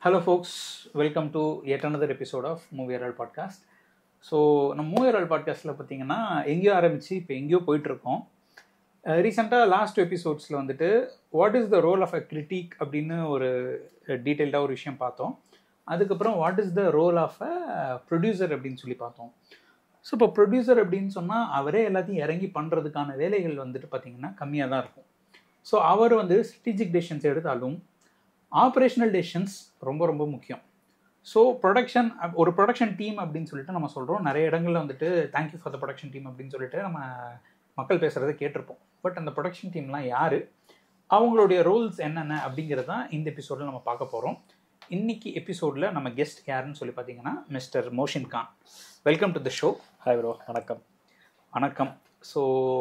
Hello folks welcome to yet another episode of movie Herald podcast so நம்ம movie Herald பாட்காஸ்ட்டில் பார்த்தீங்கன்னா எங்கேயோ ஆரம்பித்து இப்போ எங்கேயோ போயிட்டுருக்கோம் ரீசெண்டாக லாஸ்ட் எபிசோட்ஸில் வந்துட்டு what is the role of a critic அப்படின்னு ஒரு டீட்டெயில்டாக ஒரு விஷயம் பார்த்தோம் அதுக்கப்புறம் what is the role of a producer அப்படின்னு சொல்லி பார்த்தோம் ஸோ இப்போ ப்ரொடியூசர் அப்படின்னு சொன்னால் அவரே எல்லாத்தையும் இறங்கி பண்ணுறதுக்கான வேலைகள் வந்துட்டு பார்த்தீங்கன்னா கம்மியாக தான் இருக்கும் ஸோ அவர் வந்து ஸ்ட்ராட்டஜிக் டெசிஷன்ஸ் எடுத்தாலும் ஆப்ரேஷனல் டெசிஷன்ஸ் ரொம்ப ரொம்ப முக்கியம் ஸோ ப்ரொடக்ஷன் ஒரு ப்ரொடக்ஷன் டீம் அப்படின்னு சொல்லிட்டு நம்ம சொல்கிறோம் நிறைய இடங்களில் வந்துட்டு thank you for the production team அப்படின்னு சொல்லிட்டு நம்ம மக்கள் பேசுகிறத கேட்டிருப்போம் பட் அந்த ப்ரொடக்ஷன் டீம்லாம் யார் அவங்களுடைய ரோல்ஸ் என்னென்ன அப்படிங்கிறது தான் இந்த எபிசோடில் நம்ம பார்க்க போகிறோம் இன்னைக்கு எபிசோடில் நம்ம கெஸ்ட் யாருன்னு சொல்லி பார்த்தீங்கன்னா mister Mohsin Khan welcome to the show hi bro வணக்கம் வணக்கம் ஸோ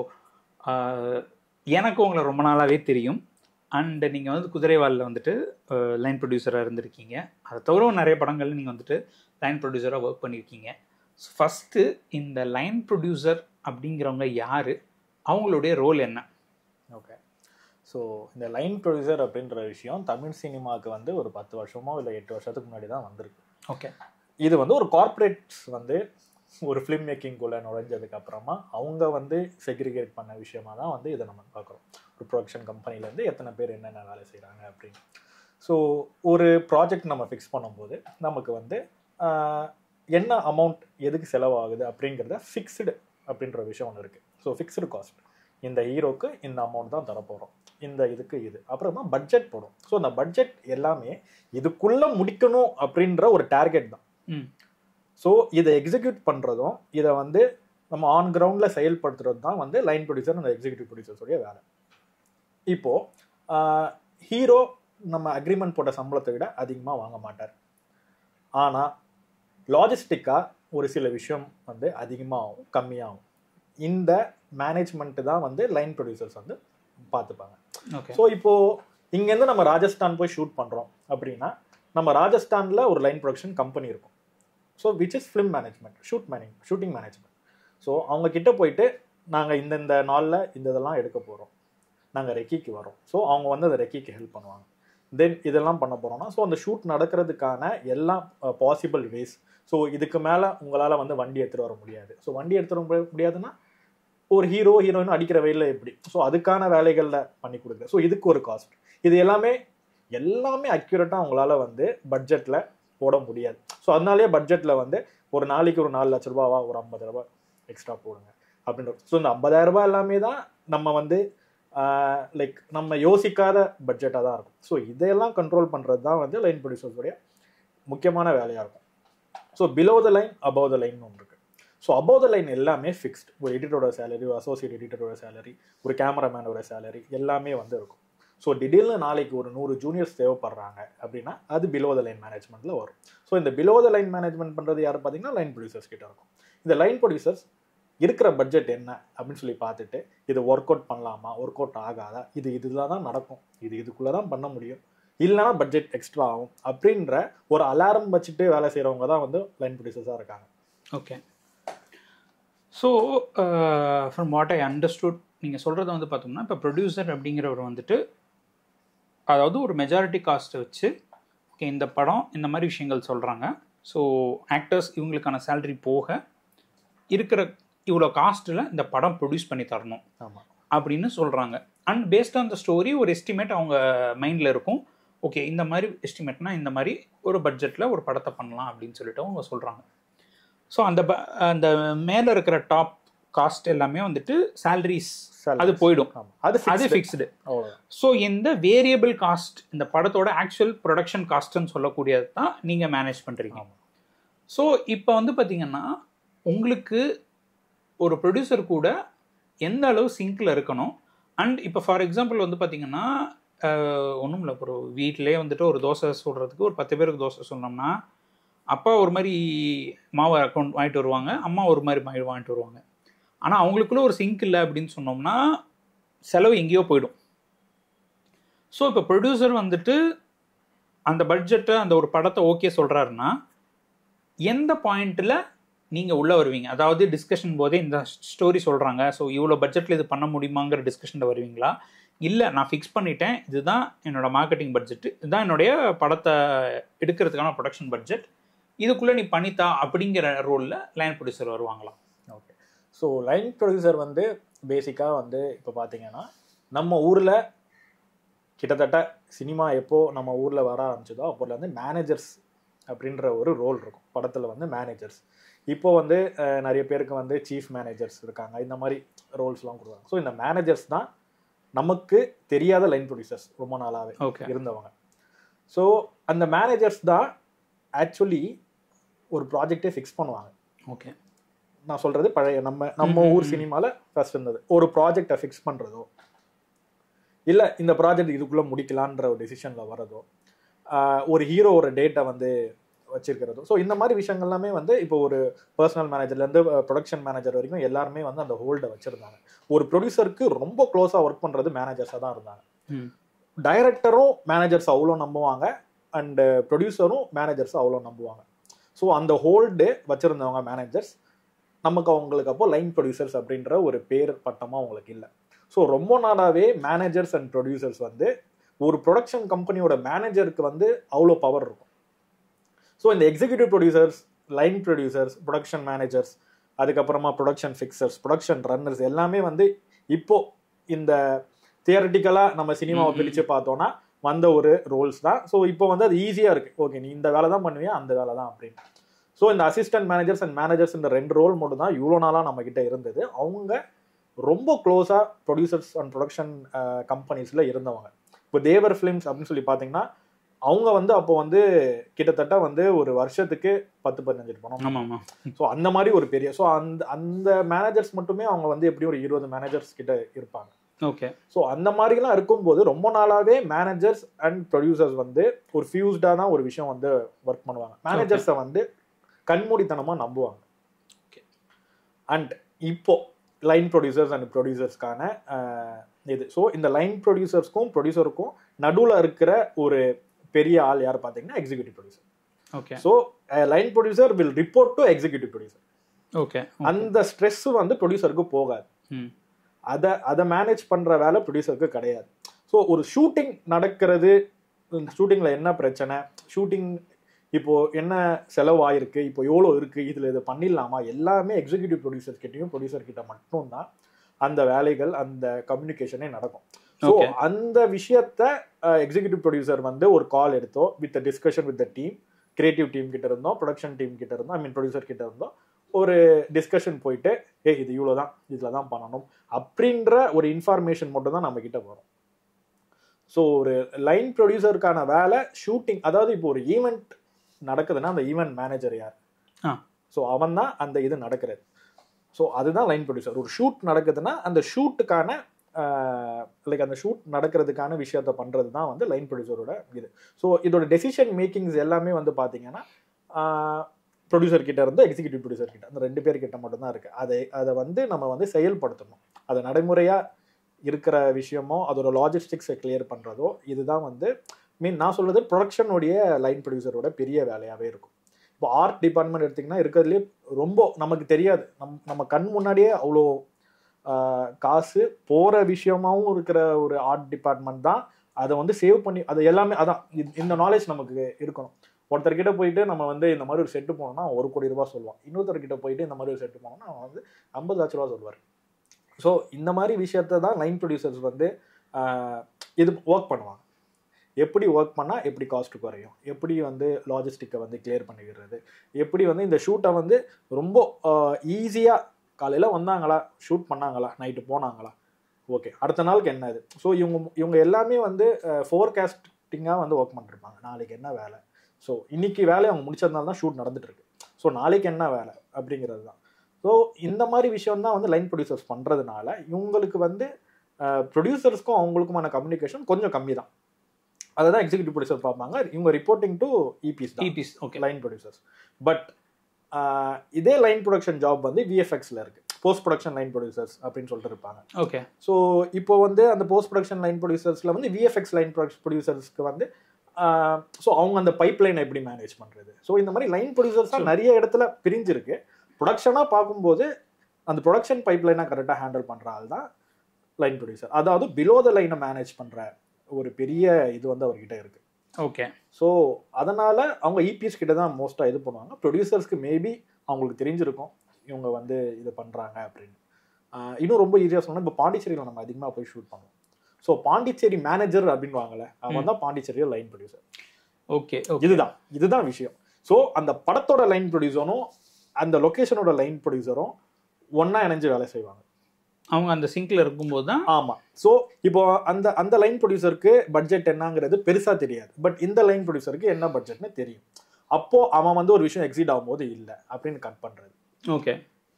எனக்கு உங்களை ரொம்ப நாளாகவே தெரியும் அண்ட் நீங்கள் வந்து குதிரைவாலில் வந்துட்டு லைன் ப்ரொடியூசராக இருந்திருக்கீங்க அதை தவிர நிறைய படங்கள்ல நீங்கள் வந்துட்டு லைன் ப்ரொடியூசராக ஒர்க் பண்ணியிருக்கீங்க ஸோ ஃபஸ்ட்டு இந்த லைன் ப்ரொடியூசர் அப்படிங்கிறவங்க யார் அவங்களுடைய ரோல் என்ன ஓகே ஸோ இந்த லைன் ப்ரொடியூசர் அப்படின்ற விஷயம் தமிழ் சினிமாவுக்கு வந்து ஒரு பத்து வருஷமோ இல்லை எட்டு வருஷத்துக்கு முன்னாடி தான் வந்திருக்கு ஓகே இது வந்து ஒரு கார்ப்பரேட்ஸ் வந்து ஒரு ஃபிலிம் மேக்கிங்குள்ளே நுழைஞ்சதுக்கு அப்புறமா அவங்க வந்து செக்ரிகேட் பண்ண விஷயமா தான் வந்து இதை நம்ம பார்க்குறோம் ஒரு ப்ரொடக்ஷன் கம்பெனிலேருந்து எத்தனை பேர் என்னென்ன வேலை செய்கிறாங்க அப்படின்னு ஸோ ஒரு ப்ராஜெக்ட் நம்ம ஃபிக்ஸ் பண்ணும்போது நமக்கு வந்து ஆஹ், என்ன அமௌண்ட் எதுக்கு செலவாகுது அப்படிங்கிறத ஃபிக்ஸ்டு அப்படின்ற விஷயம் ஒன்று இருக்குது ஸோ ஃபிக்ஸ்டு காஸ்ட் இந்த ஹீரோக்கு இந்த அமௌண்ட் தான் தரப்போகிறோம் இந்த இதுக்கு இது அப்புறமா பட்ஜெட் போடும் ஸோ அந்த பட்ஜெட் எல்லாமே இதுக்குள்ளே முடிக்கணும் அப்படின்ற ஒரு டார்கெட் தான் ம் ஸோ இதை எக்ஸிக்யூட் பண்ணுறதும் இதை வந்து நம்ம ஆன் கிரவுண்டில் செயல்படுத்துறது தான் வந்து லைன் ப்ரொடியூசர் அந்த எக்ஸிக்யூட்டிவ் ப்ரொடியூசர்ஸோடைய வேலை இப்போது ஹீரோ நம்ம அக்ரிமெண்ட் போட்ட சம்பளத்தை விட அதிகமாக வாங்க மாட்டார் ஆனால் லாஜிஸ்டிக்காக ஒரு சில விஷயம் வந்து அதிகமாகும் கம்மியாகும் இந்த மேனேஜ்மெண்ட்டு தான் வந்து லைன் ப்ரொடியூசர்ஸ் வந்து பார்த்துப்பாங்க ஓகே ஸோ இப்போ இங்கேருந்து நம்ம ராஜஸ்தான் போய் ஷூட் பண்ணுறோம் அப்படின்னா நம்ம ராஜஸ்தானில் ஒரு லைன் ப்ரொடக்ஷன் கம்பெனி இருக்கும் so which is film management shoot manage shooting management so அவங்க கிட்ட போயிட்டு நாங்கள் இந்தந்த நாளில் இந்த இதெல்லாம் எடுக்க போகிறோம் நாங்கள் ரெக்கிக்கு வரோம் ஸோ அவங்க வந்து அந்த ரெக்கிக்கு ஹெல்ப் பண்ணுவாங்க தென் இதெல்லாம் பண்ண போகிறோம்னா ஸோ அந்த ஷூட் நடக்கிறதுக்கான எல்லா பாசிபிள் வேஸ் ஸோ இதுக்கு மேலே உங்களால் வந்து வண்டி எடுத்துகிட்டு வர முடியாது ஸோ வண்டி எடுத்துகிட்டு வர முடியாதுன்னா ஒரு ஹீரோ ஹீரோயின் அடிக்கிற வெயிலில் எப்படி ஸோ அதுக்கான வேலைகளில் பண்ணி கொடுக்குறது ஸோ இதுக்கு ஒரு காஸ்ட் இது எல்லாமே எல்லாமே அக்யூரேட்டாக அவங்களால வந்து பட்ஜெட்டில் போட முடியாது ஸோ அதனாலேயே பட்ஜெட்டில் வந்து ஒரு நாளைக்கு ஒரு நாலு லட்ச ரூபாவா ஒரு ஐம்பது ரூபாய் எக்ஸ்ட்ரா போடுங்க அப்படின்ற ஸோ இந்த 50000 ரூபாய் எல்லாமே தான் நம்ம வந்து லைக் நம்ம யோசிக்காத பட்ஜெட்டாக தான் இருக்கும் ஸோ இதையெல்லாம் கண்ட்ரோல் பண்ணுறது தான் வந்து லைன் ப்ரொடியூசர்ஸுடைய முக்கியமான வேலையாக இருக்கும் so below the line above the line ஒன்று இருக்கு ஸோ above த லைன் எல்லாமே ஃபிக்ஸ்ட் ஒரு எடிட்டரோட சேலரி ஒரு அசோசியேட் எடிட்டரோட சேலரி ஒரு கேமராமேனோட சேலரி எல்லாமே வந்து இருக்கும் ஸோ திடீர்னு நாளைக்கு ஒரு நூறு ஜூனியர்ஸ் தேவைப்படுறாங்க அப்படின்னா அது பிலோ த லைன் மேனேஜ்மெண்ட்டில் வரும் ஸோ இந்த பிலோ த லைன் மேனேஜ்மெண்ட் பண்ணுறது யார் பார்த்தீங்கன்னா லைன் ப்ரொடியூசர்ஸ் கிட்ட இருக்கும் இந்த லைன் ப்ரொடியூசர்ஸ் இருக்கிற பட்ஜெட் என்ன அப்படின்னு சொல்லி பார்த்துட்டு இது ஒர்க் அவுட் பண்ணலாமா ஒர்க் அவுட் ஆகாதா இது இதில் தான் நடக்கும் இது இதுக்குள்ளே தான் பண்ண முடியும் இல்லைனா பட்ஜெட் எக்ஸ்ட்ரா ஆகும் அப்படின்ற ஒரு அலாரம் வச்சுட்டு வேலை செய்கிறவங்க தான் வந்து லைன் ப்ரொடியூசர்ஸாக இருக்காங்க okay so from what I understood நீங்கள் சொல்கிறத வந்து பார்த்தோம்னா இப்போ ப்ரொடியூசர் அப்படிங்கிறவர் வந்துட்டு அதாவது ஒரு மெஜாரிட்டி காஸ்ட்டை வச்சு ஓகே இந்த படம் இந்த மாதிரி விஷயங்கள் சொல்கிறாங்க ஸோ ஆக்டர்ஸ் இவங்களுக்கான சேலரி போக இருக்கிற இவ்வளோ காஸ்ட்டில் இந்த படம் ப்ரொடியூஸ் பண்ணி தரணும் ஆமாம் அப்படின்னு சொல்கிறாங்க and based on the story ஒரு எஸ்டிமேட் அவங்க மைண்டில் இருக்கும் ஓகே இந்த மாதிரி எஸ்டிமேட்னா இந்த மாதிரி ஒரு பட்ஜெட்டில் ஒரு படத்தை பண்ணலாம் அப்படின்னு சொல்லிட்டு அவங்க சொல்கிறாங்க ஸோ அந்த ப- அந்த மேலே இருக்கிற டாப் காஸ்ட் எல்லாமே வந்துட்டு சேலரிஸ் அது போயிடும் ஆமாம் அது அது fixed. ஃபிக்ஸ்டு அவ்வளவுதான். ஸோ இந்த வேரியபிள் காஸ்ட் இந்த படத்தோட ஆக்சுவல் ப்ரொடக்ஷன் காஸ்ட்னு சொல்லக்கூடியது தான் நீங்கள் மேனேஜ் பண்ணுறீங்க ஆமா. ஸோ இப்போ வந்து பார்த்தீங்கன்னா உங்களுக்கு ஒரு ப்ரொடியூசர் கூட எந்த அளவு சிங்கில் இருக்கணும் அண்ட் இப்போ ஃபார் எக்ஸாம்பிள் வந்து பார்த்தீங்கன்னா ஒன்றும் இல்லை ஒரு வீட்டிலே வந்துட்டு ஒரு தோசை சுடுறதுக்கு ஒரு பத்து பேருக்கு தோசை சொன்னோம்னா அப்பா ஒரு மாதிரி மாவு அக்கௌண்ட் வாங்கிட்டு வருவாங்க அம்மா ஒரு மாதிரி மாவு வாங்கிட்டு வருவாங்க ஆனால் அவங்களுக்குள்ள ஒரு சிங்க் இல்லை அப்படின்னு சொன்னோம்னா செலவு எங்கேயோ போயிடும் ஸோ இப்போ ப்ரொடியூசர் வந்துட்டு அந்த பட்ஜெட்டை அந்த ஒரு படத்தை ஓகே சொல்கிறாருன்னா எந்த பாயிண்ட்டில் நீங்கள் உள்ளே வருவீங்க அதாவது டிஸ்கஷன் போதே இந்த ஸ்டோரி சொல்கிறாங்க ஸோ இவ்வளோ பட்ஜெட்டில் இது பண்ண முடியுமாங்கிற டிஸ்கஷனில் வருவீங்களா இல்லை நான் ஃபிக்ஸ் பண்ணிட்டேன் இதுதான் என்னோட மார்க்கெட்டிங் பட்ஜெட் இதுதான் என்னுடைய படத்தை எடுக்கிறதுக்கான ப்ரொடக்ஷன் பட்ஜெட் இதுக்குள்ளே நீ பண்ணித்தா அப்படிங்கிற ரோலில் லைன் ப்ரொடியூசர் வருவாங்களாம் ஓகே ஸோ லைன் ப்ரொடியூசர் வந்து பேசிக்காக வந்து இப்போ பார்த்தீங்கன்னா நம்ம ஊரில் கிட்டத்தட்ட சினிமா எப்போ நம்ம ஊரில் வர ஆரம்பிச்சதோ அப்போல வந்து மேனேஜர்ஸ் அப்படின்ற ஒரு ரோல் இருக்கும் படத்தில் வந்து மேனேஜர்ஸ் இப்போ வந்து அஹ், நிறைய பேருக்கு வந்து சீஃப் மேனேஜர்ஸ் இருக்காங்க இந்த மாதிரி ரோல்ஸ்லாம் கொடுக்குறாங்க ஸோ இந்த மேனேஜர்ஸ் தான் நமக்கு தெரியாத லைன் ப்ரொடியூசர்ஸ் ரொம்ப நாளாகவே ஓகே இருந்தவங்க ஸோ அந்த மேனேஜர்ஸ் தான் ஆக்சுவலி ஒரு ப்ராஜெக்டே ஃபிக்ஸ் பண்ணுவாங்க ஓகே நான் சொல்றது பழைய நம்ம நம்ம ம், ம், ஊர் ம். சினிமால ஃபர்ஸ்ட் இருந்தது ஒரு ப்ராஜெக்டை ஃபிக்ஸ் பண்றதோ இல்ல இந்த ப்ராஜெக்ட் இதுக்குள்ள முடிக்கலான்ற ஒரு டெசிஷன்ல வரதோ ஆஹ் ஒரு ஹீரோவோட டேட்டை வந்து வச்சிருக்கிறதோ ஸோ இந்த மாதிரி விஷயங்கள் எல்லாமே வந்து இப்போ ஒரு பர்சனல் மேனேஜர்லேருந்து ப்ரொடக்ஷன் மேனேஜர் வரைக்கும் எல்லாருமே வந்து அந்த ஹோல்டை வச்சிருந்தாங்க ஒரு ப்ரொடியூசருக்கு ரொம்ப க்ளோஸாக ஒர்க் பண்ணுறது மேனேஜர்ஸாக தான் இருந்தாங்க ம் டைரக்டரும் மேனேஜர்ஸ் அவ்வளோ நம்புவாங்க அண்டு ப்ரொடியூசரும் மேனேஜர்ஸ் அவ்வளோ நம்புவாங்க ஸோ அந்த ஹோல்டு வச்சுருந்தவங்க மேனேஜர்ஸ் நமக்கு அவங்களுக்கு அப்போ லைன் ப்ரொடியூசர்ஸ் அப்படின்ற ஒரு பேர் பட்டமாக அவங்களுக்கு இல்லை ஸோ ரொம்ப நாளாகவே மேனேஜர்ஸ் அண்ட் ப்ரொடியூசர்ஸ் வந்து ஒரு ப்ரொடக்ஷன் கம்பெனியோட மேனேஜருக்கு வந்து அவ்வளோ பவர் இருக்கும் ஸோ இந்த executive producers line producers production managers அதுக்கப்புறமா ப்ரொடக்ஷன் ஃபிக்சர்ஸ் ப்ரொடக்ஷன் ரன்னர்ஸ் எல்லாமே வந்து இப்போ இந்த தியரட்டிக்கலாக நம்ம சினிமாவை ம், ம். பிரித்து பார்த்தோம்னா வந்த ஒரு ரோல்ஸ் தான் ஸோ இப்போ வந்து அது ஈஸியாக இருக்குது ஓகே நீ இந்த வேலை தான் பண்ணுவியா அந்த வேலை தான் அப்படின்னு ஸோ இந்த அசிஸ்டன்ட் மேனேஜர்ஸ் அண்ட் மேனேஜர்ஸ் இந்த ரெண்டு ரோல் மட்டும் தான் இவ்வளோ நாளாக நம்ம கிட்ட இருந்தது அவங்க ரொம்ப க்ளோஸாக ப்ரொடியூசர்ஸ் அண்ட் ப்ரொடக்ஷன் கம்பெனிஸில் இருந்தவங்க இப்போ தேவர் ஃபிலிம்ஸ் அப்படின்னு சொல்லி பார்த்தீங்கன்னா அவங்க வந்து அப்போ வந்து கிட்டத்தட்ட வந்து ஒரு வருஷத்துக்கு பத்து பதினஞ்சு பணம் ஆமாம் ஆமாம் ஸோ அந்த மாதிரி ஒரு பெரிய ஸோ அந்த அந்த மேனேஜர்ஸ் மட்டுமே அவங்க வந்து எப்படியும் ஒரு இருபது மேனேஜர்ஸ் கிட்ட இருப்பாங்க ஓகே ஸோ அந்த மாதிரிலாம் இருக்கும்போது ரொம்ப நாளாவே மேனேஜர்ஸ் அண்ட் ப்ரொடியூசர்ஸ் வந்து ஒரு ஃபியூஸ்டாக தான் ஒரு விஷயம் வந்து ஒர்க் பண்ணுவாங்க மேனேஜர்ஸை வந்து கண்மூடித்தனமாக நம்புவாங்க Okay. அண்ட் இப்போ லைன் ப்ரொடியூசர்ஸ் அண்ட் ப்ரொடியூசர்ஸ்க்கான இது ஸோ இந்த லைன் ப்ரொடியூசர்ஸ்க்கும் ப்ரொடியூசருக்கும் நடுவில் இருக்கிற ஒரு பெரிய ஆள் யார் பார்த்தீங்கன்னா executive producer okay so line producer will report to executive producer okay அந்த ஸ்ட்ரெஸ் வந்து ப்ரொடியூசருக்கு போகாது ம் அதை அதை மேனேஜ் பண்ணுற வேலை ப்ரொடியூசருக்கு கிடையாது ஸோ ஒரு ஷூட்டிங் நடக்கிறது இந்த ஷூட்டிங்கில் என்ன பிரச்சனை ஷூட்டிங் இப்போ என்ன செலவாயிருக்கு இப்போ எவ்வளோ இருக்குது இதில் இதை பண்ணிடலாமா எல்லாமே எக்ஸிக்யூட்டிவ் ப்ரொடியூசர் கிட்டயும் ப்ரொடியூசர் கிட்ட மட்டும்தான் அந்த வேலைகள் அந்த கம்யூனிகேஷனே நடக்கும் ஸோ Okay. அந்த விஷயத்த எக்ஸிக்யூட்டிவ் ப்ரொடியூசர் வந்து ஒரு கால் எடுத்தோ with discussion with the team creative team கிட்ட இருந்தோம் ப்ரொடக்ஷன் டீம் கிட்ட இருந்தோம் ஐ மீன் ப்ரொடியூசர் கிட்ட இருந்தோம் ஒரு டிஸ்கஷன் போயிட்டு ஏ இது இவ்வளோ தான் இதில் தான் பண்ணணும் அப்படின்ற ஒரு இன்ஃபர்மேஷன் மட்டும் தான் நம்ம கிட்ட வரும் ஸோ ஒரு லைன் ப்ரொடியூசருக்கான வேலை ஷூட்டிங் அதாவது இப்போ ஒரு ஈவெண்ட் நடக்குதுன்னா அந்த ஈவெண்ட் மேனேஜர் யார் ஆ. ஸோ அவன் தான் அந்த இது நடக்கிறது ஸோ அதுதான் லைன் ப்ரொடியூசர் ஒரு ஷூட் நடக்குதுன்னா அந்த ஷூட்டுக்கான லைக் அந்த ஷூட் நடக்கிறதுக்கான விஷயத்த பண்ணுறது தான் வந்து லைன் ப்ரொடியூசரோட இது ஸோ இதோட டெசிஷன் மேக்கிங்ஸ் எல்லாமே வந்து பார்த்தீங்கன்னா ப்ரொடியூசர் கிட்ட இருந்து எக்ஸிக்யூட்டிவ் ப்ரொடியூசர் கிட்ட அந்த ரெண்டு பேர் கிட்ட மட்டும் தான் இருக்கு அதை அதை வந்து நம்ம வந்து செயல்படுத்தணும் அதை நடைமுறையா இருக்கிற விஷயமோ அதோட லாஜிஸ்டிக்ஸை கிளியர் பண்றதோ இதுதான் வந்து மீன் நான் சொல்றது ப்ரொடக்ஷனுடைய லைன் ப்ரொடியூசரோட பெரிய வேலையாவே இருக்கும் இப்போ ஆர்ட் டிபார்ட்மெண்ட் எடுத்திங்கன்னா இருக்கிறதுலே ரொம்ப நமக்கு தெரியாது நம் நம்ம கண் முன்னாடியே அவ்வளோ ஆஹ், காசு போகிற விஷயமாவும் இருக்கிற ஒரு ஆர்ட் டிபார்ட்மெண்ட் தான் அதை வந்து சேவ் பண்ணி அது எல்லாமே அதான் இந்த- இந்த நாலேஜ் நமக்கு இருக்கணும் ஒருத்தர்கிட்ட போயிட்டு நம்ம வந்து இந்த மாதிரி ஒரு செட்டு போனோம்னா ஒரு கோடி ரூபாய் சொல்லுவான் இன்னொருத்தர்கிட்ட போயிட்டு இந்த மாதிரி ஒரு செட்டு போனோம்னா அவன் வந்து ஐம்பது லட்ச ரூபா சொல்லுவார் ஸோ இந்த மாதிரி விஷயத்த தான் லைன் ப்ரொடியூசர்ஸ் வந்து ஆஹ், இது ஒர்க் பண்ணுவாங்க எப்படி ஒர்க் பண்ணால் எப்படி காஸ்ட் குறையும் எப்படி வந்து லாஜிஸ்டிக்கை வந்து கிளியர் பண்ணிக்கிறது எப்படி வந்து இந்த ஷூட்டை வந்து ரொம்ப ஈஸியாக காலையில் வந்தாங்களா ஷூட் பண்ணாங்களா நைட்டு போனாங்களா ஓகே அடுத்த நாளுக்கு என்ன இது ஸோ இவங்க இவங்க எல்லாமே வந்து ஃபோர்காஸ்டிங்காக வந்து ஒர்க் பண்ணிருப்பாங்க நாளைக்கு என்ன வேலை ஸோ இன்னைக்கு வேலையை அவங்க முடிச்சதுனால தான் ஷூட் நடந்துட்டு இருக்கு ஸோ நாளைக்கு என்ன வேலை அப்படிங்கிறது தான் ஸோ இந்த மாதிரி விஷயம் தான் வந்து லைன் ப்ரொடியூசர்ஸ் பண்ணுறதுனால இவங்களுக்கு வந்து ப்ரொடியூசர்ஸ்க்கும் அவங்களுக்குமான கம்யூனிகேஷன் கொஞ்சம் கம்மி தான் அதை தான் எக்ஸிக்யூட்டிவ் ப்ரொடியூசர் பார்ப்பாங்க இவங்க ரிப்போர்ட்டிங் டு இபிஸ் தான் EPs okay line producers but இதே லைன் ப்ரொடக்ஷன் ஜாப் வந்து விஎஃப்எக்ஸில் இருக்கு போஸ்ட் ப்ரொடக்ஷன் லைன் ப்ரொடியூசர்ஸ் அப்படின்னு சொல்லிட்டு இருப்பாங்க ஓகே ஸோ இப்போ வந்து அந்த போஸ்ட் ப்ரொடக்ஷன் லைன் ப்ரொடியூசர்ஸில் வந்து விஎஃப்எக்ஸ் லைன் ப்ரொடியூசர்ஸ்க்கு வந்து ஸோ அவங்க அந்த பைப் லைனை எப்படி மேனேஜ் பண்ணுறது ஸோ இந்த மாதிரி லைன் ப்ரொடியூசர்ஸ் Sure. நிறைய இடத்துல பிரிஞ்சிருக்கு ப்ரொடக்ஷனாக பார்க்கும்போது அந்த ப்ரொடக்ஷன் பைப் லைனாக கரெக்டாக ஹேண்டில் பண்ணுற ஆள் தான் லைன் ப்ரொடியூசர் அதாவது பிலோ த லைனை மேனேஜ் பண்ற ஒரு பெரிய இது வந்து அவர்கிட்ட இருக்கு ஓகே ஸோ அதனால அவங்க இபிஎஸ் கிட்ட தான் மோஸ்ட்டாக இது பண்ணுவாங்க ப்ரொடியூசர்ஸ்க்கு மேபி அவங்களுக்கு தெரிஞ்சிருக்கும் இவங்க வந்து இது பண்ணுறாங்க அப்படின்னு ஆஹ் இன்னும் ரொம்ப ஈஸியாக சொன்னா இப்போ பாண்டிச்சேரியில் நம்ம அதிகமாக போய் ஷூட் பண்ணுவோம் ஸோ பாண்டிச்சேரி மேனேஜர் அப்படின்வாங்கல்ல அவன் தான் பாண்டிச்சேரியில் லைன் ப்ரொடியூசர் ஓகே ஓகே இதுதான் இதுதான் விஷயம் ஸோ அந்த படத்தோட லைன் ப்ரொடியூசரும் அந்த லொக்கேஷனோட லைன் ப்ரொடியூசரும் ஒண்ணா இணைஞ்சு வேலை செய்வாங்க அவங்க அந்த சிங்க்ல இருக்கும்போது தான் ஆமா ஸோ இப்போ அந்த அந்த லைன் ப்ரொடியூசருக்கு பட்ஜெட் என்னங்கிறது பெருசா தெரியாது பட் இந்த லைன் ப்ரொடியூசருக்கு என்ன பட்ஜெட்னு தெரியும் அப்போ அவன் வந்து ஒரு விஷயம் எக்ஸிட் ஆகும்போது இல்லை அப்படின்னு கட் பண்றது ஓகே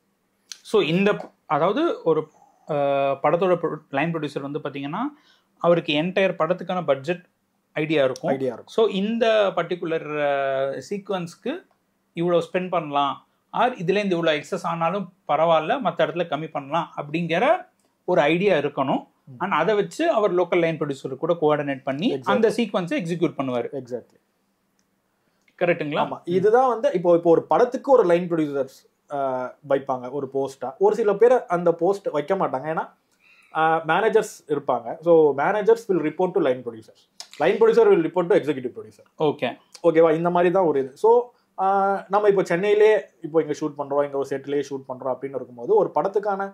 ஸோ இந்த அதாவது ஒரு அஹ், படத்தோட லைன் ப்ரொடியூசர் வந்து பார்த்தீங்கன்னா அவருக்கு என்டையர் படத்துக்கான பட்ஜெட் ஐடியா இருக்கும் ஐடியா இருக்கும் ஸோ இந்த பர்டிகுலர் சீக்வன்ஸ்க்கு இவ்வளோ ஸ்பெண்ட் பண்ணலாம் ஆர் இதுலேருந்து இவ்வளோ எக்ஸஸ் ஆனாலும் பரவாயில்ல மற்ற இடத்துல கம்மி பண்ணலாம் அப்படிங்கிற ஒரு ஐடியா இருக்கணும் ம். அண்ட் அதை வச்சு அவர் லோக்கல் லைன் ப்ரொடியூசர் கூட கோஆர்டினேட் பண்ணி Exactly. அந்த சீக்வன்ஸை எக்ஸிக்யூட் பண்ணுவார் எக்ஸாக்ட்லி கரெக்ட்டுங்களா ஆமா இதுதான் வந்து இப்போ இப்போ ஒரு படத்துக்கு ஒரு லைன் ப்ரொடியூசர்ஸ் வைப்பாங்க ஒரு போஸ்டா ஒரு சில பேர் அந்த போஸ்ட் வைக்க மாட்டாங்க ஏன்னா மேனேஜர்ஸ் இருப்பாங்க so managers will report to line producers line producer will report to executive producer okay ஓகேவா இந்த மாதிரி தான் ஒரு இது ஸோ நம்ம இப்போ சென்னையிலே இப்போ இங்கே ஷூட் பண்ணுறோம் இங்கே ஒரு செட்டிலே ஷூட் பண்ணுறோம் அப்படின்னு இருக்கும்போது ஒரு படத்துக்கான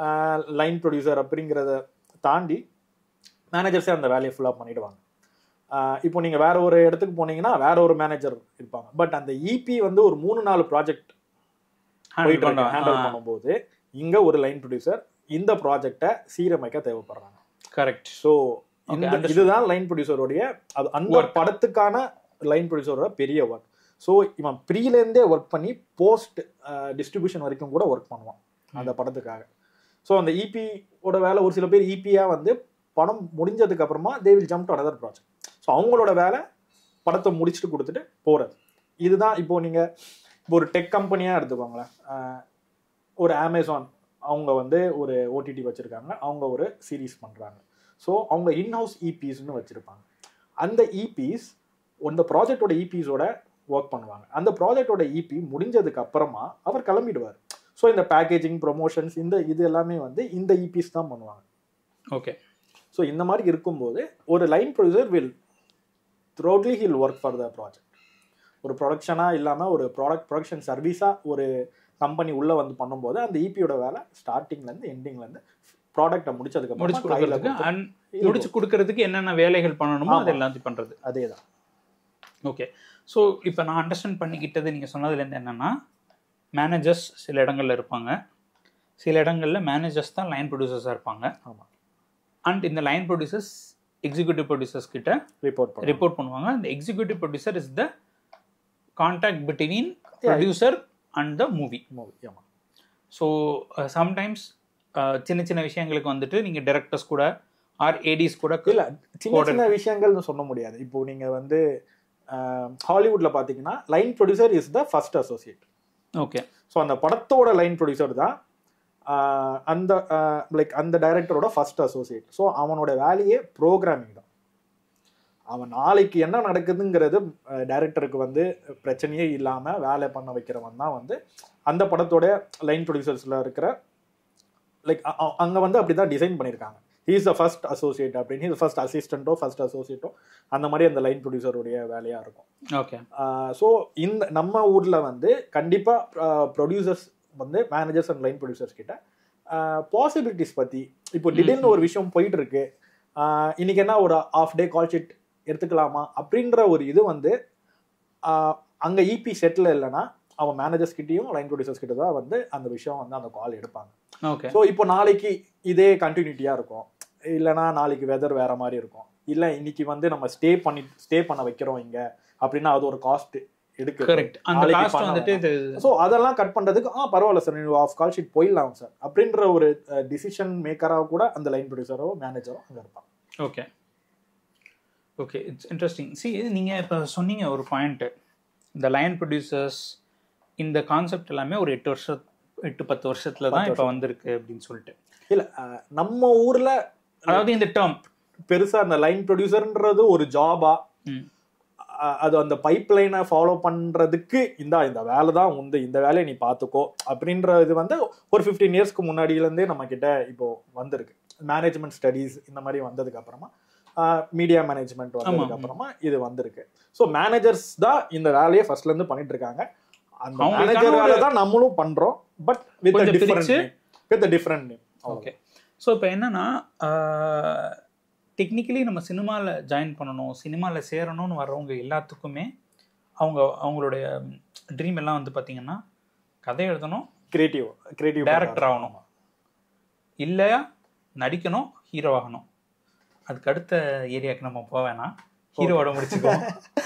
லைன் ப்ரொடியூசர் அப்படிங்கிறத தாண்டி மேனேஜர்ஸே அந்த வேலையை ஃபுல்லாக பண்ணிடுவாங்க ஆஹ் இப்போ நீங்கள் வேற ஒரு இடத்துக்கு போனீங்கன்னா வேற ஒரு மேனேஜர் இருப்பாங்க பட் அந்த இபி வந்து ஒரு மூணு நாலு ப்ராஜெக்ட் போயிட்டு ஹேண்டில் பண்ணும்போது இங்கே ஒரு லைன் ப்ரொடியூசர் இந்த ப்ராஜெக்டை சீரமைக்க தேவைப்படுறாங்க கரெக்ட் ஸோ Okay, இந்த understood. இதுதான் லைன் ப்ரொடியூசருடைய அது அந்த Work. படத்துக்கான லைன் ப்ரொடியூசரோட பெரிய ஒர்க் ஸோ இவன் ப்ரீலேருந்தே ஒர்க் பண்ணி போஸ்ட் டிஸ்ட்ரிபியூஷன் வரைக்கும் கூட ஒர்க் பண்ணுவான் அந்த படத்துக்காக ஸோ அந்த இபி ஓட வேலை ஒரு சில பேர் இபியா வந்து படம் முடிஞ்சதுக்கு அப்புறமா they will jump to another project so அவங்களோட வேலை படத்தை முடிச்சுட்டு கொடுத்துட்டு போறது இதுதான் இப்போ நீங்க இப்போ ஒரு டெக் கம்பெனியா எடுத்துக்கோங்களேன் ஆஹ் ஒரு அமேசான் அவங்க வந்து ஒரு ஓடிடி வச்சிருக்காங்க அவங்க ஒரு சீரீஸ் பண்றாங்க ஸோ அவங்க இன்ஹவுஸ் இபிஸ்னு வச்சிருப்பாங்க அந்த இபிஸ் அந்த ப்ராஜெக்டோட இபிஸோட ஒர்க் பண்ணுவாங்க அந்த ப்ராஜெக்டோட இபி முடிஞ்சதுக்கு அப்புறமா அவர் கிளம்பிடுவார் ஸோ இந்த பேக்கேஜிங் ப்ரொமோஷன்ஸ் இந்த இது எல்லாமே வந்து இந்த இபிஸ் தான் பண்ணுவாங்க ஓகே ஸோ இந்த மாதிரி இருக்கும்போது ஒரு line producer will thoroughly he'll work for the project ஒரு ப்ரொடக்ஷனாக இல்லாமல் ஒரு ப்ராடக்ட் ப்ரொடக்ஷன் சர்வீஸாக ஒரு கம்பெனி உள்ளே வந்து பண்ணும்போது அந்த இபியோட வேலை ஸ்டார்டிங்லேருந்து எண்டிங்லேருந்து ப்ராடக்டை முடிச்சதுக்கு முடிச்சு கொடுக்கறதுக்கு அண்ட் முடிச்சு கொடுக்கறதுக்கு என்னென்ன வேலைகள் பண்ணணுமோ அது ஆமா. எல்லாத்தையும் பண்றது அதே தான் ஓகே ஸோ இப்போ நான் அண்டர்ஸ்டாண்ட் பண்ணிக்கிட்டது நீங்கள் சொன்னதுலேருந்து என்னென்னா மேனேஜர்ஸ் சில இடங்கள்ல இருப்பாங்க சில இடங்கள்ல மேனேஜர்ஸ் தான் லைன் ப்ரொடியூசர்ஸாக இருப்பாங்க ஆமாம் அண்ட் இந்த லைன் ப்ரொடியூசர்ஸ் எக்ஸிக்யூட்டிவ் ப்ரொடியூசர்ஸ் கிட்ட ரிப்போர்ட் பண்ண ரிப்போர்ட் பண்ணுவாங்க அந்த executive producer is the contact between producer and the movie movie ஆமாம் ஸோ சம்டைம்ஸ் சின்ன சின்ன விஷயங்களுக்கு வந்துட்டு நீங்கள் டேரக்டர்ஸ் கூட ஆர் ஏடிஸ் கூட இல்ல சின்ன சின்ன விஷயங்கள்னு சொல்ல முடியாது இப்போ நீங்க வந்து ஹாலிவுட்ல பாத்தீங்கன்னா line producer is the first associate okay so அந்த படத்தோட லைன் ப்ரொடியூசர் தான் ஆஹ் அந்த லைக் அந்த டைரக்டரோட ஃபர்ஸ்ட் அசோசியேட் ஸோ அவனோட வேலையே ப்ரோக்ராமிங் தான் அவன் நாளைக்கு என்ன நடக்குதுங்கிறது டைரக்டருக்கு வந்து பிரச்சனையே இல்லாமல் வேலை பண்ண வைக்கிறவன் தான் வந்து அந்த படத்தோட லைன் ப்ரொடியூசர்ஸில் இருக்கிற லைக் அங்கே வந்து அப்படி தான் டிசைன் பண்ணியிருக்காங்க ஹீஸ் த ஃபர்ஸ்ட் அசோசியேட் அப்படின்னு ஹீஸ் ஃபர்ஸ்ட் அசிஸ்டண்ட்டோ ஃபர்ஸ்ட் அசோசியேட்டோ அந்த மாதிரி அந்த லைன் ப்ரொடியூசருடைய வேலையாக இருக்கும் ஓகே ஸோ இந்த நம்ம ஊரில் வந்து கண்டிப்பாக ப்ரொடியூசர்ஸ் வந்து மேனேஜர்ஸ் அண்ட் லைன் ப்ரொடியூசர்ஸ் கிட்ட பாசிபிலிட்டிஸ் பற்றி இப்போ திடீர்னு ஒரு விஷயம் போயிட்டு இருக்கு ஆஹ் இன்னைக்கு என்ன ஒரு ஆஃப் டே கால் ஷீட் எடுத்துக்கலாமா அப்படின்ற ஒரு இது வந்து ஆஹ் அங்க இபி செட்டில் இல்லைன்னா அவன் மேனேஜர்ஸ் கிட்டயும் லைன் ப்ரொடியூசர்ஸ் கிட்ட தான் வந்து அந்த விஷயம் வந்து அந்த கால் எடுப்பாங்க ஓகே ஸோ இப்போ நாளைக்கு இதே கண்டினியூட்டியாக இருக்கும் இல்லைனா நாளைக்கு வெதர் வேற மாதிரி இருக்கும் இல்லை இன்னைக்கு வந்து நம்ம ஸ்டே பண்ணி ஸ்டே பண்ண வைக்கிறோம் இங்க அப்படின்னா அது ஒரு காஸ்ட் எடுக்கு கரெக்ட் அந்த நாளைக்கு காஸ்ட் பண்ண வந்துட்டு இது ஸோ அதெல்லாம் கட் பண்றதுக்கு ஆ பரவாயில்ல சார் நீங்க ஆஃப் கால் ஷீட் போயிடலாம் சார் அப்படின்ற ஒரு டிசிஷன் மேக்கராக கூட அந்த லைன் ப்ரொடியூசரோ மேனேஜரோ அங்கே இருப்பாங்க okay okay it's interesting see நீங்கள் இப்போ சொன்னீங்க ஒரு பாயிண்ட்டு இந்த லைன் ப்ரொடியூசர்ஸ் இந்த கான்செப்ட் எல்லாமே ஒரு எட்டு வருஷம் எட்டு பத்து வருஷத்துல தான் பத்து இப்போ வந்திருக்கு அப்படின்னு சொல்லிட்டு இல்ல அஹ், நம்ம ஊர்ல அதாவது இந்த டேர்ம் பெருசா அந்த லைன் ப்ரொடியூசர்ன்றது ஒரு ஜாபா அது அந்த பைப் லைனை ஃபாலோ பண்றதுக்கு இந்த இந்த வேலை தான் உண்டு இந்த வேலையை நீ பார்த்துக்கோ அப்படின்ற இது வந்து ஒரு ஃபிஃப்டீன் இயர்ஸ்க்கு முன்னாடியிலேருந்தே நம்ம கிட்ட இப்போ வந்திருக்கு மேனேஜ்மெண்ட் ஸ்டடீஸ் இந்த மாதிரி வந்ததுக்கு அப்புறமா மீடியா மேனேஜ்மெண்ட் வந்ததுக்கு ஆமா. அப்புறமா இது வந்திருக்கு ஸோ மேனேஜர்ஸ் தான் இந்த வேலையை ஃபர்ஸ்ட்ல இருந்து பண்ணிட்டு இருக்காங்க அந்த அவங்களுக்கான மேனேஜர் ஒரு- வேலை தான் நம்மளும் பண்றோம் பட் வித் கொஞ்சம் டிஃபரெண்ட் பிரிச்சு- with different name okay so இப்போ என்னன்னா டெக்னிக்கலி நம்ம சினிமாவில் ஜாயின் பண்ணணும் சினிமாவில் சேரணும்னு வர்றவங்க எல்லாத்துக்குமே அவங்க அவங்களுடைய ட்ரீம் எல்லாம் வந்து பார்த்தீங்கன்னா கதை எழுதணும் கிரியேட்டிவ் கிரியேட்டிவ் Director ஆகணும். இல்லை நடிக்கணும் ஹீரோ ஆகணும் அதுக்கு அடுத்த ஏரியாவுக்கு நம்ம போக வேணாம் ஹீரோவோட முடிச்சுக்குவோம்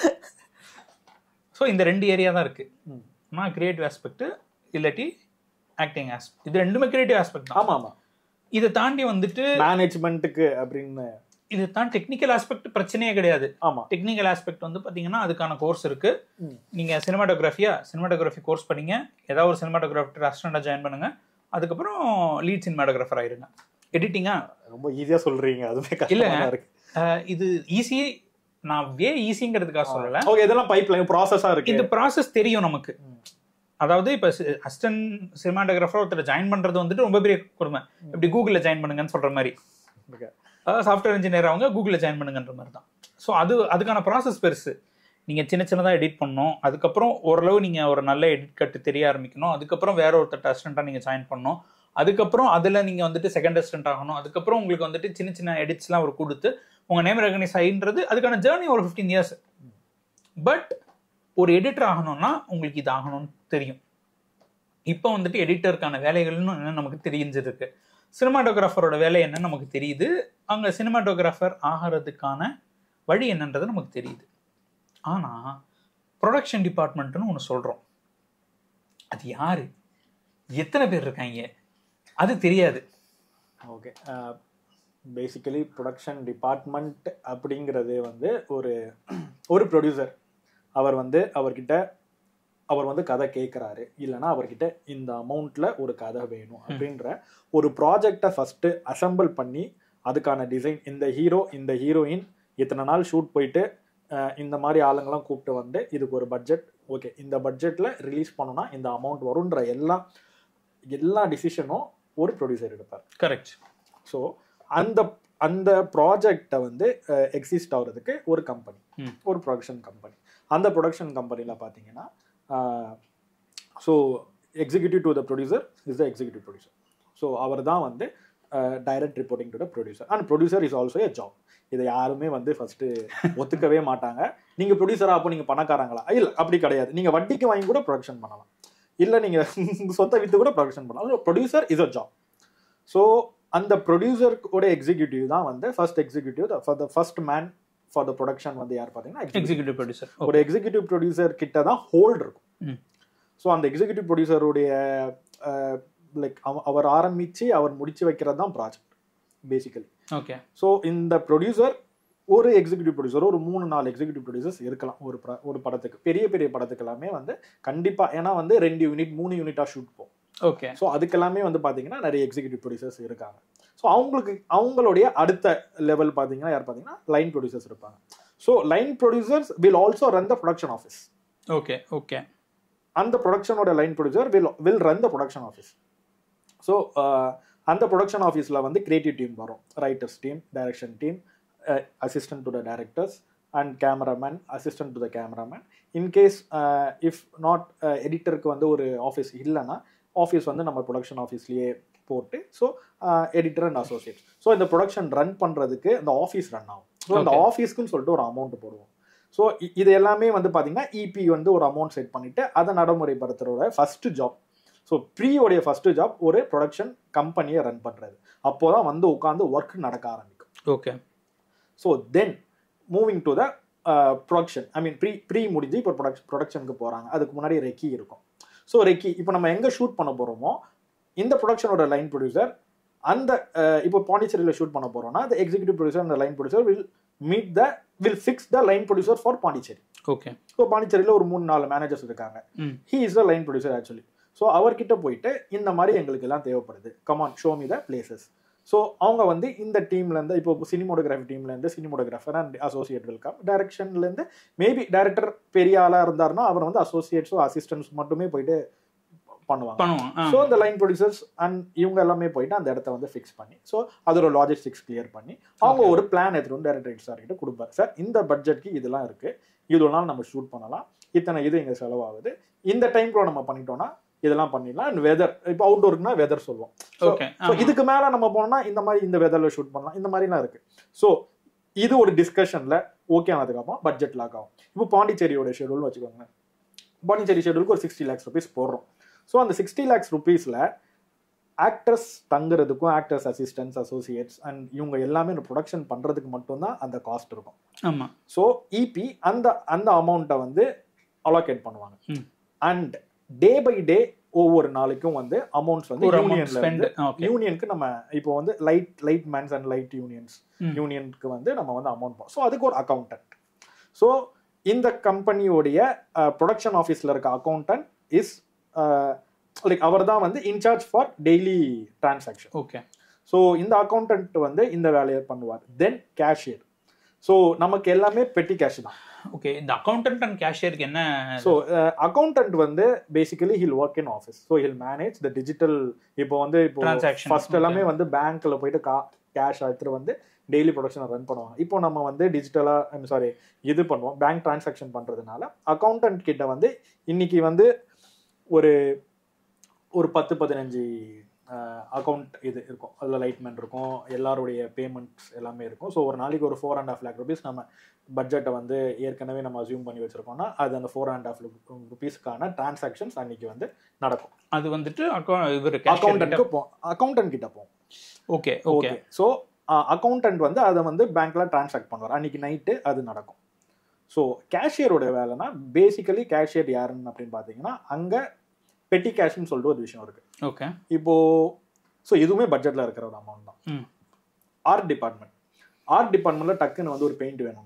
ஸோ இந்த ரெண்டு ஏரியா தான் இருக்கு ம். நான் கிரியேட்டிவ் ஆஸ்பெக்ட் இல்லாட்டி ஆக்டிங் ஆஸ்பெக்ட் இது ரெண்டுமே கிரியேட்டிவ் ஆஸ்பெக்ட் தான் ஆமா ஆமா இதை தாண்டி வந்துட்டு மேனேஜ்மெண்ட்டுக்கு அப்படின்னு இது தான் டெக்னிக்கல் ஆஸ்பெக்ட் பிரச்சனையே கிடையாது ஆமா டெக்னிக்கல் ஆஸ்பெக்ட் வந்து பாத்தீங்கன்னா அதுக்கான கோர்ஸ் இருக்கு ம். நீங்க சினிமாட்டோகிராஃபியா சினிமாட்டோகிராஃபி கோர்ஸ் படிங்க ஏதாவது ஒரு சினிமாட்டோகிராஃபர் அசிஸ்டண்டா ஜாயின் பண்ணுங்க அதுக்கப்புறம் லீட் சினிமாட்டோகிராஃபர் ஆயிருங்க எடிட்டிங்கா ரொம்ப ஈஸியா சொல்றீங்க அதுவே கஷ்டமா இல்லைங்க. தான் இருக்கு இது ஈஸி நான் வே ஈஸிங்கிறதுக்காக சொல்லல ஓகே இதெல்லாம் பைப் லைன் ப்ராசஸா இருக்கு இந்த ப்ராசஸ் தெரியும் நமக்கு ம். அதாவது இப்போ அசிஸ்டன்ட் சினிமாட்டோகிராஃபர் ஒருத்தர் ஜாயின் பண்றது வந்துட்டு ரொம்ப பெரிய கொடுமை இப்படி கூகுளில் ஜாயின் பண்ணுங்கன்னு சொல்ற மாதிரி Okay. சாஃப்ட்வேர் இன்ஜினியர் அவங்க கூகுளில் ஜாயின் பண்ணுங்கன்ற மாதிரி தான் ஸோ அது அதுக்கான ப்ராசஸ் பெருசு நீங்கள் சின்ன சின்னதாக எடிட் பண்ணணும் அதுக்கப்புறம் ஓரளவு நீங்கள் ஒரு நல்ல எடிட் கட்டு தெரிய ஆரம்பிக்கணும் அதுக்கப்புறம் வேற ஒருத்தர் அசிஸ்டண்ட்டாக நீங்கள் ஜாயின் பண்ணணும் அதுக்கப்புறம் அதில் நீங்கள் வந்துட்டு செகண்ட் அசிஸ்டன்ட் ஆகணும் அதுக்கப்புறம் உங்களுக்கு வந்துட்டு சின்ன சின்ன எடிட்ஸ்லாம் ஒரு கொடுத்து உங்கள் நேம் ரெகனைஸ் ஆகின்றது அதுக்கான ஜேர்னி ஒரு ஃபிஃப்டீன் இயர்ஸ் பட் ஒரு எடிட்டர் ஆகணும்னா உங்களுக்கு இது ஆகணும்னு தெரியும் இப்போ வந்துட்டு எடிட்டருக்கான வேலைகள்னு என்ன நமக்கு தெரிஞ்சிருக்கு சினிமாட்டோகிராஃபரோட வேலை என்னன்னு நமக்கு தெரியுது அங்கே சினிமாட்டோகிராஃபர் ஆகிறதுக்கான வழி என்னன்றது நமக்கு தெரியுது ஆனால் ப்ரொடக்ஷன் டிபார்ட்மெண்ட்னு ஒன்று சொல்கிறோம் அது யாரு எத்தனை பேர் இருக்காங்க அது தெரியாது ஓகே பேசிக்கலி ப்ரொடக்ஷன் டிபார்ட்மெண்ட் அப்படிங்கிறது வந்து ஒரு ஒரு ப்ரொடியூசர் அவர் வந்து அவர்கிட்ட அவர் வந்து கதை கேட்குறாரு இல்லைன்னா அவர்கிட்ட இந்த அமௌண்ட்ல ஒரு கதை வேணும் அப்படின்ற ஒரு ப்ராஜெக்டை ஃபஸ்ட்டு அசெம்பிள் பண்ணி அதுக்கான டிசைன் இந்த ஹீரோ இந்த ஹீரோயின் இத்தனை நாள் ஷூட் போயிட்டு அஹ், இந்த மாதிரி ஆளுங்கெல்லாம் கூப்பிட்டு வந்து இதுக்கு ஒரு பட்ஜெட் ஓகே இந்த பட்ஜெட்டில் ரிலீஸ் பண்ணோன்னா இந்த அமௌண்ட் வரும்ன்ற எல்லா எல்லா டிசிஷனும் ஒரு ப்ரொடியூசர் எடுப்பார் கரெக்ட் ஸோ அந்த அந்த ப்ராஜெக்டை வந்து எக்ஸிஸ்ட் ஆகிறதுக்கு ஒரு கம்பெனி ம். ஒரு ப்ரொடக்ஷன் கம்பெனி அந்த ப்ரொடக்ஷன் கம்பெனியில் பார்த்தீங்கன்னா so executive to the producer is the executive producer so அவர் தான் வந்து direct reporting to the producer and producer is also a job இதை யாருமே வந்து ஃபர்ஸ்ட் ஒத்துக்கவே மாட்டாங்க நீங்க ப்ரொடியூசரா அப்போ நீங்க பணக்காரங்களா இல்ல அப்படி கிடையாது நீங்க வட்டிக்கு வாங்கி கூட ப்ரொடக்ஷன் பண்ணலாம் இல்ல நீங்க சொந்த வித்து கூட ப்ரொடக்ஷன் பண்ணலாம் producer is a job so அந்த ப்ரொடியூசரோட எக்ஸிக்யூட்டிவ் தான் வந்து first executive for the first man for the production வந்து யார் பார்த்தீங்கன்னா executive. எக்ஸிக்யூட்டிவ் ப்ரொடியூசர் ஒரு எக்ஸிக்யூட்டிவ் ப்ரொடியூசர் கிட்ட தான் ஹோல்ட் இருக்கும் ம். ஸோ அந்த எக்ஸிக்யூட்டிவ் ப்ரொடியூசருடைய லைக் அவர் ஆரம்பிச்சு அவர் முடிச்சு வைக்கிறது தான் ப்ராஜெக்ட் பேசிக்கலி ஓகே ஸோ இந்த ப்ரொடியூசர் ஒரு எக்ஸிக்யூட்டிவ் ப்ரொடியூசர் ஒரு மூணு நாலு எக்ஸிக்யூட்டிவ் ப்ரொடியூசர்ஸ் இருக்கலாம் ஒரு பட- ஒரு படத்துக்கு பெரிய பெரிய படத்துக்கு எல்லாமே வந்து கண்டிப்பா ஏன்னா வந்து ரெண்டு யூனிட் மூணு யூனிட்டா ஷூட் போகும் ஓகே ஸோ அதுக்கெல்லாமே வந்து பாத்தீங்கன்னா நிறைய எக்ஸிக்யூட்டிவ் ப்ரொடியூசர்ஸ் இருக்காங்க ஸோ அவங்களுக்கு அவங்களுடைய அடுத்த லெவல் பாத்தீங்கன்னா யார் பாத்தீங்கன்னா லைன் ப்ரொடியூசர்ஸ் இருப்பாங்க so line producers will also run the production office okay okay அந்த ப்ரொடக்ஷனோட line producer will will run the production office so அந்த ப்ரொடக்ஷன் ஆஃபீஸில் வந்து கிரியேட்டிவ் டீம் வரும் writers team direction team assistant to the directors and cameraman assistant to the cameraman in case if not எடிட்டருக்கு வந்து ஒரு office இல்லைன்னா ஆஃபீஸ் வந்து நம்ம ப்ரொடக்ஷன் ஆஃபீஸ்லேயே போட்டு so editor and associate so இந்த ப்ரொடக்ஷன் ரன் பண்ணுறதுக்கு இந்த ஆஃபீஸ் ரன் ஆகும் ஸோ அந்த Okay. ஆஃபீஸ்க்குன்னு சொல்லிட்டு ஒரு அமௌண்ட் போடுவோம் ஸோ இது எல்லாமே வந்து பார்த்தீங்கன்னா இபி வந்து ஒரு அமௌண்ட் செட் பண்ணிட்டு அதை நடைமுறைப்படுத்துறோட ஃபர்ஸ்ட் ஜாப் ஸோ ப்ரீயோடைய ஃபர்ஸ்ட் ஜாப் ஒரு ப்ரொடக்ஷன் கம்பெனியை ரன் பண்ணுறது அப்போ தான் வந்து உட்காந்து ஒர்க் நடக்க ஆரம்பிக்கும் okay so then moving to the production I mean pre pre முடிஞ்சு இப்போ ப்ரொடக்ஷன் ப்ரொடக்ஷனுக்கு போகிறாங்க அதுக்கு முன்னாடி ரெக்கி இருக்கும் ஸோ ரெக்கி இப்போ நம்ம எங்கே ஷூட் பண்ண போகிறோமோ இந்த ப்ரொடக்ஷனோட லைன் ப்ரொடியூசர் அந்த அஹ், இப்போ பாண்டிச்சேரியில் ஷூட் பண்ண போகிறோம்னா the எக்ஸிக்யூட்டிவ் ப்ரொடியூசர் அந்த line producer will meet the will fix the line producer for Pondicherry okay so பாண்டிச்சேரியில் ஒரு மூணு நாலு மேனேஜர்ஸ் இருக்காங்க ம் he is the line producer actually so அவர்கிட்ட போயிட்டு இந்த மாதிரி எங்களுக்கு எல்லாம் தேவைப்படுது come on show me the places so அவங்க வந்து இந்த டீம்லேருந்து இப்போ சினிமோட்டோகிராஃபி டீம்லேருந்து சினிமோட்டோகிராஃபர் அண்ட் அசோசியேட் வெல்கம் டைரக்ஷன்லேருந்து மேபி டைரக்டர் பெரிய ஆளாக இருந்தாருன்னா அவர் வந்து அசோசியேட்ஸோ அசிஸ்டன்ஸ் மட்டுமே போயிட்டு பண்ணுவாங்க பண்ணுவான் ஆ. ஸோ இந்த லைன் ப்ரொடியூசர்ஸ் அண்ட் இவங்க எல்லாமே போயிட்டு அந்த இடத்த வந்து ஃபிக்ஸ் பண்ணி ஸோ அதோட லாஜிஸ்டிக்ஸ் கிளியர் பண்ணி அவங்க ஒரு பிளான் எடுத்துட்டு வந்து டேரக்டர் சார் கிட்ட கொடுப்பாரு சார் இந்த பட்ஜெட்க்கு இதெல்லாம் இருக்கு இது நாள் நம்ம ஷூட் பண்ணலாம் இத்தனை இது இங்க செலவாகுது இந்த டைம்க்குள்ள நம்ம பண்ணிட்டோம்னா இதெல்லாம் பண்ணிடலாம் அண்ட் வெதர் இப்போ அவுட்டோருக்குனா வெதர் சொல்லுவோம் ஸோ ஓகே ஸோ இதுக்கு மேல நம்ம போனோம்னா இந்த மாதிரி இந்த வெதர்ல ஷூட் பண்ணலாம் இந்த மாதிரிலாம் இருக்கு ஸோ இது ஒரு டிஸ்கஷன்ல ஓகே ஆனதுக்கப்புறம் பட்ஜெட் லாக் ஆகும் இப்போ பாண்டிச்சேரியோட ஷெடியூல்னு வச்சுக்கோங்க பாண்டிச்சேரி ஷெடியூலுக்கு ஒரு சிக்ஸ்டி லேக்ஸ் ருபீஸ் போடுறோம் ஸோ அந்த சிக்ஸ்டி லேக்ஸ் ருபீஸில் ஆக்டர்ஸ் தங்குறதுக்கும் ஆக்டர்ஸ் அசிஸ்டன்ஸ் அசோசியேட்ஸ் அண்ட் இவங்க எல்லாமே ப்ரொடக்ஷன் பண்ணுறதுக்கு மட்டும்தான் அந்த காஸ்ட் இருக்கும் ஆமா ஸோ இபி அந்த அந்த அமௌண்ட்டை வந்து அலோகேட் பண்ணுவாங்க ம். அண்ட் டே பை டே ஒவ்வொரு நாளைக்கும் வந்து அமௌண்ட்ஸ் வந்து ஒரு அமௌண்ட் யூனியன்ல ஸ்பெண்ட் இருந்து ஓகே யூனியனுக்கு நம்ம இப்போ வந்து light light mans and light unions ம். யூனியனுக்கு வந்து நம்ம வந்து அமௌண்ட் போகிறோம் ஸோ அதுக்கு ஒரு அக்கௌண்டன்ட் ஸோ இந்த கம்பெனியோடைய ப்ரொடக்ஷன் ஆஃபீஸில் இருக்க அக்கௌண்டன்ட் இஸ் லைக் அவர் தான் வந்து in charge for daily transaction okay so இந்த அக்கௌண்டன்ட் வந்து இந்த வேலையை பண்ணுவார் தென் கேஷியர் ஸோ நமக்கு எல்லாமே பெட்டி கேஷ் தான் ஓகே இந்த அக்கௌண்டன்ட் அண்ட் கேஷியருக்கு என்ன ஸோ அக்கௌண்டன்ட் வந்து basically he'll work in office so he'll manage the digital இப்போ வந்து இப்போ Transaction, ஃபர்ஸ்ட் எல்லாமே வந்து பேங்க்ல போயிட்டு கா கேஷ் எடுத்துட்டு வந்து டெய்லி ப்ரொடக்ஷனை ரன் பண்ணுவாங்க இப்போ நம்ம வந்து டிஜிட்டலா ஐம் சாரி இது பண்ணுவோம் பேங்க் டிரான்சாக்ஷன் பண்றதுனால அக்கௌண்டன்ட் கிட்ட வந்து இன்னைக்கு வந்து ஒரு ஒரு பத்து பதினஞ்சு அக்கௌண்ட் இது இருக்கும் அதில் லைட்மெண்ட் இருக்கும் எல்லாருடைய பேமெண்ட்ஸ் எல்லாமே இருக்கும் ஸோ ஒரு நாளைக்கு ஒரு four and half lakh rupees நம்ம பட்ஜெட்டை வந்து ஏற்கனவே நம்ம அசியூம் பண்ணி வச்சிருக்கோம்னா அது அந்த ஃபோர் அண்ட் ஆஃப் ருபீஸ்க்கான டிரான்சாக்ஷன்ஸ் அன்னைக்கு வந்து நடக்கும் அது வந்துட்டு அக்கௌண்ட் இவர் அக்கௌண்டன்ட்க்கு போ அக்கௌண்டன்ட் கிட்ட போகும் okay okay okay so accountant வந்து அதை வந்து பேங்க்ல டிரான்சாக்ட் பண்ணுவார் அன்னைக்கு நைட்டு அது நடக்கும் ஸோ கேஷியரோட வேலைனா பேசிக்கலி கேஷியர் யாருன்னு அப்படின்னு பார்த்தீங்கன்னா அங்கே பெட்டி கேஷ்னு சொல்லிட்டு ஒரு விஷயம் இருக்கு ஓகே இப்போ ஸோ இதுவுமே பட்ஜெட்ல இருக்கிற ஒரு அமௌண்ட் தான் ம். ஆர்ட் டிபார்ட்மெண்ட் ஆர்ட் டிபார்ட்மெண்ட்ல டக்குன்னு வந்து ஒரு பெயிண்ட் வேணும்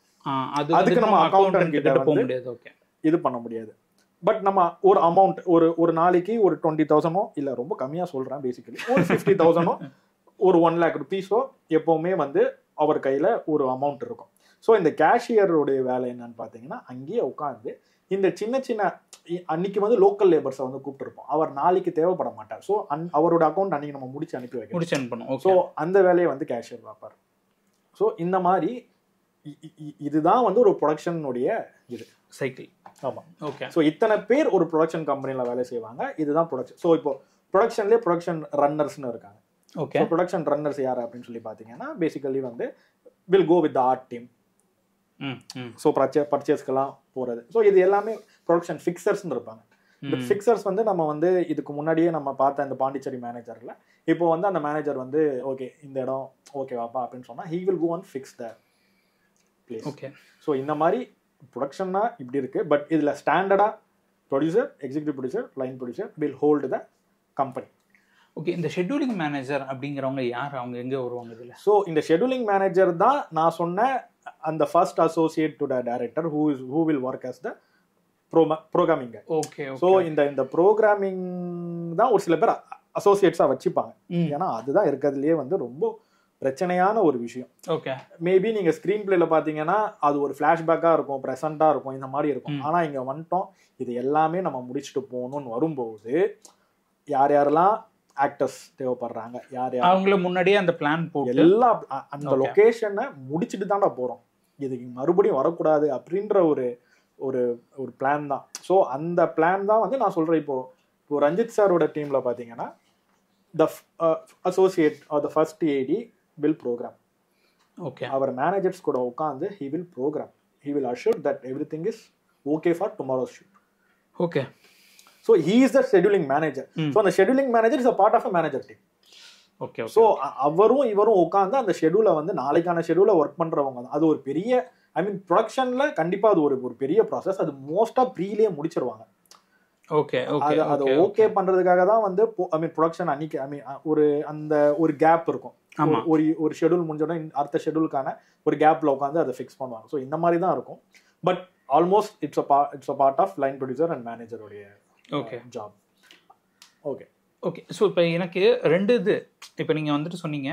அது அதுக்கு நம்ம accountant கிட்ட போக வந்து- முடியாது ஓகே இது பண்ண முடியாது பட் நம்ம ஒரு அமௌண்ட் ஒரு ஒரு நாளைக்கு ஒரு டுவெண்ட்டி தௌசண்டோ இல்லை ரொம்ப கம்மியாக சொல்கிறேன் பேசிக்கலி ஒரு ஃபிஃப்டி தௌசண்டோ ஒரு ஒன் லேக் ருபீஸோ எப்போவுமே வந்து அவர் கையில் ஒரு அமௌண்ட் இருக்கும் ஸோ இந்த கேஷியருடைய வேலை என்னன்னு பார்த்தீங்கன்னா அங்கேயே உட்காந்து இந்த சின்ன சின்ன இ- அன்னைக்கு வந்து லோக்கல் லேபர்ஸை வந்து கூப்பிட்டுருப்போம் அவர் நாளைக்கு தேவைப்பட மாட்டார் ஸோ அன் அவரோட அக்கௌண்ட் அன்னைக்கு நம்ம முடிச்சு அனுப்பி வைக்கணும் முடிச்சு அனுப்பணும் ஸோ ஓகே அந்த வேலையை வந்து கேஷியர் பார்ப்பார் ஸோ இந்த மாதிரி இ- இ- இ- இதுதான் வந்து ஒரு ப்ரொடக்ஷனுடைய இது சைக்கிள் ஆமாம் ஓகே ஸோ இத்தனை பேர் ஒரு ப்ரொடக்ஷன் கம்பெனியில் வேலை செய்வாங்க இதுதான் ப்ரொடக்ஷன் ஸோ இப்போ ப்ரொடக்ஷன்லேயே ப்ரொடக்ஷன் ரன்னர்ஸ்னு இருக்காங்க ஓகே ஸோ ப்ரொடக்ஷன் ரன்னர்ஸ் யார் அப்படின்னு சொல்லி பார்த்தீங்கன்னா பேசிக்கலி வந்து will go with art team ம் ம் ஸோ பர்ச்சே பர்ச்சேஸ்க்கெல்லாம் போகிறது ஸோ இது எல்லாமே ப்ரொடக்ஷன் ஃபிக்சர்ஸ்னு இருப்பாங்க இந்த ம். ஃபிக்சர்ஸ் வந்து நம்ம வந்து இதுக்கு முன்னாடியே நம்ம பார்த்த இந்த பாண்டிச்சேரி மேனேஜரில் இப்போ வந்து அந்த மேனேஜர் வந்து ஓகே இந்த இடம் ஓகே வாப்பா அப்படின்னு சொன்னால் he will go and fix the place okay so இந்த மாதிரி ப்ரொடக்ஷன்னா இப்படி இருக்கு பட் இதில் ஸ்டாண்டர்டாக producer executive producer line producer will hold the company okay இந்த ஷெட்யூலிங் மேனேஜர் அப்படிங்கிறவங்க யார் அவங்க எங்க வருவாங்க இதுல ஸோ இந்த ஷெடியூலிங் மேனேஜர் தான் நான் சொன்ன அந்த first associate to the director who is who will work as the programming okay so இந்த இந்த ப்ரோக்ராமிங் தான் ஒரு சில பேர் அசோசியேட்ஸாக வச்சுப்பாங்க ம் ஏன்னா அதுதான் இருக்கிறதுலே வந்து ரொம்ப பிரச்சனையான ஒரு விஷயம் ஓகே மேபி நீங்க ஸ்க்ரீன் பிளேல பாத்தீங்கன்னா அது ஒரு ஃபிளாஷ்பேக்காக இருக்கும் ப்ரெசண்டா இருக்கும் இந்த மாதிரி இருக்கும் ம். ஆனா இங்க வந்துட்டோம் இது எல்லாமே நம்ம முடிச்சுட்டு போகணும்னு வரும்போது யார் யாரெல்லாம் ஆக்டர்ஸ் தேவைப்படுறாங்க யார் யார் அவங்கள முன்னாடியே அந்த பிளான் போட்டு எல்லா அ- அந்த Okay. லொகேஷனை முடிச்சுட்டு தான்டா போறோம் இதுக்கு மறுபடியும் வரக்கூடாது அப்படின்ற ஒரு ஒரு ஒரு பிளான் தான் ஸோ அந்த பிளான் தான் வந்து நான் சொல்றேன் இப்போ இப்போ ரஞ்சித் சாரோட டீம்ல பாத்தீங்கன்னா the associate or the first AD will program okay அவர் மேனேஜர்ஸ் கூட உட்காந்து he will program he will assure that everything is okay for tomorrow shoot okay so he is the scheduling manager ம். So அந்த scheduling manager is a part of a manager team okay so அவரும் இவரும் உட்காந்து அந்த ஷெடியூலை வந்து நாளைக்கான ஷெடியூலை work பண்றவங்க தான் அது ஒரு பெரிய ஐ மீன் ப்ரொடக்ஷன்ல கண்டிப்பா அது ஒரு ஒரு பெரிய ப்ராசஸ் அது மோஸ்டா ப்ரீலேயே முடிச்சிருவாங்க ஓகே ஓகே அது அது ஓகே பண்றதுக்காக தான் வந்து ஐ மீன் ப்ரொடக்ஷன் அன்னைக்கு ஐ மீன் ஒரு அந்த ஒரு கேப் இருக்கும் ஆமா ஒரு- ஒரு ஒரு ஷெடியூல் முடிஞ்சோடனே அடுத்த ஷெடியூலுக்கான ஒரு கேப்ல உட்காந்து அதை ஃபிக்ஸ் பண்ணுவாங்க ஸோ இந்த மாதிரி தான் இருக்கும் but almost it's a it's a part of line producer and மேனேஜருடைய okay job okay okay so இப்போ எனக்கு ரெண்டு இது இப்போ நீங்கள் வந்துட்டு சொன்னீங்க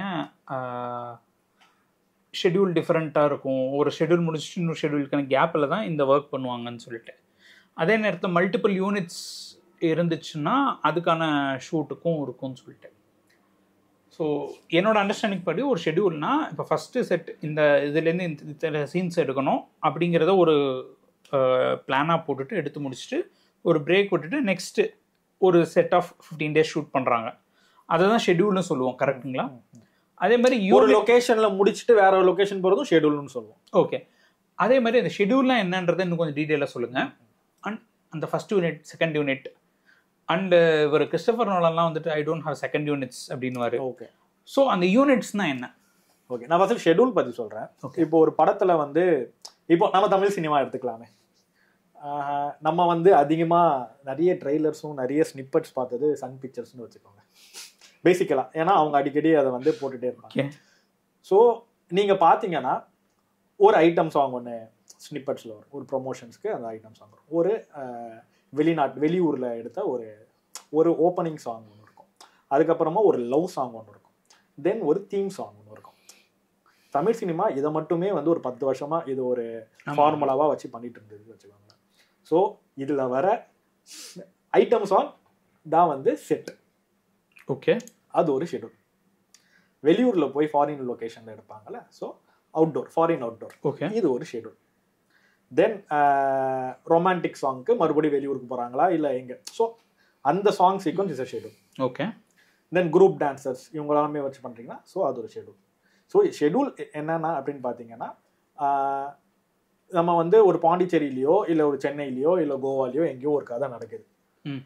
ஷெட்யூல் டிஃப்ரெண்ட்டாக இருக்கும் ஒரு ஷெட்யூல் முடிச்சுட்டு இன்னொரு ஷெட்யூலுக்கான கேப்பில் தான் இந்த ஒர்க் பண்ணுவாங்கன்னு சொல்லிட்டு அதே நேரத்தில் மல்டிபிள் யூனிட்ஸ் இருந்துச்சுன்னா அதுக்கான ஷூட்டுக்கும் இருக்கும்னு சொல்லிட்டு ஸோ என்னோட அண்டர்ஸ்டாண்டிங் படி ஒரு ஷெடியூல்னா இப்போ ஃபஸ்ட்டு செட் இந்த இதுலேருந்து இந்த இத்தனை சீன்ஸ் எடுக்கணும் அப்படிங்கிறத ஒரு பிளானாக போட்டுட்டு எடுத்து முடிச்சுட்டு ஒரு பிரேக் விட்டுட்டு நெக்ஸ்ட்டு ஒரு set of fifteen days shoot பண்ணுறாங்க அதை தான் ஷெடியூல்னு சொல்லுவோம் கரெக்டுங்களா அதே மாதிரி ஒரு யூனிட் லொகேஷன்ல முடிச்சுட்டு வேற ஒரு லொகேஷன் போறதும் ஷெடியூல்னு சொல்லுவோம் ஓகே அதே மாதிரி அந்த ஷெடியூல்லாம் என்னன்றதை இன்னும் கொஞ்சம் டீட்டெயிலாக சொல்லுங்கள் அண்ட் அந்த first unit second unit and இவர் கிறிஸ்டபர் நோலன்லாம் வந்துட்டு I don't have second units அப்படின்னுவாரு ஓகே ஸோ அந்த யூனிட்ஸ்னா என்ன ஓகே நான் ஃபர்ஸ்ட் ஷெட்யூல் பத்தி சொல்றேன் Okay. இப்போ ஒரு படத்துல வந்து இப்போ நம்ம தமிழ் சினிமா எடுத்துக்கலாமே ஆஹ் நம்ம வந்து அதிகமா நிறைய ட்ரெய்லர்ஸும் நிறைய ஸ்னிப்பட்ஸ் பார்த்தது சன் பிக்சர்ஸ்னு வச்சுக்கோங்க பேசிக்கலா ஏன்னா அவங்க அடிக்கடி அதை வந்து போட்டுட்டே இருப்பாங்க ஓகே ஸோ நீங்க பாத்தீங்கன்னா ஒரு ஐட்டம் சாங் ஒன்று ஸ்னிப்பட்ஸில் வரும் ஒரு ப்ரொமோஷன்ஸ்க்கு அந்த ஐட்டம் சாங் வரும் ஒரு அஹ், வெளிநாட்டு வெளியூரில் எடுத்த ஒரு ஒரு ஓப்பனிங் சாங் ஒன்று இருக்கும் அதுக்கப்புறமா ஒரு லவ் சாங் ஒன்று இருக்கும் தென் ஒரு தீம் சாங் ஒன்று இருக்கும் தமிழ் சினிமா இதை மட்டுமே வந்து ஒரு பத்து வருஷமா இது ஒரு ஆமா. ஃபார்முலாவாக வச்சு பண்ணிட்டு இருந்தது வச்சுக்கோங்களேன் ஸோ இதில் வர ஐட்டம் சாங் தான் வந்து செட் ஓகே அது ஒரு ஷெடியூல் வெளியூரில் போய் ஃபாரின் லொகேஷனில் எடுப்பாங்கல்ல so outdoor foreign outdoor okay இது ஒரு ஷெடியூல் தென் ரொமான்டிக் சாங்க்கு மறுபடியும் வெளியூருக்கு போகிறாங்களா இல்லை எங்கே ஸோ அந்த song sequence is a schedule okay then group dancers இவங்க எல்லாமே வச்சு பண்ணுறீங்கன்னா ஸோ அது ஒரு ஷெடியூல் ஸோ ஷெடியூல் என்னென்னா அப்படின்னு பார்த்தீங்கன்னா ஆஹ், நம்ம வந்து ஒரு பாண்டிச்சேரியிலையோ இல்லை ஒரு சென்னையிலையோ இல்லை கோவாலையோ எங்கேயோ ஒரு கதை நடக்குது ம்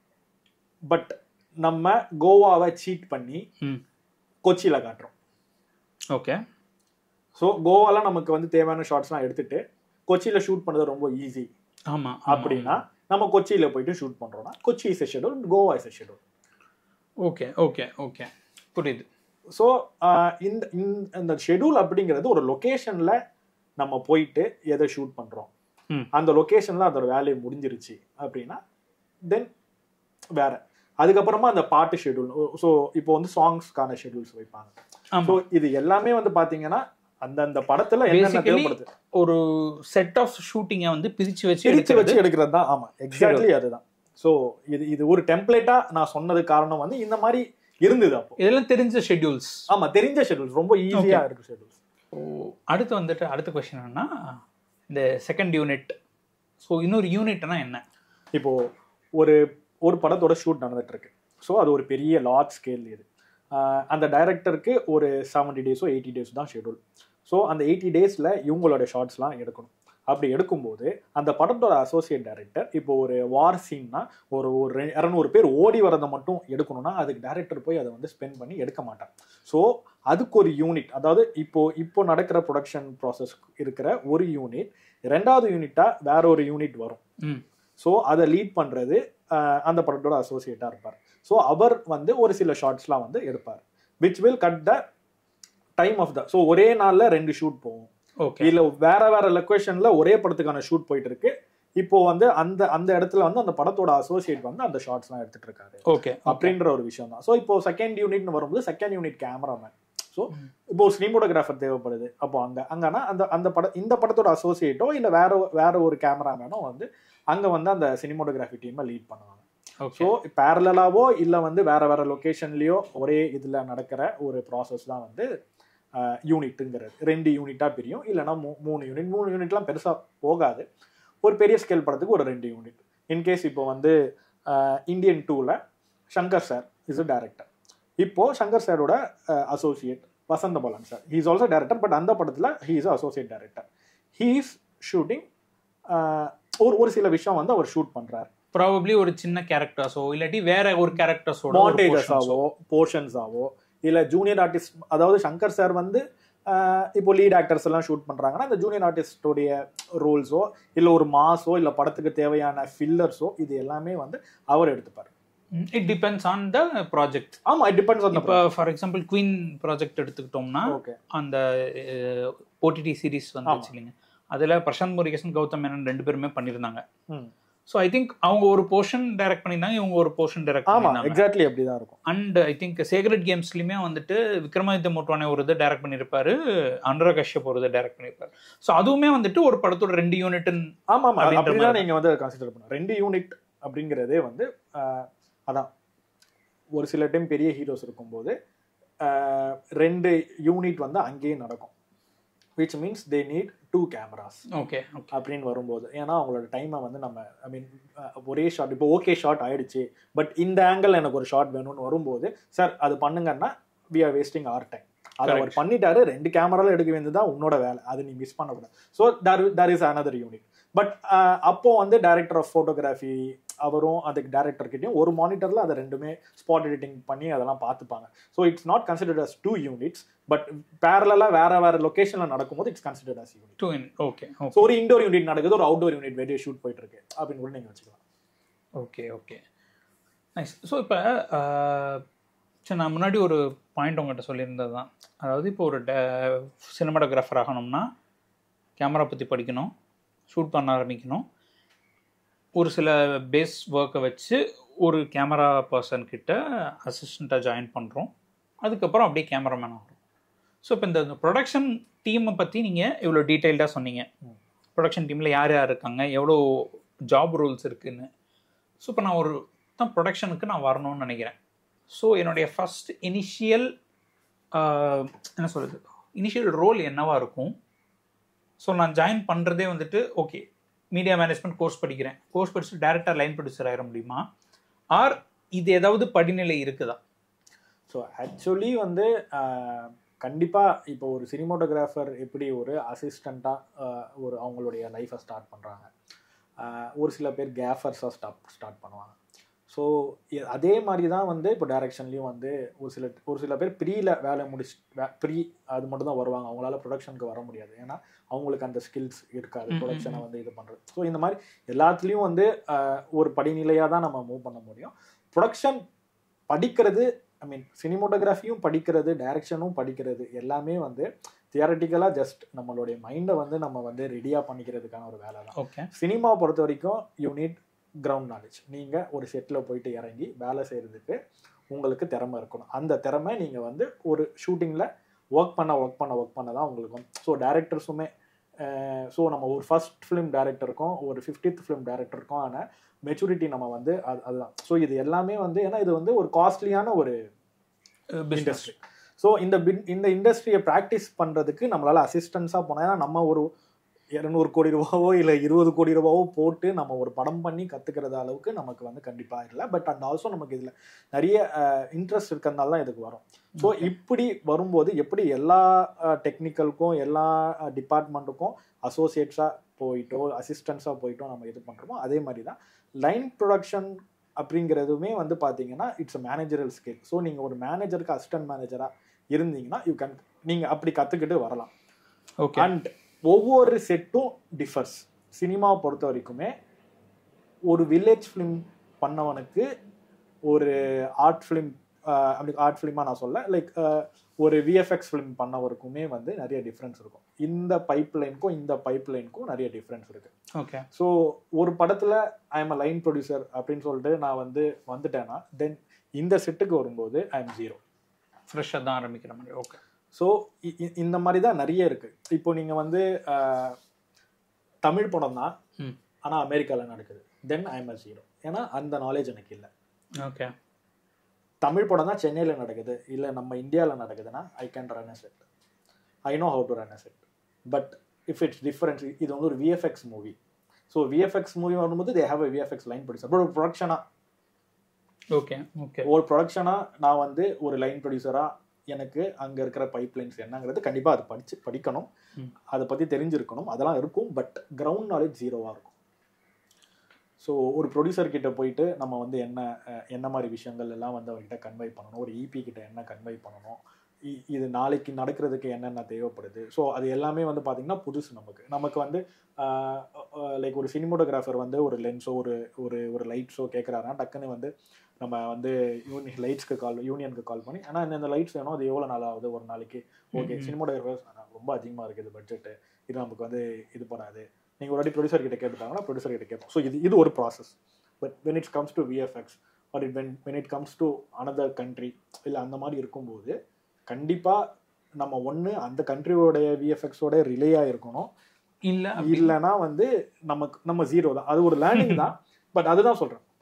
பட் நம்ம கோவாவை சீட் பண்ணி ம் கொச்சியில் காட்டுறோம் ஓகே ஸோ கோவால நமக்கு வந்து தேவையான ஷார்ட்ஸ்லாம் எடுத்துட்டு கொச்சியில் ஷூட் பண்ணது ரொம்ப ஈஸி ஆமாம் அப்படின்னா நம்ம கொச்சியில் போயிட்டு ஷூட் பண்ணுறோம்னா Kochi is a schedule Goa is a schedule okay okay okay புரியுது ஸோ இந்த இந்த- இந்த ஷெடியூல் அப்படிங்கிறது ஒரு லொக்கேஷனில் நம்ம போயிட்டு எதை ஷூட் பண்ணுறோம் ம். அந்த லொக்கேஷனில் அதோட வேலையை முடிஞ்சிருச்சு அப்படின்னா தென் வேற அதுக்கப்புறமா அந்த பாட்டு ஷெடியூல் ஸோ இப்போ வந்து சாங்ஸ்க்கான ஷெடியூல்ஸ் வைப்பாங்க ஸோ ஆமாம் இது எல்லாமே வந்து பார்த்தீங்கன்னா அந்தந்த படத்துல என்னென்ன Basically, தேவைப்படுது ஒரு செட் ஆஃப் ஷூட்டிங்கை வந்து பிரித்து வச்சு பிரிச்சு எடுக்கிறது வச்சு எடுக்கிறது தான் ஆமா எக்ஸாக்ட்லி அதுதான் ஸோ இது இது ஒரு டெம்ப்ளேட்டா நான் சொன்னது காரணம் வந்து இந்த மாதிரி இருந்தது அப்போ இதெல்லாம் தெரிஞ்ச ஷெட்யூல்ஸ் ஆமா தெரிஞ்ச ஷெடியூல்ஸ் ரொம்ப ஈஸியா இருக்கு ஷெடியூல்ஸ் அடுத்து வந்துட்டு அடுத்த கொஸ்டின் என்னன்னா இந்த செகண்ட் யூனிட் ஸோ இன்னொரு யூனிட்னா என்ன இப்போ ஒரு ஒரு படத்தோட ஷூட் நடந்துட்டு இருக்கு ஸோ அது ஒரு பெரிய லார்ஜ் ஸ்கேல் இது ஆஹ் அந்த டைரக்டருக்கு ஒரு செவன்டி டேஸோ எயிட்டி டேஸ் தான் ஷெடியூல் ஸோ அந்த எயிட்டி டேஸில் இவங்களோட ஷார்ட்ஸ்லாம் எடுக்கணும் அப்படி எடுக்கும்போது அந்த படத்தோட அசோசியேட் டைரக்டர் இப்போ ஒரு வார் சீன்னா ஒரு ஒரு ரெ- இரநூறு பேர் ஓடி வரதை மட்டும் எடுக்கணும்னா அதுக்கு டைரக்டர் போய் அதை வந்து ஸ்பெண்ட் பண்ணி எடுக்க மாட்டார் ஸோ அதுக்கு ஒரு யூனிட் அதாவது இப்போ இப்போ நடக்கிற ப்ரொடக்ஷன் ப்ராசஸ் இருக்கிற ஒரு யூனிட் ரெண்டாவது யூனிட்டாக வேற ஒரு யூனிட் வரும் ம் ஸோ அதை லீட் பண்ணுறது அந்த படத்தோட அசோசியேட்டாக இருப்பார் ஸோ அவர் வந்து ஒரு சில ஷார்ட்ஸ்லாம் வந்து எடுப்பார் which will cut the time of the so ஒரே நாளில் ரெண்டு ஷூட் போகும் ஓகே இல்ல வேற வேற லொக்கேஷன்ல ஒரே படத்துக்கான ஷூட் போயிட்டு இருக்கு இப்போ வந்து அந்த அந்த இடத்துல வந்து அந்த படத்தோட அசோசியேட் வந்து அந்த ஷார்ட்ஸ்லாம் எடுத்துட்டு இருக்காரு ஓகே அப்படின்ற ஒரு விஷயம் தான் ஸோ இப்போ செகண்ட் யூனிட்னு வரும்போது செகண்ட் யூனிட் கேமராமேன் ஸோ இப்போ ஒரு சினிமோட்டோகிராஃபர் தேவைப்படுது அப்போ அங்க அங்கன்னா அந்த அந்த பட இந்த படத்தோட அசோசியேட்டோ இல்ல வேற வேற ஒரு கேமராமேனோ வந்து அங்க வந்து அந்த சினிமோட்டோகிராஃபி டீமை லீட் பண்ணுவாங்க ஓகே ஸோ பேரலாவோ இல்ல வந்து வேற வேற லொகேஷன்லயோ ஒரே இதுல நடக்கிற ஒரு ப்ராசஸ் தான் வந்து யூனிட்டுங்கிறது ரெண்டு யூனிட்டா பிரியும் இல்லைன்னா மூ மூணு யூனிட் மூணு யூனிட்லாம் பெருசா போகாது ஒரு பெரிய ஸ்கேல் படத்துக்கு ஒரு ரெண்டு யூனிட் இன்கேஸ் இப்போ வந்து இந்தியன் டூவில் Shankar sir is a director இப்போ சங்கர் சாரோட associate Vasantha Balan sir he is also director but அந்த படத்தில் he is associate director he is shooting ஒரு ஒரு சில விஷயம் வந்து அவர் ஷூட் பண்றாரு ப்ராபப்ளி ஒரு சின்ன கேரக்டர்ஸோ இல்லாட்டி வேற ஒரு கேரக்டர்ஸோட மாண்டேஜஸ் ஆவோ போர்ஷன்ஸ் ஆவோ இல்ல ஜூனியர் ஆர்டிஸ்ட் அதாவது சங்கர் சார் வந்து ஆஹ், இப்போ லீட் ஆக்டர்ஸ் எல்லாம் ஷூட் பண்றாங்கன்னா அந்த ஜூனியர் ஆர்டிஸ்டோடைய ரோல்ஸோ இல்ல ஒரு மாஸோ இல்ல படத்துக்கு தேவையான ஃபில்லர்ஸோ இது எல்லாமே வந்து அவர் எடுத்துப்பாரு it depends on the project ஆமா இட் டிபெண்ட்ஸ் ஆன் இப்போ ஃபார் எக்ஸாம்பிள் குவீன் ப்ராஜெக்ட் எடுத்துக்கிட்டோம்னா ஓகே அந்த ஓடிடி சீரிஸ் வந்துச்சு இல்லைங்க அதில் பிரசாந்த் முருகேசன் கௌதம் மேனன் ரெண்டு பேருமே பண்ணியிருந்தாங்க ஸோ ஐ திங்க் அவங்க ஒரு போர்ஷன் டைரக்ட் பண்ணியிருந்தாங்க இவங்க ஒரு போர்ஷன் டைரக்ட் ஆமா பண்ணியிருந்தாங்க எக்ஸாக்ட்லி அப்படிதான் இருக்கும் அண்ட் ஐ திங்க் சேக்ரெட் கேம்ஸ்லையுமே வந்துட்டு விக்ரமாதித்ய மோட்வானே ஒரு இதை டைரக்ட் பண்ணியிருப்பாரு அனுராக் கஷ்யப் ஒரு இதை டைரக்ட் பண்ணியிருப்பாரு ஸோ அதுவுமே வந்துட்டு ஒரு படத்தோட ரெண்டு யூனிட் ஆமா ஆமா அப்படின்ற அப்படிதான் மாதிரி. நீங்க வந்து கன்சிடர் பண்ணணும் ரெண்டு யூனிட் அப்படிங்கிறதே வந்து ஆஹ், அதான் ஒரு சில டைம் பெரிய ஹீரோஸ் இருக்கும்போது ஆஹ், ரெண்டு யூனிட் வந்து அங்கேயே நடக்கும் which means they need two cameras okay okay அப்படின்னு வரும்போது ஏன்னா அவங்களோட டைமை வந்து நம்ம ஐ மீன் ஒரே ஷாட் இப்போ ஓகே ஷாட் ஆயிடுச்சு பட் இந்த ஆங்கிள் எனக்கு ஒரு ஷாட் வேணும்னு வரும்போது சார் அது பண்ணுங்கன்னா we are wasting our time அதை அவர் Correct. பண்ணிட்டாரு ரெண்டு கேமரால எடுக்க வேண்டியது தான் உன்னோட வேலை அது நீ மிஸ் பண்ணக்கூடாது so there there is another unit but அப்போ வந்து டைரக்டர் ஆஃப் ஃபோட்டோகிராஃபி அவரும் அதுக்கு டேரக்டர் கிட்டயும் ஒரு மானிட்டர்ல அதை ரெண்டுமே ஸ்பாட் எடிட்டிங் பண்ணி அதெல்லாம் பார்த்துப்பாங்க so it's not considered as two units but பேரலா வேற வேற லொகேஷன்ல நடக்கும்போது it's considered as unit two in okay okay so ஒரு இண்டோர் யூனிட் நடக்குது ஒரு அவுட்டோர் யூனிட் வெளியே ஷூட் போயிட்டு இருக்கு அப்படின்னு கூட நீங்க வச்சுக்கலாம் ஓகே ஓகே நைஸ் ஸோ இப்போ சரி நான் முன்னாடி ஒரு பாயிண்ட் உங்கள்கிட்ட சொல்லியிருந்தது தான் அதாவது இப்போ ஒரு சினிமாட்டோகிராஃபர் ஆகணும்னா கேமரா பற்றி படிக்கணும் ஷூட் பண்ண ஆரம்பிக்கணும் ஒரு சில பேஸ் ஒர்க்கை வச்சு ஒரு கேமரா பர்சன் கிட்ட அசிஸ்டண்ட்டாக ஜாயின் பண்ணுறோம் அதுக்கப்புறம் அப்படியே கேமராமேன் ஆகிறோம் ஸோ இப்போ இந்த ப்ரொடக்ஷன் டீமை பற்றி நீங்கள் இவ்வளோ டீட்டெயில்டாக சொன்னீங்க ம். ப்ரொடக்ஷன் டீமில் யார் யார் இருக்காங்க எவ்வளோ ஜாப் ரூல்ஸ் இருக்குன்னு ஸோ இப்போ நான் ஒரு தான் ப்ரொடக்ஷனுக்கு நான் வரணும்னு நினைக்கிறேன் ஸோ என்னுடைய ஃபஸ்ட் இனிஷியல் என்ன சொல்கிறது இனிஷியல் ரோல் என்னவா இருக்கும் ஸோ நான் ஜாயின் பண்ணுறதே வந்துட்டு ஓகே மீடியா மேனேஜ்மெண்ட் கோர்ஸ் படிக்கிறேன் கோர்ஸ் படிச்சுட்டு டேரக்டாக லைன் ப்ரொடியூசர் ஆயிட முடியுமா ஆர் இது ஏதாவது படிநிலை இருக்குதா ஸோ ஆக்சுவலி வந்து ஆஹ், கண்டிப்பா இப்போ ஒரு சினிமோட்டோகிராஃபர் எப்படி ஒரு அசிஸ்டண்ட்டாக ஒரு அவங்களுடைய லைஃப்பை ஸ்டார்ட் பண்றாங்க ஆஹ், ஒரு சில பேர் கேஃபர்ஸாக ஸ்டார்ட் ஸ்டார்ட் பண்ணுவாங்க ஸோ அதே மாதிரி தான் வந்து இப்போ டைரக்ஷன்லேயும் வந்து ஒரு சில ஒரு சில பேர் ப்ரீல வேலை முடிச்சு ப்ரீ அது மட்டும் தான் வருவாங்க அவங்களால ப்ரொடக்ஷனுக்கு வர முடியாது ஏன்னா அவங்களுக்கு அந்த ஸ்கில்ஸ் இருக்காது ம், ம், ப்ரொடக்ஷனை ம். வந்து இது பண்ணுறது ஸோ இந்த மாதிரி எல்லாத்துலேயும் வந்து ஆஹ், ஒரு படிநிலையாக தான் நம்ம மூவ் பண்ண முடியும் ப்ரொடக்ஷன் படிக்கிறது ஐ மீன் சினிமோட்டோகிராஃபியும் படிக்கிறது டைரக்ஷனும் படிக்கிறது எல்லாமே வந்து தியரட்டிக்கலாக ஜஸ்ட் நம்மளுடைய மைண்டை வந்து நம்ம வந்து ரெடியாக பண்ணிக்கிறதுக்கான ஒரு வேலை தான் ஓகே சினிமா பொறுத்த வரைக்கும் யூ நீட் கிரவுண்ட் நாலேஜ் நீங்கள் ஒரு செட்டில் போயிட்டு இறங்கி வேலை செய்கிறதுக்கு உங்களுக்கு திறமை இருக்கணும் அந்த திறமை நீங்கள் வந்து ஒரு ஷூட்டிங்கில் ஒர்க் பண்ண ஒர்க் பண்ண ஒர்க் பண்ண தான் உங்களுக்கு வந்து ஸோ டேரக்டர்ஸுமே ஸோ நம்ம ஒரு ஃபர்ஸ்ட் ஃபிலிம் டேரக்டருக்கும் ஒரு ஃபிஃப்டித் ஃபிலிம் டேரக்டருக்கும் ஆன மெச்சூரிட்டி நம்ம வந்து அது அதுதான் ஸோ இது எல்லாமே வந்து ஏன்னா இது வந்து ஒரு காஸ்ட்லியான ஒரு பிஸ்னஸ் இண்டஸ்ட்ரி ஸோ இந்த பின் இந்த இண்டஸ்ட்ரியை ப்ராக்டிஸ் பண்ணுறதுக்கு நம்மளால அசிஸ்டன்ஸாக போனால் ஏன்னா நம்ம ஒரு இரநூறு கோடி ரூபாவோ இல்லை இருபது கோடி ரூபாவோ போட்டு நம்ம ஒரு படம் பண்ணி கற்றுக்கிறது அளவுக்கு நமக்கு வந்து கண்டிப்பாக இல்லை பட் அண்ட் ஆல்சோ நமக்கு இதில் நிறைய இன்ட்ரெஸ்ட் இருக்கிறதுனால தான் இதுக்கு வரும் ஸோ இப்படி வரும்போது எப்படி எல்லா டெக்னிக்கலுக்கும் எல்லா டிபார்ட்மெண்ட்டுக்கும் அசோசியேட்ஸாக போயிட்டோ அசிஸ்டன்ஸாக போயிட்டோ நம்ம இது பண்ணுறோமோ அதே மாதிரி தான் லைன் ப்ரொடக்ஷன் அப்படிங்கிறதுமே வந்து பார்த்தீங்கன்னா இட்ஸ் மேனேஜரல் ஸ்கில் ஸோ நீங்கள் ஒரு மேனேஜருக்கு அசிஸ்டன்ட் மேனேஜராக இருந்தீங்கன்னா யூ கேன் நீங்கள் அப்படி கற்றுக்கிட்டு வரலாம் ஓகே அண்ட் ஒவ்வொரு செட்டும் டிஃபர்ஸ் சினிமா பொறுத்த வரைக்குமே ஒரு வில்லேஜ் ஃபிலிம் பண்ணவனுக்கு ஒரு ஆர்ட் ஃபிலிம் அப்படி ஆர்ட் ஃபிலிமாக நான் சொல்ல லைக் ஒரு விஎஃப்எக்ஸ் ஃபிலிம் பண்ணவருக்குமே வந்து நிறைய டிஃப்ரென்ஸ் இருக்கும் இந்த பைப் லைனுக்கும் இந்த பைப் லைனுக்கும் நிறைய டிஃப்ரென்ஸ் இருக்கு ஓகே ஸோ ஒரு படத்தில் I am a line producer அப்படின்னு சொல்லிட்டு நான் வந்து வந்துட்டேன்னா தென் இந்த செட்டுக்கு வரும்போது ஐ எம் ஜீரோ ஃப்ரெஷ்ஷாக தான் ஆரம்பிக்கிற மாதிரி ஓகே ஸோ இந்த மாதிரி தான் நிறைய இருக்கு இப்போ நீங்க வந்து அஹ், தமிழ் படம் தான் ம். ஆனா அமெரிக்கால நடக்குது தென் ஐ எம் ஜீரோ ஏன்னா அந்த நாலேஜ் எனக்கு இல்லை ஓகே தமிழ் படம் தான் சென்னையில நடக்குது இல்லை நம்ம இந்தியாவில் நடக்குதுன்னா I can run a set I know how to run a set but if it's difference இது வந்து ஒரு VFX movie so VFX movie வரும்போது they have VFX line producer but ஒரு ப்ரொடக்ஷனாக ஓகே ஓகே ஒரு ப்ரொடக்ஷனாக நான் வந்து ஒரு லைன் ப்ரொடியூசராக எனக்கு அங்கே இருக்கிற பைப்லைன்ஸ் என்னங்கிறது கண்டிப்பாக அது படிச்சு படிக்கணும் ம். அதை பற்றி தெரிஞ்சிருக்கணும் அதெல்லாம் இருக்கும் பட் கிரவுண்ட் நாலேஜ் ஜீரோவாக இருக்கும் ஸோ ஒரு ப்ரொடியூசர் கிட்ட போயிட்டு நம்ம வந்து என்ன அஹ், என்ன மாதிரி விஷயங்கள் எல்லாம் வந்து அவர்கிட்ட கன்வை பண்ணணும் ஒரு இபி கிட்ட என்ன கன்வை பண்ணணும் இ- இது நாளைக்கு நடக்கிறதுக்கு என்னென்ன தேவைப்படுது ஸோ அது எல்லாமே வந்து பார்த்தீங்கன்னா புதுசு நமக்கு நமக்கு வந்து லைக் ஒரு சினிமோட்டோகிராஃபர் வந்து ஒரு லென்ஸோ ஒரு ஒரு ஒரு லைட் ஷோ கேட்குறாருன்னா டக்குன்னு வந்து நம்ம வந்து யூனி லைட்ஸ்க்கு கால் யூனியனுக்கு கால் பண்ணி ஆனால் இந்த லைட்ஸ் வேணும் அது எவ்வளோ நாள் ஆகுது ஒரு நாளைக்கு ஓகே ம்ம். சினிமோட்டோகிராஃபர் ரொம்ப அதிகமாக இருக்குது பட்ஜெட்டு இது நமக்கு வந்து இது பண்ணாது நீங்கள் ஒரு வாட்டி ப்ரொடியூசர் கிட்ட கேட்டுட்டாங்கன்னா ப்ரொடியூசர் கிட்ட கேட்போம் ஸோ இது இது ஒரு process but when it's comes to VFX or it when when it comes to another country இல்லை அந்த மாதிரி இருக்கும்போது கண்டிப்பாக நம்ம ஒன்று அந்த கண்ட்ரியோடைய விஎஃப்எக்ஸோட ரிலேயாக இருக்கணும் இல்ல இல்லைன்னா வந்து நமக்கு நம்ம ஜீரோ தான் அது ஒரு லேர்னிங் தான் பட் அதுதான் சொல்கிறேன்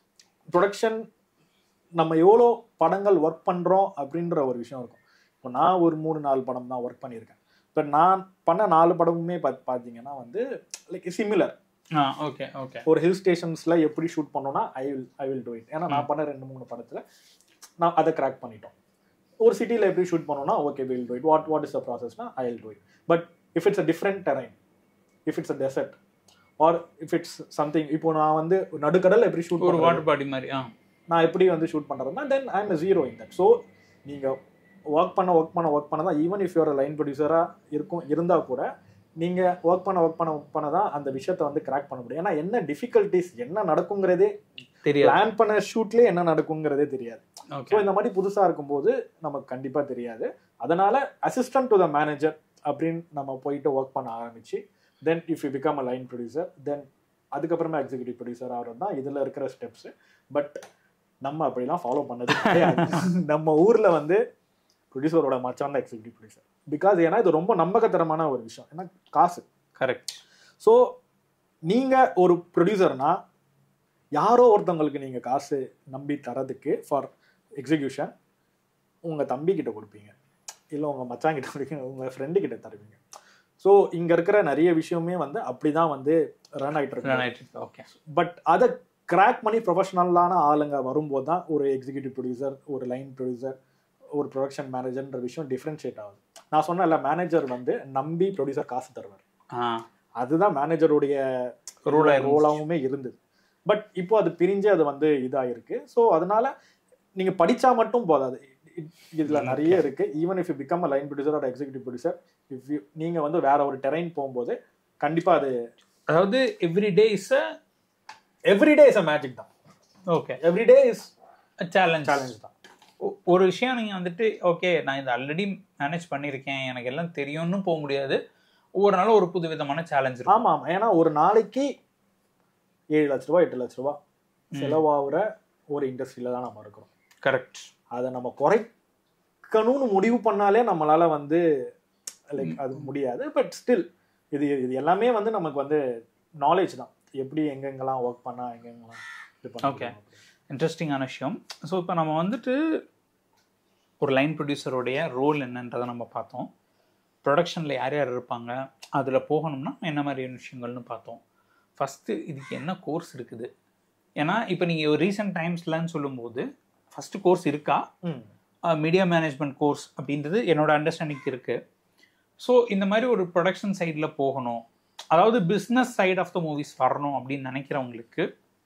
ப்ரொடக்ஷன் நம்ம எவ்வளோ படங்கள் ஒர்க் பண்ணுறோம் அப்படின்ற ஒரு விஷயம் இருக்கும் இப்போ நான் ஒரு மூணு நாலு படம் தான் ஒர்க் பண்ணியிருக்கேன் இப்போ நான் பண்ண நாலு படமுமே பார்த்து பார்த்தீங்கன்னா வந்து like similar ah okay okay ஒரு ஹில் ஸ்டேஷன்ஸ்ல எப்படி ஷூட் பண்ணோம்னா I will I will do it ஏன்னா நான் பண்ண ரெண்டு மூணு படத்துல நான் அதை கிராக் பண்ணிட்டோம் ஒரு சிட்டியில் எப்படி ஷூட் பண்ணோம்னா okay will do it what what is the ப்ராசஸ்னா I will do it but if it's a different terrain if it's a desert or if it's something இப்போ நான் வந்து நடுக்கடல் எப்படி ஷூட் ஒரு பண்ணுறது வாட்டர் பாடி மாதிரி ஆ நான் எப்படி வந்து ஷூட் பண்ணுறதுனா then I am zero in that so நீங்கள் ஒர்க் பண்ண ஒர்க் பண்ண ஒர்க் பண்ண தான் ஈவன் இஃப் யூர் லைன் ப்ரொடியூசராக இருக்கும் இருந்தால் கூட நீங்கள் ஒர்க் பண்ண ஒர்க் பண்ண ஒர்க் பண்ண தான் அந்த விஷயத்தை வந்து கிராக் பண்ண முடியும் ஏன்னா என்ன டிஃபிகல்ட்டிஸ் என்ன நடக்குங்கிறதே தெரியாது பிளான் பண்ண ஷூட்லேயே என்ன நடக்குங்கிறதே தெரியாது ஸோ ஓகே இந்த மாதிரி புதுசாக இருக்கும்போது நமக்கு கண்டிப்பாக தெரியாது அதனால அசிஸ்டன்ட் டு த மேனேஜர் அப்படின்னு நம்ம போயிட்டு ஒர்க் பண்ண ஆரம்பிச்சு then if you become a line producer then அதுக்கப்புறமா எக்ஸிக்யூட்டிவ் ப்ரொடியூசர் ஆகிறது தான் இதில் இருக்கிற ஸ்டெப்ஸ் பட் நம்ம அப்படிலாம் ஃபாலோ பண்ணது கிடையாது நம்ம ஊரில் வந்து ப்ரொடியூசரோட மச்சான் தான் எக்ஸிக்யூட்டிவ் ப்ரொடியூசர் பிகாஸ் ஏன்னா இது ரொம்ப நம்பகத்தரமான ஒரு விஷயம் ஏன்னா காசு கரெக்ட் ஸோ நீங்கள் ஒரு ப்ரொடியூசர்னா யாரோ ஒருத்தவங்களுக்கு நீங்கள் காசு நம்பி தரதுக்கு ஃபார் எக்ஸிக்யூஷன் உங்கள் தம்பி கிட்ட கொடுப்பீங்க இல்லை உங்கள் மச்சான் கிட்ட கொடுப்பீங்க உங்கள் ஃப்ரெண்டு கிட்ட தருவீங்க ஸோ இங்கே இருக்கிற நிறைய விஷயமே வந்து அப்படி தான் வந்து ரன் ஆகிட்டு இருக்கு ஓகே பட் அதை கிராக் பண்ணி ப்ரொஃபஷனலான ஆளுங்க வரும்போது தான் ஒரு எக்ஸிக்யூட்டிவ் ப்ரொடியூசர் ஒரு லைன் ப்ரொடியூசர் ஒரு ப்ரொடக்ஷன் மேனேஜர்ன்ற விஷயம் டிஃப்ரென்ஷியேட் ஆகுது நான் சொன்னேன்ல மேனேஜர் வந்து நம்பி ப்ரொடியூசர் காசு தருவார் ஆ அதுதான் மேனேஜருடைய Role ஆ இருந்துச்சு. ரோலாவுமே இருந்தது பட் இப்போ அது பிரிஞ்சு அது வந்து இதாயிருக்கு ஸோ அதனால நீங்க படிச்சா மட்டும் போதாது இ- இதுல Mm, நிறைய இருக்கு even if you become a line producer or executive producer if you நீங்க வந்து வேற ஒரு டெரைன் போகும்போது கண்டிப்பா அது அதாவது every day is everyday is a magic தான் okay everyday is challenge challenge தான் ஒ- ஒரு விஷயம் நீங்கள் வந்துட்டு ஓகே நான் இதை ஆல்ரெடி மேனேஜ் பண்ணியிருக்கேன் எனக்கு எல்லாம் தெரியும்னு போக முடியாது ஒவ்வொரு நாளும் ஒரு புது விதமான சேலஞ்ச் இருக்கும் ஆமா ஆமா ஏன்னா ஒரு நாளைக்கு ஏழு லட்ச ரூபா எட்டு லட்ச ரூபா செலவாகுற ஒரு இண்டஸ்ட்ரியில தான் நம்ம இருக்கிறோம் கரெக்ட் அதை நம்ம குறைக்கணும்னு முடிவு பண்ணாலே நம்மளால வந்து லைக் அது முடியாது பட் ஸ்டில் இது இது எல்லாமே வந்து நமக்கு வந்து நாலேஜ் தான் எப்படி எங்கெங்கெல்லாம் ஒர்க் பண்ணா எங்கெங்கெல்லாம் இது பண்ண Okay. முடியும் அப்படி. இன்ட்ரெஸ்டிங்கான விஷயம் ஸோ இப்போ நம்ம வந்துட்டு ஒரு லைன் ப்ரொடியூசருடைய ரோல் என்னன்றதை நம்ம பார்த்தோம் ப்ரொடக்ஷனில் யார் யார் இருப்பாங்க அதில் போகணும்னா என்ன மாதிரியான விஷயங்கள்னு பார்த்தோம் ஃபஸ்ட்டு இதுக்கு என்ன கோர்ஸ் இருக்குது ஏன்னா இப்போ நீங்கள் ஒரு ரீசெண்ட் டைம்ஸ்லன்னு சொல்லும்போது ஃபஸ்ட்டு கோர்ஸ் இருக்கா ம் மீடியா மேனேஜ்மெண்ட் கோர்ஸ் அப்படின்றது என்னோட அண்டர்ஸ்டாண்டிங் இருக்குது ஸோ இந்த மாதிரி ஒரு ப்ரொடக்ஷன் சைடில் போகணும் அதாவது business side of the movies வரணும் அப்படின்னு நினைக்கிறவங்களுக்கு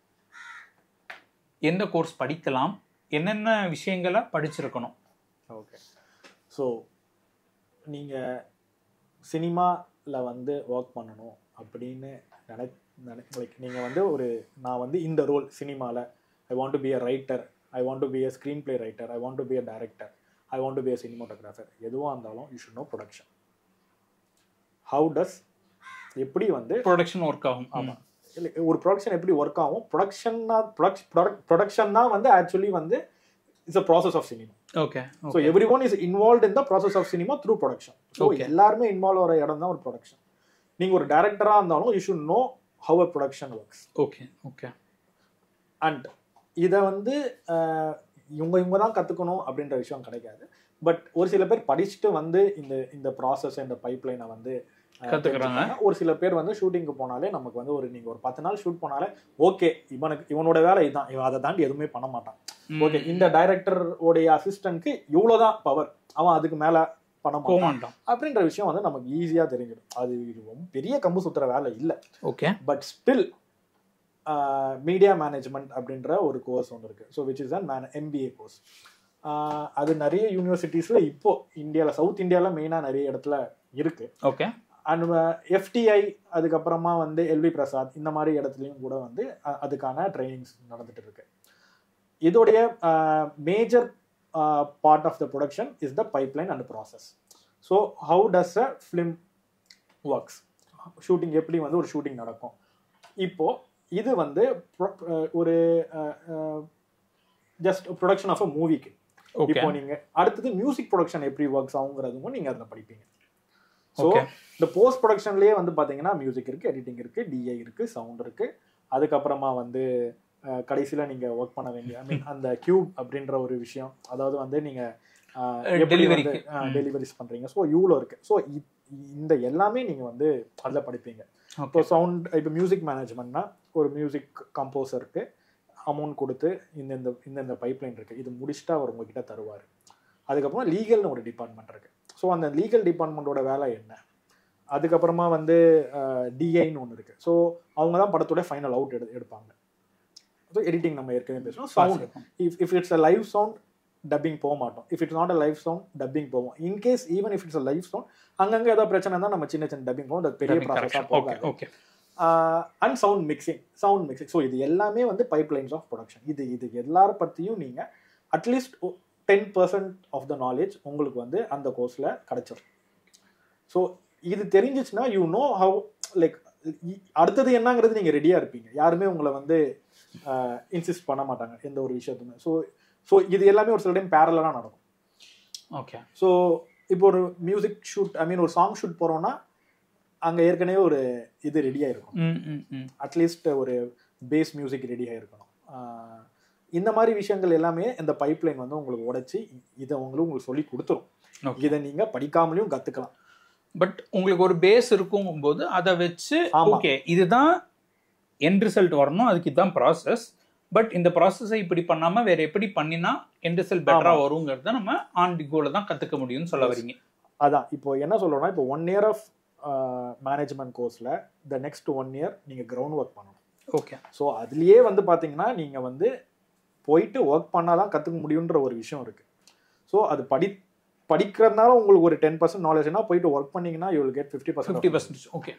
எந்த கோர்ஸ் படிக்கலாம் என்னென்ன விஷயங்களை படிச்சிருக்கணும் ஓகே ஸோ நீங்கள் சினிமாவில் வந்து ஒர்க் பண்ணணும் அப்படின்னு நினை நினை லைக் நீங்கள் வந்து ஒரு நான் வந்து இந்த ரோல் சினிமாவில் I want to be a writer I want to be a screenplay writer I want to be a director I want to be a cinematographer எதுவாக இருந்தாலும் you should know production how does எப்படி வந்து production work ஆகும் ஆமாம் இல்லை ஒரு production எப்படி work ஆகும் ப்ரொடக்ஷன்னா ப்ரொடக்ஷ் ப்ரொடக்ஷன் தான் வந்து ஆக்சுவலி வந்து it's a process of cinema okay so every one is involve in the process of cinema through production so Okay. எல்லாருமே இன்வால்வ் ஆகிற இடம் தான் ஒரு ப்ரொடக்ஷன் நீங்கள் ஒரு டேரக்டராக இருந்தாலும் you should know how a production works okay okay and இதை வந்து அஹ், இவங்க இவங்க தான் கற்றுக்கணும் அப்படின்ற விஷயம் கிடைக்காது பட் ஒரு சில பேர் படிச்சுட்டு வந்து இந்த இந்த ப்ராசஸ் இந்த பைப்லைனை வந்து அஹ், கத்துக்கறாங்க. தெரிஞ்சுப்பாங்க. ஒரு சில பேர் வந்து ஷூட்டிங்க்கு போனாலே நமக்கு வந்து ஒரு நீங்கள் ஒரு பத்து நாள் ஷூட் போனாலே ஓகே இவனுக்கு இவனோட வேலை இதுதான் இவன் அதை தாண்டி எதுவுமே பண்ண மாட்டான் ஓகே இந்த டைரக்டர் உடைய அசிஸ்டன்ட்க்கு இவ்வளவுதான் பவர் அவன் அதுக்கு மேல பண்ண போக மாட்டான் மாட்டோம் அப்படின்ற விஷயம் வந்து நமக்கு ஈஸியா தெரிஞ்சிடும் அது இது ரொம்ப பெரிய கம்பு சுத்துற வேலை இல்ல okay but still media management அப்படின்ற ஒரு கோர்ஸ் ஒன்று இருக்கு so which is an man MBA course அது நிறைய யூனிவர்சிட்டிஸ்ல இப்போ இந்தியாவில் சவுத் இந்தியாவில் மெயினாக நிறைய இடத்துல இருக்கு ஓகே அண்ட் எஃப்டிஐ அதுக்கப்புறமா வந்து எல்வி பிரசாத் இந்த மாதிரி இடத்துலையும் கூட வந்து அ- அதுக்கான ட்ரைனிங்ஸ் நடந்துட்டு இருக்கு இதோடைய major part of the production is the pipeline and process so how does a film works shooting எப்படி வந்து ஒரு ஷூட்டிங் நடக்கும் இப்போ இது வந்து pro- அஹ், ஒரு ஜஸ்ட் ப்ரொடக்ஷன் ஆஃப் அ மூவிக்கு ஓகே இப்போ நீங்க அடுத்தது மியூசிக் ப்ரொடக்ஷன் எப்படி ஒர்க்ஸ் ஆகுங்கிறதும் நீங்க அதுல படிப்பீங்க ஸோ ஓகே இந்த போஸ்ட் ப்ரொடக்ஷன்லயே வந்து பாத்தீங்கன்னா மியூசிக் இருக்கு எடிட்டிங் இருக்கு டிஐ இருக்கு சவுண்ட் இருக்கு அதுக்கப்புறமா வந்து கடைசியில் நீங்கள் ஒர்க் பண்ண வேண்டிய ஐ மீன் அந்த கியூப் அப்படின்ற ஒரு விஷயம் அதாவது வந்து நீங்கள் Delivery க்கு. ம். டெலிவரிஸ் பண்ணுறீங்க ஸோ இவ்வளோ இருக்கு ஸோ இந்த எல்லாமே நீங்கள் வந்து அதில் படிப்பீங்க இப்போ ஓகே சவுண்ட் இப்போ மியூசிக் மேனேஜ்மெண்ட்னா ஒரு மியூசிக் கம்போசருக்கு அமௌண்ட் கொடுத்து இந்த இந்த இந்த இந்த பைப்லைன் இருக்குது இது முடிச்சுட்டு அவர் உங்ககிட்ட தருவார் அதுக்கப்புறம் லீகல்னு ஒரு டிபார்ட்மெண்ட் இருக்குது ஸோ அந்த லீகல் டிபார்ட்மெண்ட்டோட வேலை என்ன அதுக்கப்புறமா வந்து டிஐன்னு ஒன்று இருக்குது ஸோ அவங்க தான் படத்தோட ஃபைனல் அவுட் எடு எடுப்பாங்க ஸோ எடிட்டிங் நம்ம ஏற்கனவே பேசுகிறோம் sound if if it's a live sound dubbing போக மாட்டோம் if it's not a live sound dubbing போவோம் in case even if it's a live sound அங்கங்கே ஏதாவது பிரச்சனை தான் நம்ம சின்ன சின்ன டப்பிங் போவோம் அது பெரிய ப்ராசஸாக ஓகே போகாது okay and sound mixing sound mixing so இது எல்லாமே வந்து பைப் லைன்ஸ் ஆஃப் ப்ரொடக்ஷன் இது இது எல்லார பற்றியும் நீங்கள் at least ten percent of the knowledge உங்களுக்கு வந்து அந்த கோர்ஸில் கிடைச்சிரும் ஸோ இது தெரிஞ்சிச்சுன்னா யூ நோ ஹவு லைக் அடுத்தது என்னங்கிறது நீங்கள் ரெடியாக இருப்பீங்க யாருமே உங்களை வந்து இன்சிஸ்ட் பண்ண மாட்டாங்க எந்த ஒரு விஷயத்துமே ஸோ ஸோ இது எல்லாமே ஒரு சில டைம் பேரலாக நடக்கும் ஓகே ஸோ இப்போ ஒரு மியூசிக் ஷூட் ஐ மீன் ஒரு சாங் ஷூட் போகிறோன்னா அங்கே ஏற்கனவே ஒரு இது ரெடியாக இருக்கும் ம் ம் ம் அட்லீஸ்ட் ஒரு பேஸ் மியூசிக் ரெடியாக இருக்கணும் ஆஹ் இந்த மாதிரி விஷயங்கள் எல்லாமே இந்த பைப்லைன் வந்து உங்களுக்கு உடைச்சி இதை உங்களுக்கு உங்களுக்கு சொல்லி கொடுத்துரும் Okay. இதை நீங்கள் படிக்காமலையும் கற்றுக்கலாம் பட் உங்களுக்கு ஒரு பேஸ் இருக்குங்கும்போது அதை வச்சு ஆமா. ஓகே இதுதான் எண்ட் ரிசல்ட் வரணும் அதுக்கு இதுதான் ப்ராசஸ் பட் இந்த ப்ராசஸை இப்படி பண்ணாம வேற எப்படி பண்ணினா எண்ட் ரிசல்ட் பெட்டரா ஆமா. வருங்கிறத நம்ம ஆன் தி கோல தான் கத்துக்க முடியும்னு சொல்ல Yes. வரீங்க அதான் இப்போ என்ன சொல்கிறோன்னா இப்போ ஒன் இயர் ஆஃப் மேனேஜ்மெண்ட் கோர்ஸில் த நெக்ஸ்ட் ஒன் இயர் நீங்கள் கிரவுண்ட் ஒர்க் பண்ணணும் ஓகே ஸோ அதுலேயே வந்து பார்த்தீங்கன்னா நீங்கள் வந்து போயிட்டு ஒர்க் பண்ணால் தான் கற்றுக்க முடியுன்ற ஒரு விஷயம் இருக்குது ஸோ அது படி படிக்கிறதுனால உங்களுக்கு ஒரு டென் பர்சன்ட் நாலேஜ்னா போயிட்டு ஒர்க் பண்ணீங்கன்னா you will get fifty fifty percent percentage okay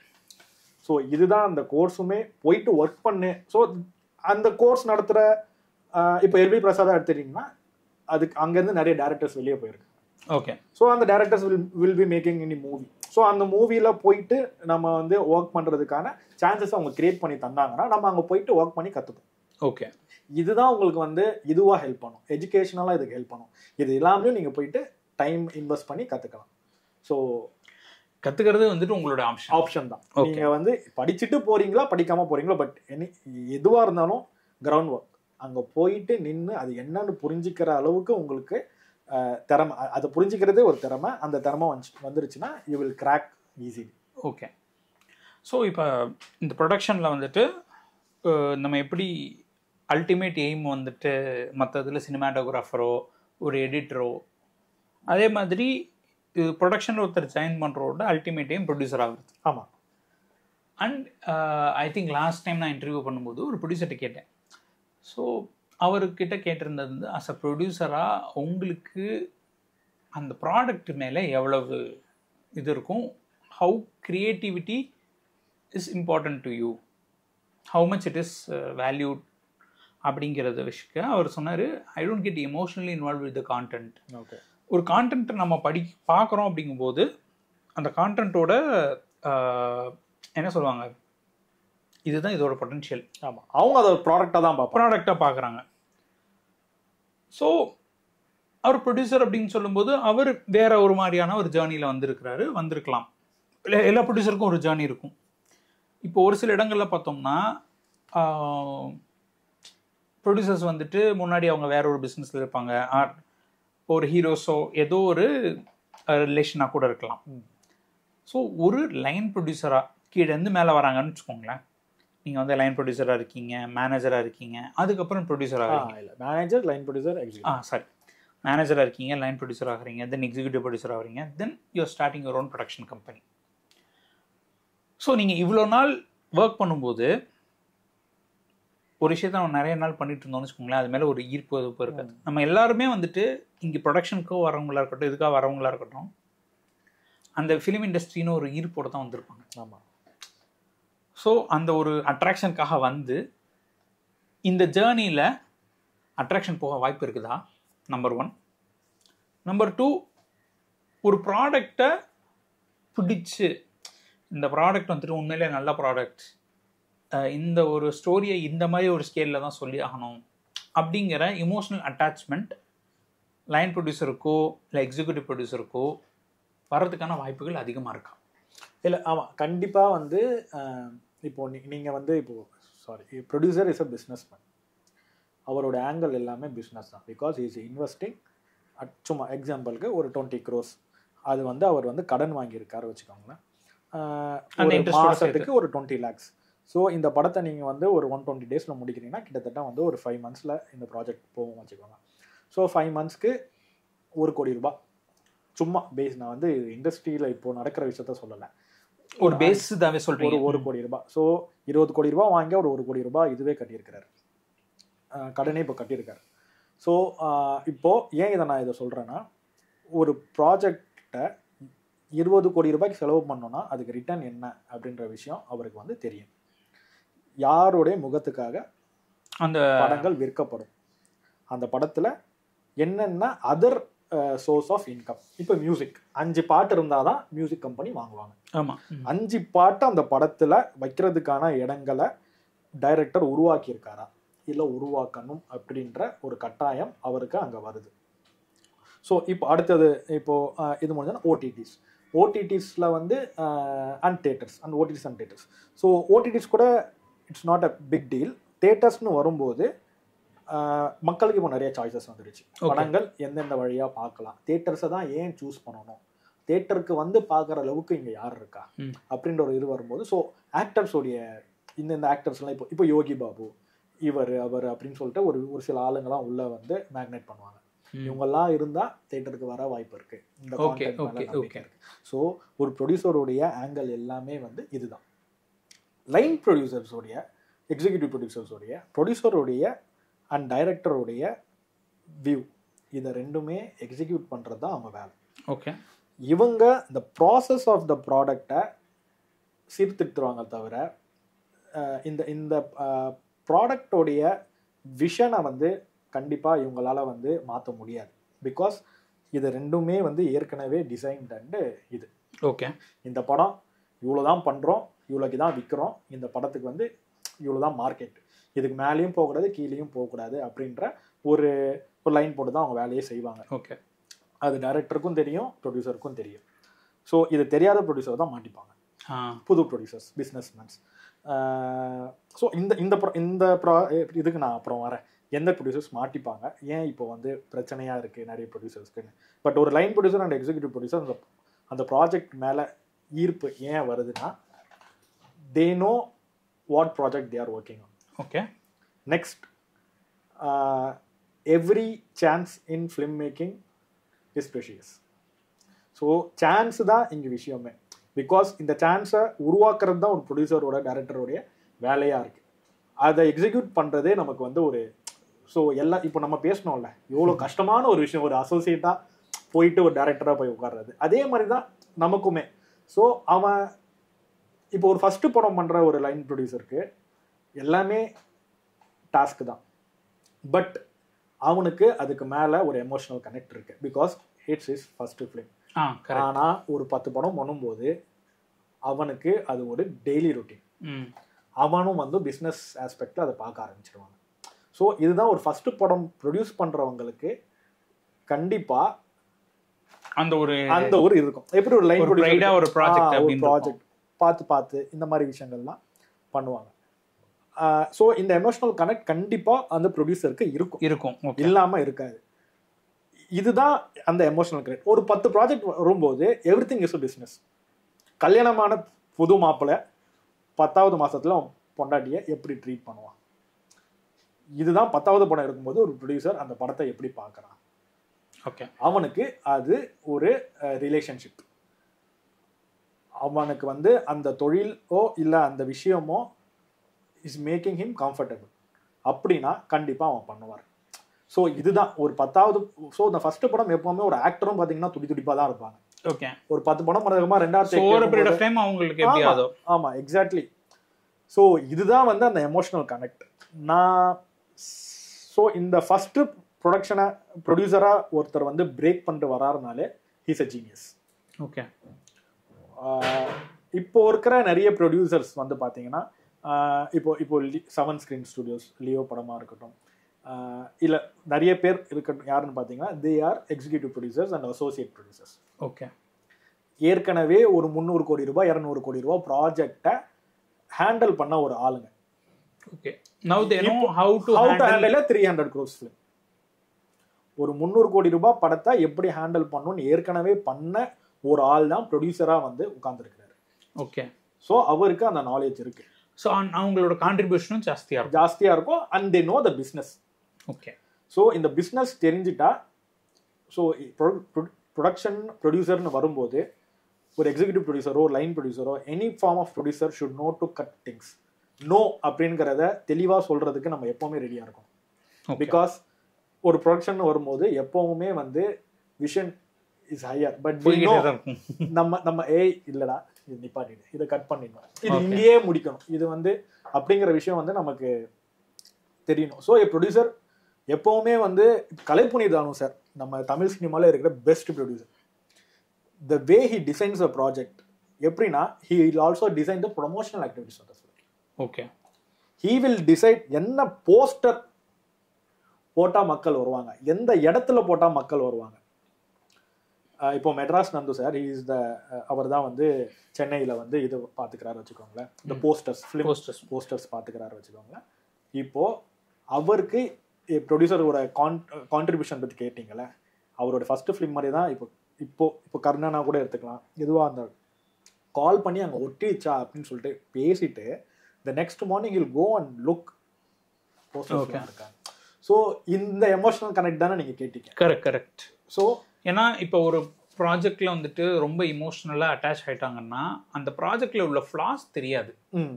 so இதுதான் அந்த கோர்ஸுமே போயிட்டு ஒர்க் பண்ணு ஸோ அந்த கோர்ஸ் நடத்துகிற இப்போ எல்வி பிரசாதா எடுத்துட்டீங்கன்னா அதுக்கு அங்கேருந்து நிறைய டேரக்டர்ஸ் வெளியே போயிருக்கு ஓகே ஸோ அந்த directors will will be making இனி மூவி ஸோ அந்த மூவியில் போயிட்டு நம்ம வந்து ஒர்க் பண்ணுறதுக்கான சான்சஸ் அவங்க கிரியேட் பண்ணி தந்தாங்கன்னா நம்ம அங்கே போயிட்டு ஒர்க் பண்ணி கற்றுப்போம் ஓகே இதுதான் உங்களுக்கு வந்து இதுவாக ஹெல்ப் பண்ணும் எஜுகேஷனலாக இதுக்கு ஹெல்ப் பண்ணும் இது எல்லாமே நீங்கள் போயிட்டு டைம் இன்வெஸ்ட் பண்ணி கற்றுக்கலாம் ஸோ கத்துக்கிறது வந்துட்டு உங்களோட ஆப்ஷன் ஆப்ஷன் தான் Okay. நீங்க வந்து படிச்சுட்டு போறீங்களா படிக்காம போறீங்களா பட் எனி எதுவா இருந்தாலும் கிரவுண்ட் ஒர்க் அங்க போயிட்டு நின்று அது என்னன்னு புரிஞ்சுக்கிற அளவுக்கு உங்களுக்கு அஹ், திறமை அ- அதை புரிஞ்சுக்கிறதே ஒரு திறமை அந்த திறமை வந்து வந்துருச்சுன்னா you will crack easy okay so இப்போ இந்த ப்ரொடக்ஷனில் வந்துட்டு அஹ், நம்ம எப்படி அல்டிமேட் எய்ம் வந்துட்டு மற்ற இதில் சினிமாட்டோகிராஃபரோ ஒரு எடிட்டரோ அதே மாதிரி இது ப்ரொடக்ஷனில் ஒருத்தர் ஜாயின் பண்ணுறோட அல்டிமேட் எய்ம் ப்ரொடியூசர் ஆகுறது ஆமா and I think last time நான் இன்டர்வியூ பண்ணும்போது ஒரு ப்ரொடியூசர்கிட்ட கேட்டேன் ஸோ அவர்கிட்ட கேட்டிருந்தது வந்து அஸ் அ ப்ரொடியூசராக உங்களுக்கு அந்த ப்ராடக்ட் மேலே எவ்வளவு இது இருக்கும் how creativity is important to you how much it is valued அப்படிங்கிறத விஷயம் அவர் சொன்னார் I don't get emotionally involve with the content okay ஒரு கான்டென்ட்டை நம்ம படி பார்க்குறோம் அப்படிங்கும்போது அந்த கான்டென்ட்டோட என்ன சொல்லுவாங்க இதுதான் இதோட பொட்டன்ஷியல் ஆமா அவங்க அதை ப்ராடக்டா தான் பார்ப்பாங்க ப்ராடக்டாக பார்க்குறாங்க ஸோ அவர் ப்ரொடியூசர் அப்படின்னு சொல்லும்போது அவர் வேற ஒரு மாதிரியான ஒரு ஜேர்னியில் வந்திருக்கிறாரு வந்திருக்கலாம் இல்லை எல்லா ப்ரொடியூசருக்கும் ஒரு ஜேர்னி இருக்கும் இப்போ ஒரு சில இடங்களில் பார்த்தோம்னா ப்ரொடியூசர்ஸ் வந்துட்டு முன்னாடி அவங்க வேற ஒரு பிஸ்னஸில் இருப்பாங்க ஆர் ஒரு ஹீரோஸோ ஏதோ ஒரு ரிலேஷனாக கூட இருக்கலாம் ம். ஸோ ஒரு லைன் ப்ரொடியூசராக கீழேருந்து மேலே வராங்கன்னு வச்சுக்கோங்களேன் நீங்கள் வந்து லைன் ப்ரொடியூசராக இருக்கீங்க மேனேஜராக இருக்கீங்க அதுக்கப்புறம் ப்ரொடியூசர் ஆகிறீங்க இல்ல manager line producer ah executive sorry மேனேஜராக இருக்கீங்க லைன் ப்ரொடியூசர் ஆகிறீங்க தென் எக்ஸிக்யூட்டிவ் ப்ரொடியூசர் ஆகிறீங்க then you're starting your own production company so நீங்கள் இவ்வளோ நாள் ஒர்க் பண்ணும்போது ஒரு விஷயத்த நம்ம நிறைய நாள் பண்ணிட்டு இருந்தோம்னு வச்சுக்கோங்களேன் அது மேலே ஒரு ஈர்ப்பு எதுவும் இருக்காது நம்ம எல்லாருமே வந்துட்டு இங்கே ப்ரொடக்ஷனுக்கோ வரவங்களா இருக்கட்டும் இதுக்காக வரவங்களா இருக்கட்டும் அந்த ஃபிலிம் இண்டஸ்ட்ரின்னு ஒரு ஈர்ப்போட தான் வந்திருப்பாங்க ஆமா ஸோ அந்த ஒரு அட்ராக்ஷனுக்காக வந்து இந்த ஜேர்னியில் அட்ராக்ஷன் போக வாய்ப்பு இருக்குதா நம்பர் ஒன் நம்பர் டூ ஒரு ப்ராடக்டை பிடிச்சு இந்த ப்ராடக்ட் வந்துட்டு உண்மையிலே நல்ல ப்ராடக்ட் இந்த ஒரு ஸ்டோரியை இந்த மாதிரி ஒரு ஸ்கேலில் தான் சொல்லி ஆகணும் அப்படிங்கிற இமோஷனல் அட்டாச்மெண்ட் லைன் ப்ரொடியூசருக்கோ இல்லை எக்ஸிக்யூட்டிவ் ப்ரொடியூசருக்கோ வர்றதுக்கான வாய்ப்புகள் அதிகமாக இருக்கா இல்ல ஆமா கண்டிப்பா வந்து அஹ், இப்போ நீ- நீங்க வந்து இப்போ sorry producer is a business man அவரோட ஆங்கிள் எல்லாமே பிஸ்னஸ் தான் பிகாஸ் இஸ் இன்வெஸ்டிங் சும்மா எக்ஸாம்பிளுக்கு ஒரு டுவெண்ட்டி க்ரோஸ் அது வந்து அவர் வந்து கடன் வாங்கியிருக்காரு வச்சுக்கோங்களேன் ஆஹ் அந்த ஒரு interest ஓட மாசத்துக்கு ஒரு டுவெண்ட்டி லேக்ஸ் ஸோ இந்த படத்தை நீங்கள் வந்து ஒரு ஒன் டுவெண்ட்டி டேஸில் முடிக்கிறீங்கன்னா கிட்டத்தட்ட வந்து ஒரு ஃபைவ் மந்த்ஸில் இந்த ப்ராஜெக்ட் போகும் வச்சுக்கோங்க ஸோ ஃபைவ் மந்த்ஸ்க்கு ஒரு கோடி ரூபாய் சும்மா பேஸ் நான் வந்து இண்டஸ்ட்ரியில் இப்போ நடக்கிற விஷயத்த சொல்லலை ஒரு பேஸ் தாவே ஒரு சொல்றீங்க ஒரு கோடி ரூபாய் ஸோ இருபது கோடி ரூபாய் வாங்கி ஒரு ஒரு கோடி ரூபாய் இதுவே கட்டியிருக்கிறாரு அஹ் கடனே இப்போ கட்டியிருக்காரு ஸோ இப்போ ஏன் இதை நான் இதை சொல்கிறேன்னா ஒரு ப்ராஜெக்டை இருபது கோடி ரூபாய்க்கு செலவு பண்ணோம்னா அதுக்கு ரிட்டர்ன் என்ன அப்படின்ற விஷயம் அவருக்கு வந்து தெரியும் யாருடைய முகத்துக்காக அந்த படங்கள் விற்கப்படும் அந்த படத்தில் என்னென்ன அதர் சோர்ஸ் ஆஃப் இன்கம் இப்போ மியூசிக் அஞ்சு பாட்டு இருந்தால் தான் மியூசிக் கம்பெனி வாங்குவாங்க ஆமா ம். அஞ்சு பாட்டு அந்த படத்துல வைக்கிறதுக்கான இடங்களை டைரக்டர் உருவாக்கியிருக்காரா இல்லை உருவாக்கணும் அப்படின்ற ஒரு கட்டாயம் அவருக்கு அங்கே வருது ஸோ இப்போ அடுத்தது இப்போ அஹ், இது முடிஞ்சா ஓடிடிஸ் ஓடிடிஸில் வந்து and theatres and OTTs and theatres so OTTs கூட it's not a big deal தேட்டர்ஸ்னு வரும்போது அஹ், மக்களுக்கு இப்போ நிறைய சாய்ஸஸ் வந்துருச்சு Okay. படங்கள் எந்தெந்த வழியாக பார்க்கலாம் தேட்டர்ஸை தான் ஏன் சூஸ் பண்ணணும் தேட்டருக்கு வந்து பார்க்குற அளவுக்கு இங்கே யார் இருக்கா ம். அப்படின்ற ஒரு இது வரும்போது ஸோ ஆக்டர்ஸோடைய இந்தந்த ஆக்டர்ஸ்லாம் இப்போ இப்போ யோகி பாபு இவர் அவர் அப்படின்னு சொல்லிட்டு ஒரு ஒரு சில ஆளுங்கலாம் உள்ள வந்து மேக்னேட் பண்ணுவாங்க ம். இவங்கெல்லாம் இருந்தா தேட்டருக்கு வர வாய்ப்பு இருக்கு இந்த Okay, content மேல okay, நம்பிக்கை okay. இருக்கு ஸோ ஒரு ப்ரொடியூசருடைய ஆங்கிள் எல்லாமே வந்து இதுதான் லைன் ப்ரொடியூசர்ஸோடைய எக்ஸிக்யூட்டிவ் ப்ரொடியூசர்ஸோடைய ப்ரொடியூசருடைய அண்ட் டைரக்டருடைய வியூ இதை ரெண்டுமே எக்ஸிக்யூட் பண்ணுறது தான் அவங்க வேலை ஓகே இவங்க இந்த ப்ராசஸ் ஆஃப் த ப்ராடக்டை சீர்திருத்துவாங்க தவிர அஹ், இந்த இந்த ப்ராடக்டோடைய விஷனை வந்து கண்டிப்பாக இவங்களால வந்து மாற்ற முடியாது பிகாஸ் இது ரெண்டுமே வந்து ஏற்கனவே டிசைன்ட் அண்டு இது ஓகே இந்த படம் இவ்வளோ தான் பண்ணுறோம் இவ்வளோக்கு தான் விற்கிறோம் இந்த படத்துக்கு வந்து இவ்வளோ தான் மார்க்கெட் இதுக்கு மேலேயும் போகக்கூடாது கீழேயும் போகக்கூடாது அப்படின்ற ஒரு ஒரு லைன் போட்டு தான் அவங்க வேலையே செய்வாங்க ஓகே அது டைரக்டருக்கும் தெரியும் ப்ரொடியூசருக்கும் தெரியும் ஸோ இது தெரியாத ப்ரொடியூசர் தான் மாட்டிப்பாங்க ஆ புது ப்ரொடியூசர்ஸ் பிஸ்னஸ்மேன்ஸ் ஸோ இந்த இந்த pro- இந்த ப்ரா இதுக்கு நான் அப்புறம் வரேன் எந்த ப்ரொடியூசர்ஸ் மாட்டிப்பாங்க ஏன் இப்போ வந்து பிரச்சனையாக இருக்குது நிறைய ப்ரொடியூசர்ஸ்க்குன்னு பட் ஒரு line producer and executive producer அந்த அந்த ப்ராஜெக்ட் மேலே ஈர்ப்பு ஏன் வருதுன்னா they know what project they are working on okay next every chance in film making is precious so chance தான் இங்கே விஷயமே பிகாஸ் இந்த சான்ஸை உருவாக்குறது தான் ஒரு ப்ரொடியூசரோட டைரக்டருடைய வேலையாக இருக்குது அதை எக்ஸிக்யூட் பண்ணுறதே நமக்கு வந்து ஒரு ஸோ எல்லாம் இப்போ நம்ம பேசணும்ல எவ்வளோ கஷ்டமான ஒரு விஷயம் ஒரு அசோசியேட்டாக போயிட்டு ஒரு டைரக்டராக போய் உட்கார்றது அதே மாதிரி தான் நமக்குமே ஸோ அவன் இப்போ ஒரு ஃபஸ்ட்டு படம் பண்ணுற ஒரு லைன் ப்ரொடியூசருக்கு எல்லாமே டாஸ்க் தான் பட் அவனுக்கு அதுக்கு மேலே ஒரு எமோஷனல் கனெக்ட் இருக்கு because it's is first film ah correct ஆனால் ஒரு பத்து படம் பண்ணும்போது அவனுக்கு அது ஒரு டெய்லி ரொட்டீன் ம் அவனும் வந்து பிஸ்னஸ் ஆஸ்பெக்டில் அதை பார்க்க ஆரம்பிச்சிருவாங்க ஸோ இதுதான் ஒரு ஃபர்ஸ்ட் படம் ப்ரொடியூஸ் பண்ணுறவங்களுக்கு கண்டிப்பாக அந்த ஒரு அந்த ஒரு இருக்கும் எப்படி ஒரு லைன் ஒரு pride ஆ ஒரு project அப்படின்னு ப்ராஜெக்ட் பார்த்து பார்த்து இந்த மாதிரி விஷயங்கள்லாம் பண்ணுவாங்க ஸோ இந்த எமோஷனல் கனெக்ட் கண்டிப்பாக அந்த ப்ரொடியூசருக்கு இருக்கும் இருக்கும் ஓகே இல்லாம இருக்காது இதுதான் அந்த எமோஷனல் கனெக்ட் ஒரு பத்து ப்ராஜெக்ட் வரும்போது எவ்ரி திங் இஸ் பிஸ்னஸ் கல்யாணமான புது மாப்பிள்ளை பத்தாவது மாசத்துல அவன் பொண்டாட்டியை எப்படி ட்ரீட் பண்ணுவான் இதுதான் பத்தாவது படம் இருக்கும்போது ஒரு ப்ரொடியூசர் அந்த படத்தை எப்படி பார்க்கறான் ஓகே அவனுக்கு அது ஒரு ரிலேஷன்ஷிப் அவனுக்கு வந்து அந்த தொழிலோ இல்லை அந்த விஷயமோ இஸ் மேக்கிங் ஹிம் கம்ஃபர்டபுள் அப்படின்னா கண்டிப்பாக அவன் பண்ணுவார் ஸோ இதுதான் ஒரு பத்தாவது ஸோ இந்த ஃபர்ஸ்ட் படம் எப்பவுமே ஒரு ஆக்டரும் பார்த்தீங்கன்னா துடி துடிப்பாக தான் இருப்பாங்க ஓகே ஒரு பத்து படம் பண்ணதுக்கப்புறமா ஸோ ரெண்டாவது ஒரு பீரியட் ஆஃப் டைம் அவங்களுக்கு எப்படி ஆமா. ஆதோ ஆமா எக்ஸாக்ட்லி ஸோ இதுதான் வந்து அந்த எமோஷனல் கனெக்ட் நான் ஸோ இந்த ஃபர்ஸ்ட் ப்ரொடக்ஷனை ப்ரொடியூசராக ஒருத்தர் வந்து பிரேக் பண்ணிட்டு வராருனாலே ஹீஸ் அ ஜீனியஸ் ஓகே இப்போ இருக்கிற நிறைய ப்ரொடியூசர்ஸ் வந்து பார்த்தீங்கன்னா ஆஹ் இப்போ இப்போ செவன் ஸ்க்ரீன் ஸ்டுடியோஸ் லியோ படமாக இருக்கட்டும் இல்லை நிறைய பேர் இருக்கட்டும் யாருன்னு பார்த்தீங்கன்னா they are executive producers and associate producers okay ஏற்கனவே ஒரு முந்நூறு கோடி ரூபாய் இரநூறு கோடி ரூபாய் ப்ராஜெக்டை ஹேண்டில் பண்ண ஒரு ஆளுங்க okay now they know how to how to handle handle three hundred crores film ஒரு முந்நூறு கோடி ரூபாய் படத்தை எப்படி ஹேண்டில் பண்ணணும்னு ஏற்கனவே பண்ண ஒரு ஆள் தான் ப்ரொடியூசரா வந்து உட்கார்ந்துருக்காரு ஓகே ஸோ அவருக்கு அந்த நாலேஜ் இருக்கு ஸோ அவங்களோட கான்ட்ரிபியூஷனும் ஜாஸ்தியா இருக்கும் ஜாஸ்தியா இருக்கும் and they know the business okay so இந்த பிஸ்னஸ் தெரிஞ்சிட்டா ஸோ ப்ரொடக்ஷன் ப்ரொடியூசர்னு வரும்போது ஒரு எக்ஸிக்யூட்டிவ் ப்ரொடியூசரோ லைன் ப்ரொடியூசரோ any form of producer should know to cut things know அப்படிங்கிறத தெளிவாக சொல்றதுக்கு நம்ம எப்பவுமே ரெடியாக இருக்கோம் ஓகே பிகாஸ் ஒரு ப்ரொடக்ஷன் வரும்போது எப்பவுமே வந்து விஷன் இஸ் ஹையர் பட் போய்கிட்டே தான் இருக்கும் நம்ம நம்ம ஏய் இல்லடா இது நிப்பாட்டிடு இதை கட் பண்ணிடணும் இது Okay. இங்கேயே முடிக்கணும் இது வந்து அப்படிங்கிற விஷயம் வந்து நமக்கு தெரியணும் ஸோ எ ப்ரொடியூசர் எப்பவுமே வந்து கலைப்புனி தானு சார் நம்ம தமிழ் சினிமால இருக்கிற best producer the way he designs a project எப்படின்னா he will also design the promotional activities of okay he will decide என்ன போஸ்டர் போட்டா மக்கள் வருவாங்க எந்த இடத்துல போட்டா மக்கள் வருவாங்க அஹ் இப்போ Madras Nandu sir is the அவர் தான் வந்து சென்னையில் வந்து இது பார்த்துக்கிறாரு வச்சுக்கோங்களேன் இந்த போஸ்டர்ஸ் ஃபிலிம் Posters. போஸ்டர்ஸ் பார்த்துக்கிறாரு வச்சுக்கோங்களேன் இப்போ அவருக்கு ப்ரொடியூசரோட கான் கான்ட்ரிபியூஷன் பற்றி கேட்டிங்கல்ல அவரோட ஃபர்ஸ்ட் ஃபிலிம் மாதிரி தான் இப்போ இப்போ இப்போ கர்ணனா கூட எடுத்துக்கலாம் எதுவாக அந்த கால் பண்ணி அங்கே ஒட்டிச்சா அப்படின்னு சொல்லிட்டு பேசிட்டு the next morning will go and look Okay. இருக்காங்க ஸோ இந்த எமோஷனல் கனெக்ட் தானே நீங்கள் கேட்டீங்க கரெக்ட் கரெக்ட் ஸோ ஏன்னா இப்போ ஒரு ப்ராஜெக்ட்ல வந்துட்டு ரொம்ப இமோஷ்னலாக அட்டாச் ஆயிட்டாங்கன்னா அந்த ப்ராஜெக்ட்ல உள்ள ஃப்ளாஸ் தெரியாது ம்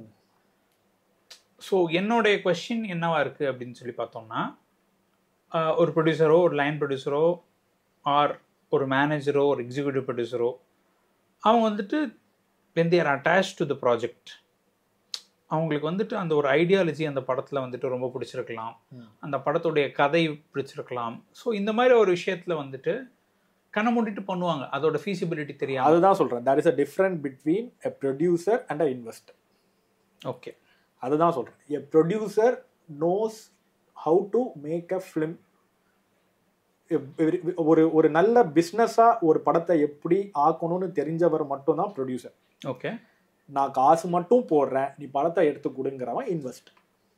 ஸோ என்னுடைய கொஷின் என்னவா இருக்கு அப்படின்னு சொல்லி பார்த்தோம்னா ஆஹ், ஒரு ப்ரொடியூசரோ ஒரு லைன் ப்ரொடியூசரோ ஆர் ஒரு மேனேஜரோ ஒரு எக்ஸிக்யூட்டிவ் ப்ரொடியூசரோ அவங்க வந்துட்டு when they're attach to the project அவங்களுக்கு வந்துட்டு அந்த ஒரு ஐடியாலஜி அந்த படத்தில் வந்துட்டு ரொம்ப பிடிச்சிருக்கலாம் ம். அந்த படத்துடைய கதை பிடிச்சிருக்கலாம் ஸோ இந்த மாதிரி ஒரு விஷயத்தில் வந்துட்டு கண்ணை மூடிட்டு பண்ணுவாங்க அதோட ஃபீசிபிலிட்டி தெரியாது அதுதான் சொல்கிறேன் that is a different between a producer and a investor okay அதுதான் சொல்கிறேன் a producer knows how to make a film ஒரு ஒரு நல்ல பிஸ்னஸாக ஒரு படத்தை எப்படி ஆக்கணும்னு தெரிஞ்சவர் மட்டும்தான் ப்ரொடியூசர் ஓகே நான் காசு மட்டும் போடுறேன் நீ படத்தை எடுத்து கொடுங்கிறவன் invest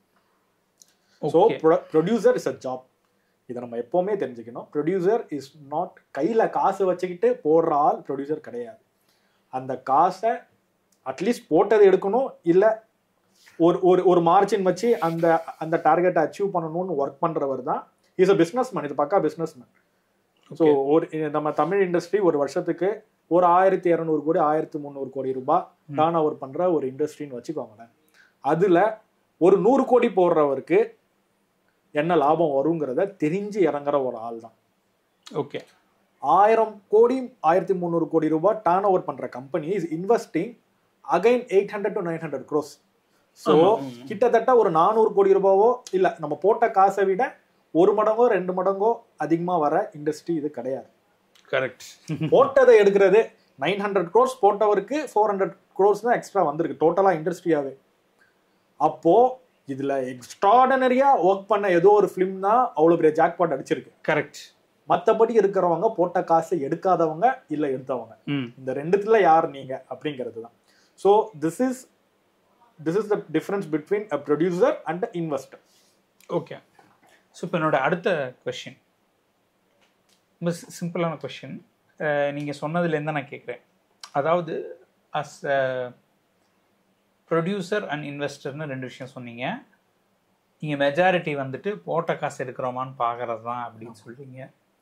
so okay producer is a job இதை நம்ம எப்போவுமே தெரிஞ்சுக்கணும் ப்ரொடியூசர் இஸ் நாட் கையில் காசு வச்சுக்கிட்டு போடுற ஆள் ப்ரொடியூசர் கிடையாது அந்த காசை அட்லீஸ்ட் போட்டதை எடுக்கணும் இல்லை ஒரு ஒரு ஒரு மார்ஜின் வச்சு அந்த அந்த டார்கெட்டை அச்சீவ் பண்ணணும்னு ஒர்க் பண்ணுறவர் தான் இஸ் அ பிஸ்னஸ் மேன் இது பக்கா பிஸ்னஸ் மேன் ஸோ ஒரு நம்ம தமிழ் இண்டஸ்ட்ரி ஒரு வருஷத்துக்கு ஒரு ஆயிரத்தி இரநூறு கோடி ஆயிரத்தி முந்நூறு கோடி ரூபாய் டர்ன் ஓவர் பண்ணுற ஒரு இண்டஸ்ட்ரின்னு வச்சுக்கோங்களேன் அதில் ஒரு நூறு கோடி போடுறவருக்கு என்ன லாபம் வருங்கிறத தெரிஞ்சு இறங்குற ஒரு ஆள் தான் ஓகே ஆயிரம் கோடி ஆயிரத்தி முந்நூறு கோடி ரூபாய் டர்ன் ஓவர் பண்ற company is investing again eight hundred to nine hundred crores so ஆமா, ஆமா. கிட்டத்தட்ட ஒரு நானூறு கோடி ரூபாவோ இல்ல நம்ம போட்ட காசை விட ஒரு மடங்கோ ரெண்டு மடங்கோ அதிகமா வர இண்டஸ்ட்ரி இது கிடையாது கரெக்ட் போட்டதை எடுக்கிறது நைன் ஹண்ட்ரட் க்ரோர்ஸ் போட்டவருக்கு ஃபோர் ஹண்ட்ரட் க்ரோர்ஸ் தான் எக்ஸ்ட்ரா வந்திருக்கு டோட்டலா இண்டஸ்ட்ரியாவே அப்போ இதுல எக்ஸ்ட்ராடனரியா ஒர்க் பண்ண ஏதோ ஒரு ஃபிலிம் தான் அவ்வளவு பெரிய ஜாக்பாட் அடிச்சிருக்கு கரெக்ட் மத்தபடி இருக்கிறவங்க போட்ட காசை எடுக்காதவங்க இல்ல எடுத்தவங்க ம் இந்த ரெண்டுத்துல யார் நீங்க அப்படிங்கிறது தான் so this is this is the difference between a producer and investor okay so இப்போ என்னோட அடுத்த கொஷின் ரொம்ப சிம்பிளான கொஷின் நீங்கள் சொன்னதுலேருந்து நான் கேட்குறேன் அதாவது அஸ் ப்ரொடியூசர் அண்ட் இன்வெஸ்டர்னு ரெண்டு விஷயம் சொன்னீங்க நீங்கள் மெஜாரிட்டி வந்துட்டு போட்ட காசு எடுக்கிறோமான்னு பார்க்கறது தான் அப்படின்னு சொல்றீங்க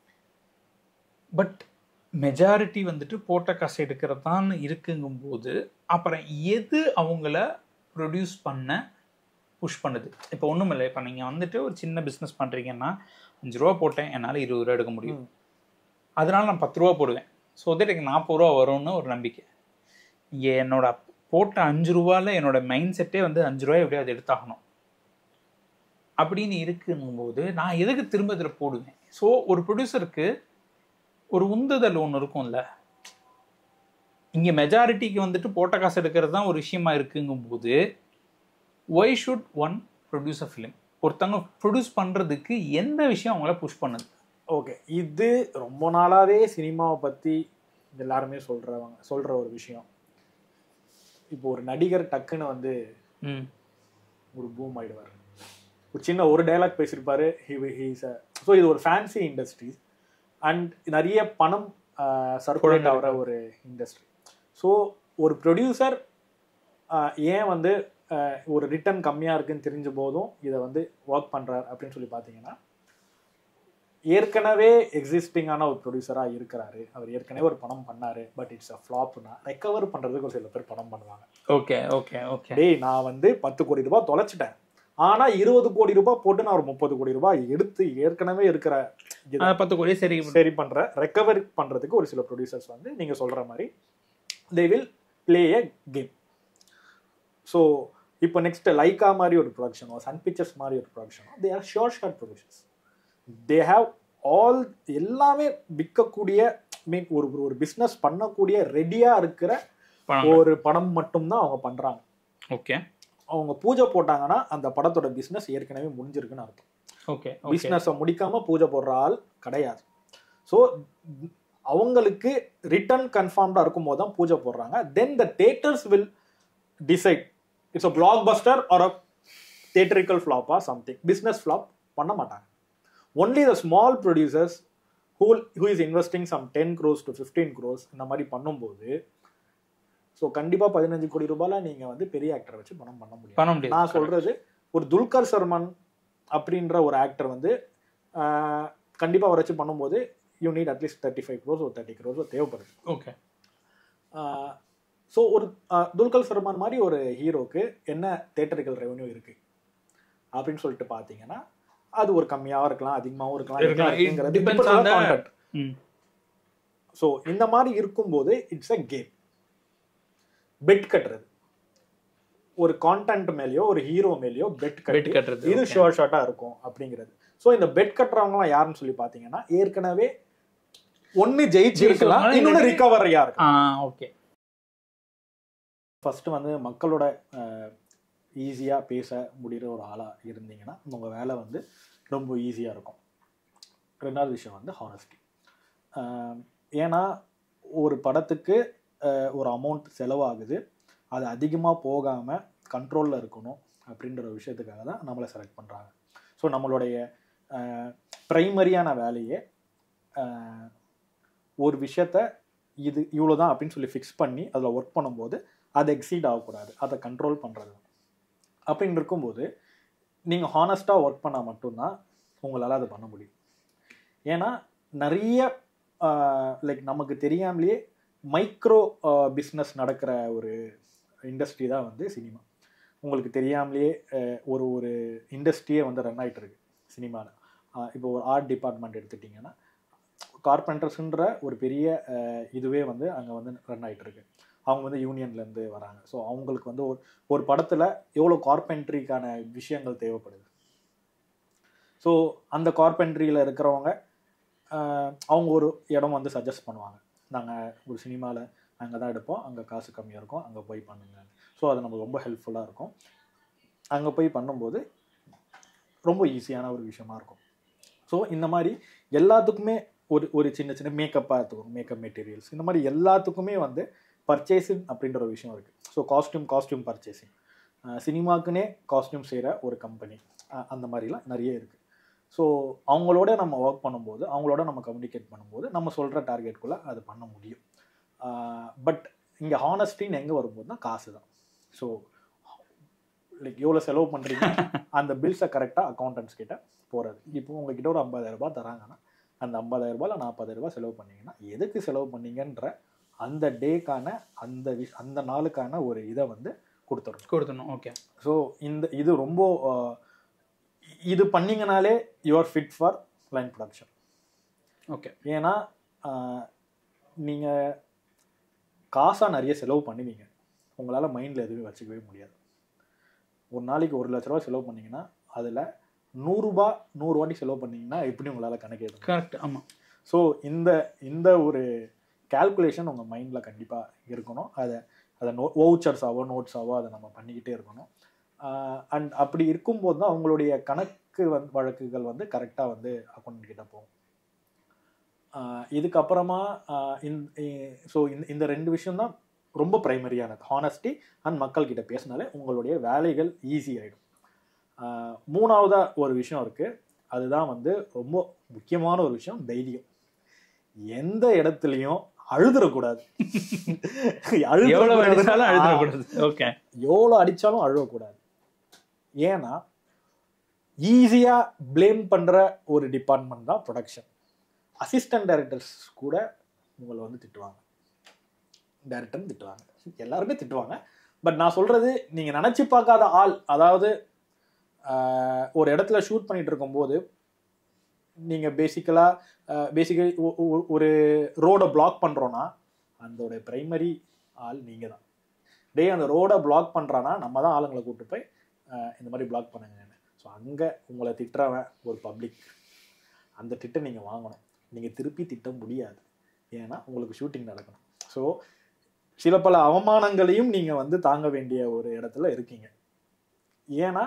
பட் மெஜாரிட்டி வந்துட்டு போட்ட காசு எடுக்கிறது தான் இருக்குங்கும்போது அப்புறம் எது அவங்கள ப்ரொடியூஸ் பண்ண புஷ் பண்ணுது இப்போ ஒன்றும் இல்லை இப்போ நீங்கள் வந்துட்டு ஒரு சின்ன பிஸ்னஸ் பண்ணுறீங்கன்னா அஞ்சு ரூபா போட்டேன் என்னால் இருபது ரூபா எடுக்க முடியும் அதனால நான் பத்து ரூபா போடுவேன் ஸோ தட் எனக்கு நாற்பது ரூபா வரும்னு ஒரு நம்பிக்கை இங்கே என்னோட போட்ட அஞ்சு ரூபால என்னோட மைண்ட் செட்டே வந்து அஞ்சு ரூபாய் எப்படியாவது எடுத்தாகணும் அப்படின்னு இருக்குங்கும்போது நான் எதுக்கு திரும்ப இதில் போடுவேன் ஸோ ஒரு ப்ரொடியூசருக்கு ஒரு உந்துதல் ஒன்று இருக்கும்ல இங்கே மெஜாரிட்டிக்கு வந்துட்டு போட்ட காசு எடுக்கிறது தான் ஒரு விஷயமா இருக்குங்கும்போது why should one produce a film ஒருத்தவங்க ப்ரொடியூஸ் பண்ணுறதுக்கு எந்த விஷயம் அவங்கள புஷ் பண்ணுது ஓகே இது ரொம்ப நாளாவே சினிமாவை பத்தி எல்லாருமே சொல்றவங்க சொல்ற ஒரு விஷயம் இப்போ ஒரு நடிகர் டக்குன்னு வந்து ம் ஒரு பூம் ஆயிடுவார் ஒரு சின்ன ஒரு டைலாக் பேசியிருப்பாரு ஹீஸ் ஸோ இது ஒரு ஃபேன்சி இண்டஸ்ட்ரி அண்ட் நிறைய பணம் சர்க்குலேட் ஆகிற ஒரு இண்டஸ்ட்ரி ஸோ ஒரு ப்ரொடியூசர் ஏன் வந்து ஆஹ், ஒரு ரிட்டர்ன் கம்மியாக இருக்குன்னு தெரிஞ்ச போதும் இதை வந்து ஒர்க் பண்ணுறார் அப்படின்னு சொல்லி பார்த்தீங்கன்னா ஏற்கனவே எக்ஸிஸ்டிங்கான ஒரு ப்ரொடியூசராக இருக்கிறாரு அவர் ஏற்கனவே ஒரு படம் பண்ணாரு பட் இட்ஸ் அ ஃப்ளாப்னா ரெக்கவர் பண்ணுறதுக்கு ஒரு சில பேர் படம் பண்ணுவாங்க ஓகே ஓகே ஓகே டேய் நான் வந்து பத்து கோடி ரூபாய் தொலைச்சிட்டேன் ஆனா இருபது கோடி ரூபாய் போட்டு நான் ஒரு முப்பது கோடி ரூபாய் எடுத்து ஏற்கனவே இருக்கிற இதை பத்து கோடி சரி சரி பண்ற ரெக்கவர் பண்றதுக்கு ஒரு சில ப்ரொடியூசர்ஸ் வந்து நீங்க சொல்ற மாதிரி they will play a game so இப்போ நெக்ஸ்ட் லைக்கா மாதிரி ஒரு ப்ரொடக்ஷனோ சன் பிக்சர்ஸ் மாதிரி ஒரு ப்ரொடக்ஷனோ they are sure shot producers they have all எல்லாமே விற்கக்கூடிய மீன் ஒரு ஒரு பிஸ்னஸ் பண்ணக்கூடிய ரெடியா இருக்கிற பணம் ஒரு படம் மட்டும்தான் அவங்க பண்றாங்க ஓகே அவங்க பூஜை போட்டாங்கன்னா அந்த படத்தோட பிஸ்னஸ் ஏற்கனவே முடிஞ்சிருக்குன்னு அர்த்தம் ஓகே ஓகே பிஸ்னஸை முடிக்காம பூஜை போடுற ஆள் கிடையாது ஸோ அவங்களுக்கு ரிட்டர்ன் கன்ஃபார்ம்டா இருக்கும் போது தான் பூஜை போடுறாங்க then the theatres will decide it's a blockbuster or a theatrical ஃப்ளாப்பா சம்திங் பிஸ்னஸ் ஃப்ளாப் பண்ண மாட்டாங்க only the small producers who who is investing some ten crores to fifteen crores இந்த மாதிரி பண்ணும்போது ஸோ கண்டிப்பாக பதினஞ்சு கோடி ரூபாயில் நீங்கள் வந்து பெரிய ஆக்டரை வச்சு பணம் பண்ண முடியும் பண்ண முடியாது நான் சொல்றது ஒரு துல்கர் சல்மான் அப்படின்ற ஒரு ஆக்டர் வந்து ஆஹ், கண்டிப்பா அவரை வச்சு பண்ணும்போது you need at least thirty five crores ஒரு தேர்ட்டி க்ரோஸ் தேவைப்படுது ஓகே ஸோ ஒரு ஆஹ், துல்கர் சல்மான் மாதிரி ஒரு ஹீரோக்கு என்ன தேட்டரிக்கல் ரெவன்யூ இருக்கு அப்படின்னு சொல்லிட்டு பார்த்தீங்கன்னா அது ஒரு கம்மியாகவும் இருக்கலாம் அதிகமாகவும் இருக்கலாம் இருக்கலாம். என்ன It இருக்குங்கிறது depends depends on on the the- content. ம் ஸோ இந்த மாதிரி இருக்கும்போது இட்ஸ் அ கேம் பெட் கட்டுறது ஒரு கான்டென்ட் மேலேயோ ஒரு ஹீரோ மேலேயோ பெட் பெட் கட்டி கட்டுறது இது okay. ஷோர் ஷார்ட்டா இருக்கும் அப்படிங்கிறது ஸோ இந்த பெட் கட்டுறவங்கலாம் யாருன்னு சொல்லி பார்த்தீங்கன்னா ஏற்கனவே ஒன்னு ஜெயிச்சிருக்கலாம் ஜெயிச்சிருக்கலாம், இன்னொன்னு இல்லாட்டி- ரிகவரியா இருக்கும் ஆ ஓகே ஃபர்ஸ்ட் வந்து மக்களோட ஈஸியா பேச முடிகிற ஒரு ஆளா இருந்தீங்கன்னா உங்க வேலை வந்து ரொம்ப ஈஸியா இருக்கும் ரெண்டாவது விஷயம் வந்து ஹானஸ்டி ஏன்னா ஒரு படத்துக்கு அஹ், ஒரு அமௌண்ட் செலவாகுது அது அதிகமாக போகாமல் கண்ட்ரோலில் இருக்கணும் அப்படின்ற ஒரு விஷயத்துக்காக தான் நம்மளை செலக்ட் பண்ணுறாங்க ஸோ நம்மளுடைய ப்ரைமரியான வேலையே அஹ், ஒரு விஷயத்த இது இவ்வளோ தான் அப்படின்னு சொல்லி ஃபிக்ஸ் பண்ணி அதில் ஒர்க் பண்ணும்போது அது எக்ஸீட் ஆகக்கூடாது அதை கண்ட்ரோல் பண்ணுறது அப்படின்னு இருக்கும்போது நீங்கள் ஹானஸ்ட்டாக ஒர்க் பண்ணால் மட்டும்தான் உங்களால் அதை பண்ண முடியும் ஏன்னா நிறைய லைக் நமக்கு தெரியாமலேயே மைக்ரோ பிஸ்னஸ் நடக்கிற ஒரு இண்டஸ்ட்ரி தான் வந்து சினிமா உங்களுக்கு தெரியாமலேயே அஹ், ஒரு ஒரு இண்டஸ்ட்ரியே வந்து ரன் ஆயிட்டு இருக்கு சினிமாவில் இப்போ ஒரு ஆர்ட் டிபார்ட்மெண்ட் எடுத்துட்டிங்கன்னா கார்பெண்டர்ஸ்ன்ற ஒரு பெரிய அஹ், இதுவே வந்து அங்கே வந்து ரன் ஆயிட்டு இருக்கு அவங்க வந்து யூனியன்லேருந்து வராங்க ஸோ அவங்களுக்கு வந்து ஒரு ஒரு படத்தில் எவ்வளோ கார்பென்ட்ரிக்கான விஷயங்கள் தேவைப்படுது ஸோ அந்த கார்பென்ட்ரியில் இருக்கிறவங்க ஆஹ், அவங்க ஒரு இடம் வந்து சஜஸ்ட் பண்ணுவாங்க நாங்கள் ஒரு சினிமாவில் அங்கே தான் எடுப்போம் அங்கே காசு கம்மியாக இருக்கும் அங்கே போய் பண்ணுங்க ஸோ அது நமக்கு ரொம்ப ஹெல்ப்ஃபுல்லாக இருக்கும் அங்கே போய் பண்ணும்போது ரொம்ப ஈஸியான ஒரு விஷயமா இருக்கும் ஸோ இந்த மாதிரி எல்லாத்துக்குமே ஒரு ஒரு சின்ன சின்ன மேக்கப்பாக எடுத்துக்கணும் மேக்கப் மெட்டீரியல்ஸ் இந்த மாதிரி எல்லாத்துக்குமே வந்து பர்ச்சேசிங் அப்படின்ற ஒரு விஷயம் இருக்குது ஸோ காஸ்டியூம் காஸ்டியூம் பர்ச்சேசிங் சினிமாக்குனே காஸ்டியூம் செய்கிற ஒரு கம்பெனி அந்த மாதிரிலாம் நிறைய இருக்குது ஸோ அவங்களோட நம்ம ஒர்க் பண்ணும்போது அவங்களோட நம்ம கம்யூனிகேட் பண்ணும்போது நம்ம சொல்கிற டார்கெட்குள்ளே அது பண்ண முடியும் பட் இங்கே ஹானஸ்டின்னு எங்கே வரும்போது தான் காசு தான் ஸோ லைக் எவ்வளோ செலவு பண்ணுறீங்க அந்த பில்ஸை கரெக்டாக அக்கௌண்டன்ஸ் கிட்ட போகிறது இப்போ உங்ககிட்ட ஒரு 50000 ரூபாய் தராங்கன்னா அந்த 50000 ரூபாயில் 40000 ரூபாய் செலவு பண்ணீங்கன்னா எதுக்கு செலவு பண்ணீங்கன்ற அந்த டேக்கான அந்த விஷ் அந்த நாளுக்கான ஒரு இதை வந்து கொடுத்துடணும் கொடுத்துடணும் ஓகே ஸோ இந்த இது ரொம்ப ஆஹ், இது பண்ணீங்கனாலே you are fit for line production okay ஏன்னா நீங்கள் காசாக நிறைய செலவு பண்ணுவீங்க உங்களால் மைண்டில் எதுவுமே வச்சுக்கவே முடியாது ஒரு நாளைக்கு ஒரு லட்ச ரூபா செலவு பண்ணீங்கன்னா அதில் நூறுரூபா நூறு வாட்டி செலவு பண்ணீங்கன்னா எப்படி உங்களால் கணக்கு எழுத கரெக்ட் ஆமாம் ஸோ இந்த இந்த ஒரு கால்குலேஷன் உங்கள் மைண்டில் கண்டிப்பாக இருக்கணும் அதை அதை நோ வவுச்சர்ஸாவோ நோட்ஸாவோ அதை நம்ம பண்ணிக்கிட்டே இருக்கணும் அண்ட் அப்படி இருக்கும்போது தான் அவங்களுடைய கணக்கு வந்து வழக்குகள் வந்து கரெக்டாக வந்து அக்கௌண்ட் கிட்ட போகும் ஆஹ் இதுக்கப்புறமா ஸோ இந்த இந்த ரெண்டு விஷயம் தான் ரொம்ப ப்ரைமரியானது ஹானஸ்டி அண்ட் மக்கள்கிட்ட பேசினாலே உங்களுடைய வேலைகள் ஈஸி ஆகிடும் ஆஹ் மூணாவதா ஒரு விஷயம் இருக்கு அதுதான் வந்து ரொம்ப முக்கியமான ஒரு விஷயம் தைரியம் எந்த இடத்துலையும் அழுதுறக்கூடாது எவ்வளவு அடிச்சாலும் ஆ, அழுதுறக்கூடாது ஓகே எவ்வளோ அடிச்சாலும் அழுவக்கூடாது ஏன்னா ஈஸியா ப்ளேம் பண்ற ஒரு டிபார்ட்மெண்ட் தான் ப்ரொடக்ஷன் அசிஸ்டன்ட் டைரக்டர்ஸ் கூட உங்களை வந்து திட்டுவாங்க டைரக்டர் திட்டுவாங்க எல்லாருமே திட்டுவாங்க பட் நான் சொல்றது நீங்க நினைச்சு பார்க்காத ஆள் அதாவது ஆஹ், ஒரு இடத்துல ஷூட் பண்ணிட்டு இருக்கும்போது நீங்க பேசிக்கலா பேசிக்கலி ஒரு ரோடை பிளாக் பண்றோம்னா அதோட பிரைமரி ஆள் நீங்க தான் டேய் அந்த ரோடை பிளாக் பண்றானா நம்ம தான் ஆளுங்களை கூப்பிட்டு போய் ஆஹ், இந்த மாதிரி பிளாக் பண்ணுங்கன்னு ஸோ அங்கே உங்களை திட்டுறவன் ஒரு பப்ளிக் அந்த திட்டை நீங்கள் வாங்கணும் நீங்கள் திருப்பி திட்ட முடியாது ஏன்னா உங்களுக்கு ஷூட்டிங் நடக்கணும் ஸோ சில பல அவமானங்களையும் நீங்கள் வந்து தாங்க வேண்டிய ஒரு இடத்துல இருக்கீங்க ஏன்னா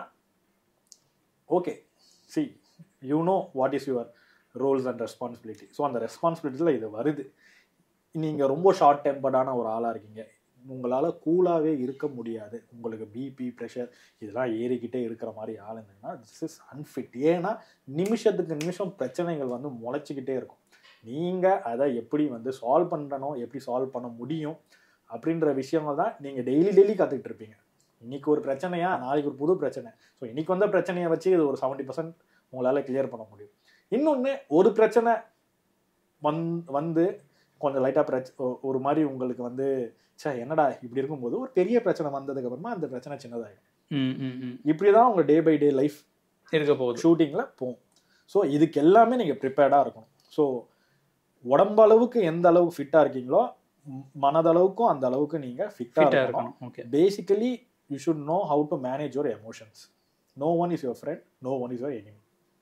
okay see you know what is your roles and responsibility so அந்த ரெஸ்பான்சிபிலிட்டியில் இது வருது நீங்கள் ரொம்ப ஷார்ட் டெம்பர்டான ஒரு ஆளாக இருக்கீங்க உங்களால் கூலாகவே இருக்க முடியாது உங்களுக்கு பிபி ப்ரெஷர் இதெல்லாம் ஏறிக்கிட்டே இருக்கிற மாதிரி ஆள் இருந்தீங்கன்னா திஸ் இஸ் அன்ஃபிட் ஏன்னா நிமிஷத்துக்கு நிமிஷம் பிரச்சனைகள் வந்து முளைச்சிக்கிட்டே இருக்கும் நீங்கள் அதை எப்படி வந்து சால்வ் பண்ணணும் எப்படி சால்வ் பண்ண முடியும் அப்படின்ற விஷயங்கள் தான் நீங்கள் டெய்லி டெய்லி கற்றுக்கிட்டு இருப்பீங்க இன்னைக்கு ஒரு பிரச்சனையா நாளைக்கு ஒரு புது பிரச்சனை ஸோ இன்னைக்கு வந்த பிரச்சனையை வச்சு இது ஒரு செவன்ட்டி பர்சன்ட் உங்களால் கிளியர் பண்ண முடியும் இன்னொன்று ஒரு பிரச்சனை வந் வந்து கொஞ்சம் லைட்டாக பிரச்ச ஒ- ஒரு மாதிரி உங்களுக்கு வந்து ச்சே என்னடா இப்படி இருக்கும்போது ஒரு பெரிய பிரச்சனை வந்ததுக்கு அப்புறமா அந்த பிரச்சனை சின்னதாயிடும் ம் ம் ம் இப்படி தான் உங்கள் டே பை டே லைஃப் இருக்க போகுது ஷூட்டிங்கில் போகும் ஸோ இதுக்கு எல்லாமே நீங்கள் ப்ரிப்பேர்டாக இருக்கணும் ஸோ உடம்பளவுக்கு எந்த அளவுக்கு ஃபிட்டாக இருக்கீங்களோ ம், மனதளவுக்கும் அந்த அளவுக்கு நீங்கள் ஃபிட்டாக ஃபிட்டாக இருக்கணும் இருக்கணும் okay basically you should know how to manage your emotions no one is your friend no one is your enemy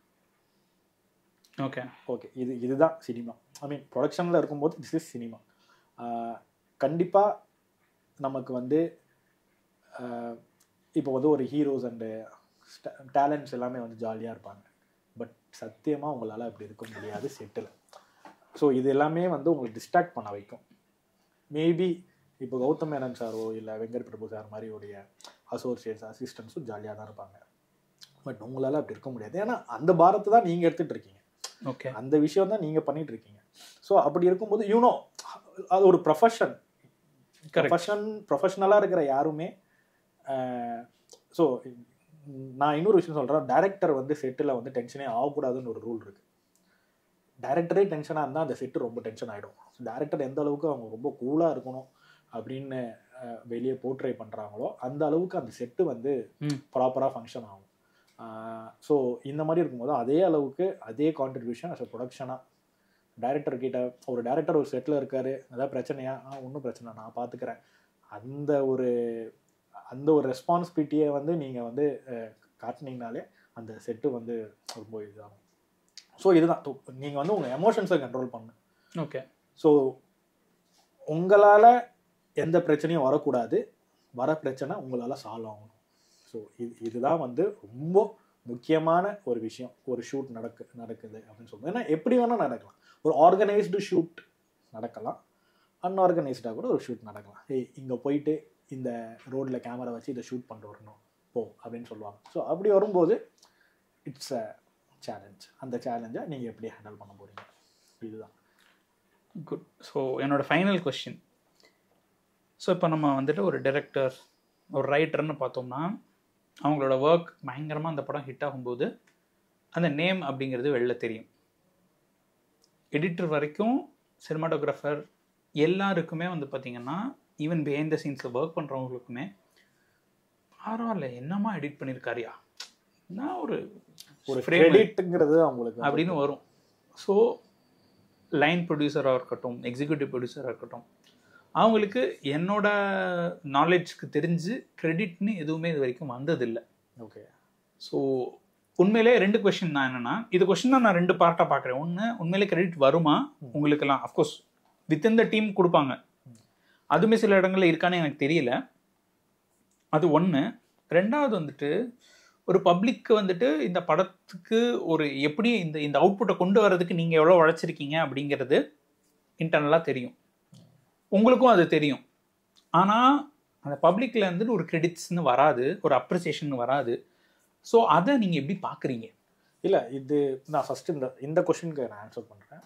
okay okay இது இதுதான் சினிமா ஐ மீன் ப்ரொடக்ஷனில் இருக்கும்போது திஸ் இஸ் சினிமா கண்டிப்பாக நமக்கு வந்து இப்போ வந்து ஒரு ஹீரோஸ் அண்டு டேலண்ட்ஸ் எல்லாமே வந்து ஜாலியாக இருப்பாங்க பட் சத்தியமாக உங்களால் அப்படி இருக்க முடியாது செட்டில் ஸோ இது எல்லாமே வந்து உங்களை டிஸ்ட்ராக்ட் பண்ண வைக்கும் மேபி இப்போ கௌதம் மேனன் சாரோ இல்லை வெங்கட் பிரபு சார் மாதிரி உடைய அசோசியேட்ஸ் அசிஸ்டன்ஸும் ஜாலியாக தான் இருப்பாங்க பட் உங்களால் அப்படி இருக்க முடியாது ஏன்னா அந்த பாரத்தை தான் நீங்கள் எடுத்துகிட்டு இருக்கீங்க ஓகே அந்த விஷயம் தான் நீங்கள் பண்ணிட்டு இருக்கீங்க ஸோ அப்படி இருக்கும்போது யூனோ அது ஒரு ப்ரொஃபஷன் Correct. ப்ரொஃபஷன் ப்ரொஃபஷனலாக இருக்கிற யாருமே ஸோ நான் இன்னொரு விஷயம் சொல்கிறேன் டைரக்டர் வந்து செட்டில் வந்து டென்ஷனே ஆகக்கூடாதுன்னு ஒரு ரூல் இருக்குது டைரக்டரே டென்ஷனாக இருந்தால் அந்த செட்டு ரொம்ப டென்ஷன் ஆகிடும் டேரக்டர் எந்த அளவுக்கு அவங்க ரொம்ப கூலாக இருக்கணும் அப்படின்னு அஹ், வெளியே போர்ட்ரே பண்ணுறாங்களோ அந்த அளவுக்கு அந்த செட்டு வந்து ம். ப்ராப்பராக ஃபங்க்ஷன் ஆகும் ஸோ இந்த மாதிரி இருக்கும்போது அதே அளவுக்கு அதே கான்ட்ரிபியூஷன் அஸ் அ ப்ரொடக்ஷனாக டைரக்டர் கிட்ட ஒரு டைரக்டர் ஒரு செட்டில் இருக்காரு ஏதாவது பிரச்சனையா ஆ ஒன்றும் பிரச்சனை நான் பார்த்துக்கிறேன் அந்த ஒரு அந்த ஒரு ரெஸ்பான்சிபிலிட்டியை வந்து நீங்கள் வந்து அஹ், காட்டுனீங்கனாலே அந்த செட்டு வந்து ரொம்ப இதாகும் ஸோ இதுதான் நீங்கள் வந்து உங்கள் எமோஷன்ஸை கண்ட்ரோல் பண்ணணும் ஓகே ஸோ உங்களால் எந்த பிரச்சனையும் வரக்கூடாது வர பிரச்சனை உங்களால் சால்வ் ஆகணும் ஸோ இது இதுதான் வந்து ரொம்ப முக்கியமான ஒரு விஷயம் ஒரு ஷூட் நடக்கு நடக்குது அப்படின்னு சொல்லுவோம் ஏன்னா எப்படி வேணால் நடக்கலாம் ஒரு ஆர்கனைஸ்டு ஷூட் நடக்கலாம் அன்ஆர்கனைஸ்டாக கூட ஒரு ஷூட் நடக்கலாம் ஏய் இங்கே போயிட்டு இந்த ரோட்டில் கேமரா வச்சு இதை ஷூட் பண்ணிட்டு வரணும் போ அப்படின்னு சொல்லுவாங்க ஸோ அப்படி வரும்போது இட்ஸ் அ சேலஞ்ச் அந்த சேலஞ்சை நீங்கள் எப்படி ஹேண்டில் பண்ண போகிறீங்க இதுதான் குட் ஸோ என்னோட ஃபைனல் கொஸ்டின் ஸோ இப்போ நம்ம வந்துட்டு ஒரு டைரக்டர் ஒரு ரைட்டர்னு பார்த்தோம்னா அவங்களோட ஒர்க் பயங்கரமாக அந்த படம் ஹிட் ஆகும்போது அந்த நேம் அப்படிங்கிறது வெளில தெரியும் எடிட்டர் வரைக்கும் சினிமாட்டோகிராஃபர் எல்லாருக்குமே வந்து பார்த்தீங்கன்னா ஈவன் பிஹைண்ட் த சீன்ஸில் ஒர்க் பண்ணுறவங்களுக்குமே பரவாயில்ல என்னமா எடிட் பண்ணியிருக்காரியா நான் ஒரு ஒரு frame கிரெடிட்ங்கிறது அவங்களுக்கு வந்து அப்படின்னு வரும் ஸோ லைன் ப்ரொடியூசராக இருக்கட்டும் எக்ஸிக்யூட்டிவ் ப்ரொடியூசராக இருக்கட்டும் அவங்களுக்கு என்னோட நாலேஜ்க்கு தெரிஞ்சு கிரெடிட்னு எதுவுமே இது வரைக்கும் வந்ததில்லை ஓகே ஸோ உண்மையிலே ரெண்டு கொஷின் தான் என்னன்னா இது கொஷின் தான் நான் ரெண்டு பார்ட்டாக பார்க்குறேன் ஒன்று உண்மையிலே கிரெடிட் வருமா உங்களுக்கெல்லாம் அஃப்கோர்ஸ் வித்தின் த டீம் கொடுப்பாங்க அதுவுமே சில இடங்கள்ல இருக்கான்னு எனக்கு தெரியல அது ஒன்று ரெண்டாவது வந்துட்டு ஒரு பப்ளிக்கு வந்துட்டு இந்த படத்துக்கு ஒரு எப்படி இந்த இந்த அவுட்புட்டை கொண்டு வர்றதுக்கு நீங்கள் எவ்வளோ உழைச்சிருக்கீங்க அப்படிங்கிறது இன்டர்னலாக தெரியும் உங்களுக்கும் அது தெரியும் ஆனால் அந்த பப்ளிக்ல வந்துட்டு ஒரு கிரெடிட்ஸ்னு வராது ஒரு அப்ரிசியேஷன் வராது ஸோ அதை நீங்கள் எப்படி பார்க்குறீங்க இல்லை இது நான் ஃபர்ஸ்ட் இந்த இந்த கொஷினுக்கு நான் ஆன்சர் பண்ணுறேன்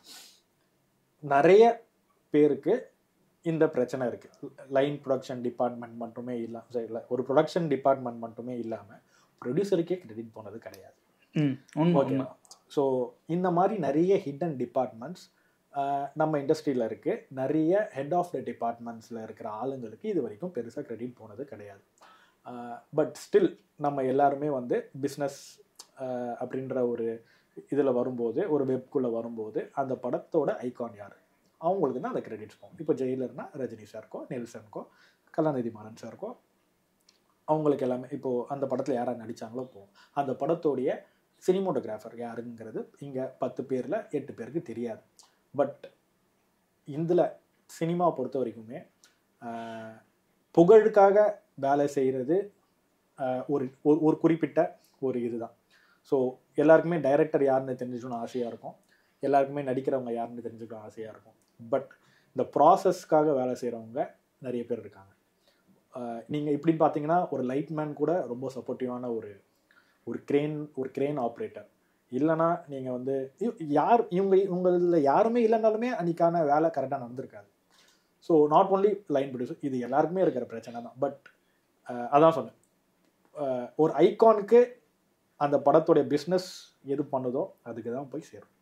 நிறைய பேருக்கு இந்த பிரச்சனை இருக்குது லைன் ப்ரொடக்ஷன் டிபார்ட்மெண்ட் மட்டுமே இல்லாமல் இல்லை ஒரு ப்ரொடக்ஷன் டிபார்ட்மெண்ட் மட்டுமே இல்லாமல் ப்ரொடியூசருக்கே கிரெடிட் போனது கிடையாது ம் உண்மை ஓகே உண்மை ஸோ இந்த மாதிரி நிறைய ஹிடன் டிபார்ட்மெண்ட்ஸ் நம்ம இண்டஸ்ட்ரியில் இருக்குது நிறைய ஹெட் ஆஃப் த டிபார்ட்மெண்ட்ஸில் இருக்கிற ஆளுங்களுக்கு இது வரைக்கும் பெருசாக கிரெடிட் போனது கிடையாது பட் ஸ்டில் நம்ம எல்லாருமே வந்து பிஸ்னஸ் அப்படின்ற ஒரு இதில் வரும்போது ஒரு வெப்குள்ளே வரும்போது அந்த படத்தோட ஐகான் யார் அவங்களுக்கு தான் அந்த கிரெடிட்ஸ் போகும் இப்போ ஜெயிலர்னா ரஜினி சாருக்கோ நெல்சனுக்கோ கலாநிதி மாறன் சாருக்கோ அவங்களுக்கு எல்லாமே இப்போது அந்த படத்தில் யாராக நடித்தாங்களோ போகும் அந்த படத்தோடைய சினிமோட்டோகிராஃபர் யாருங்கிறது இங்கே பத்து பேரில் எட்டு பேருக்கு தெரியாது பட் இதில் சினிமா பொறுத்த வரைக்குமே ஆஹ், புகழுக்காக வேலை செய்கிறது ஒரு ஒரு ஒரு குறிப்பிட்ட ஒரு இதுதான் ஸோ எல்லாருக்குமே டைரக்டர் யாருன்னு தெரிஞ்சுக்கணும்னு ஆசையாக இருக்கும் எல்லாருக்குமே நடிக்கிறவங்க யாருன்னு தெரிஞ்சுக்கணும் ஆசையாக இருக்கும் பட் இந்த ப்ராசஸ்க்காக வேலை செய்கிறவங்க நிறைய பேர் இருக்காங்க நீங்கள் இப்படின்னு பார்த்தீங்கன்னா ஒரு லைட்மேன் கூட ரொம்ப சப்போர்ட்டிவான ஒரு ஒரு கிரேன் ஒரு கிரேன் ஆப்ரேட்டர் இல்லைன்னா நீங்கள் வந்து இ- யார் இவங்க இவங்களில் யாருமே இல்லைனாலுமே அன்றைக்கான வேலை கரெக்டாக நடந்திருக்காது so not only line producer இது எல்லாருக்குமே இருக்கிற பிரச்சனை தான் பட் அதான் சொன்னேன் அஹ், ஒரு ஐகானுக்கு அந்த படத்துடைய பிஸ்னஸ் எது பண்ணுதோ அதுக்கு தான் போய் சேரும்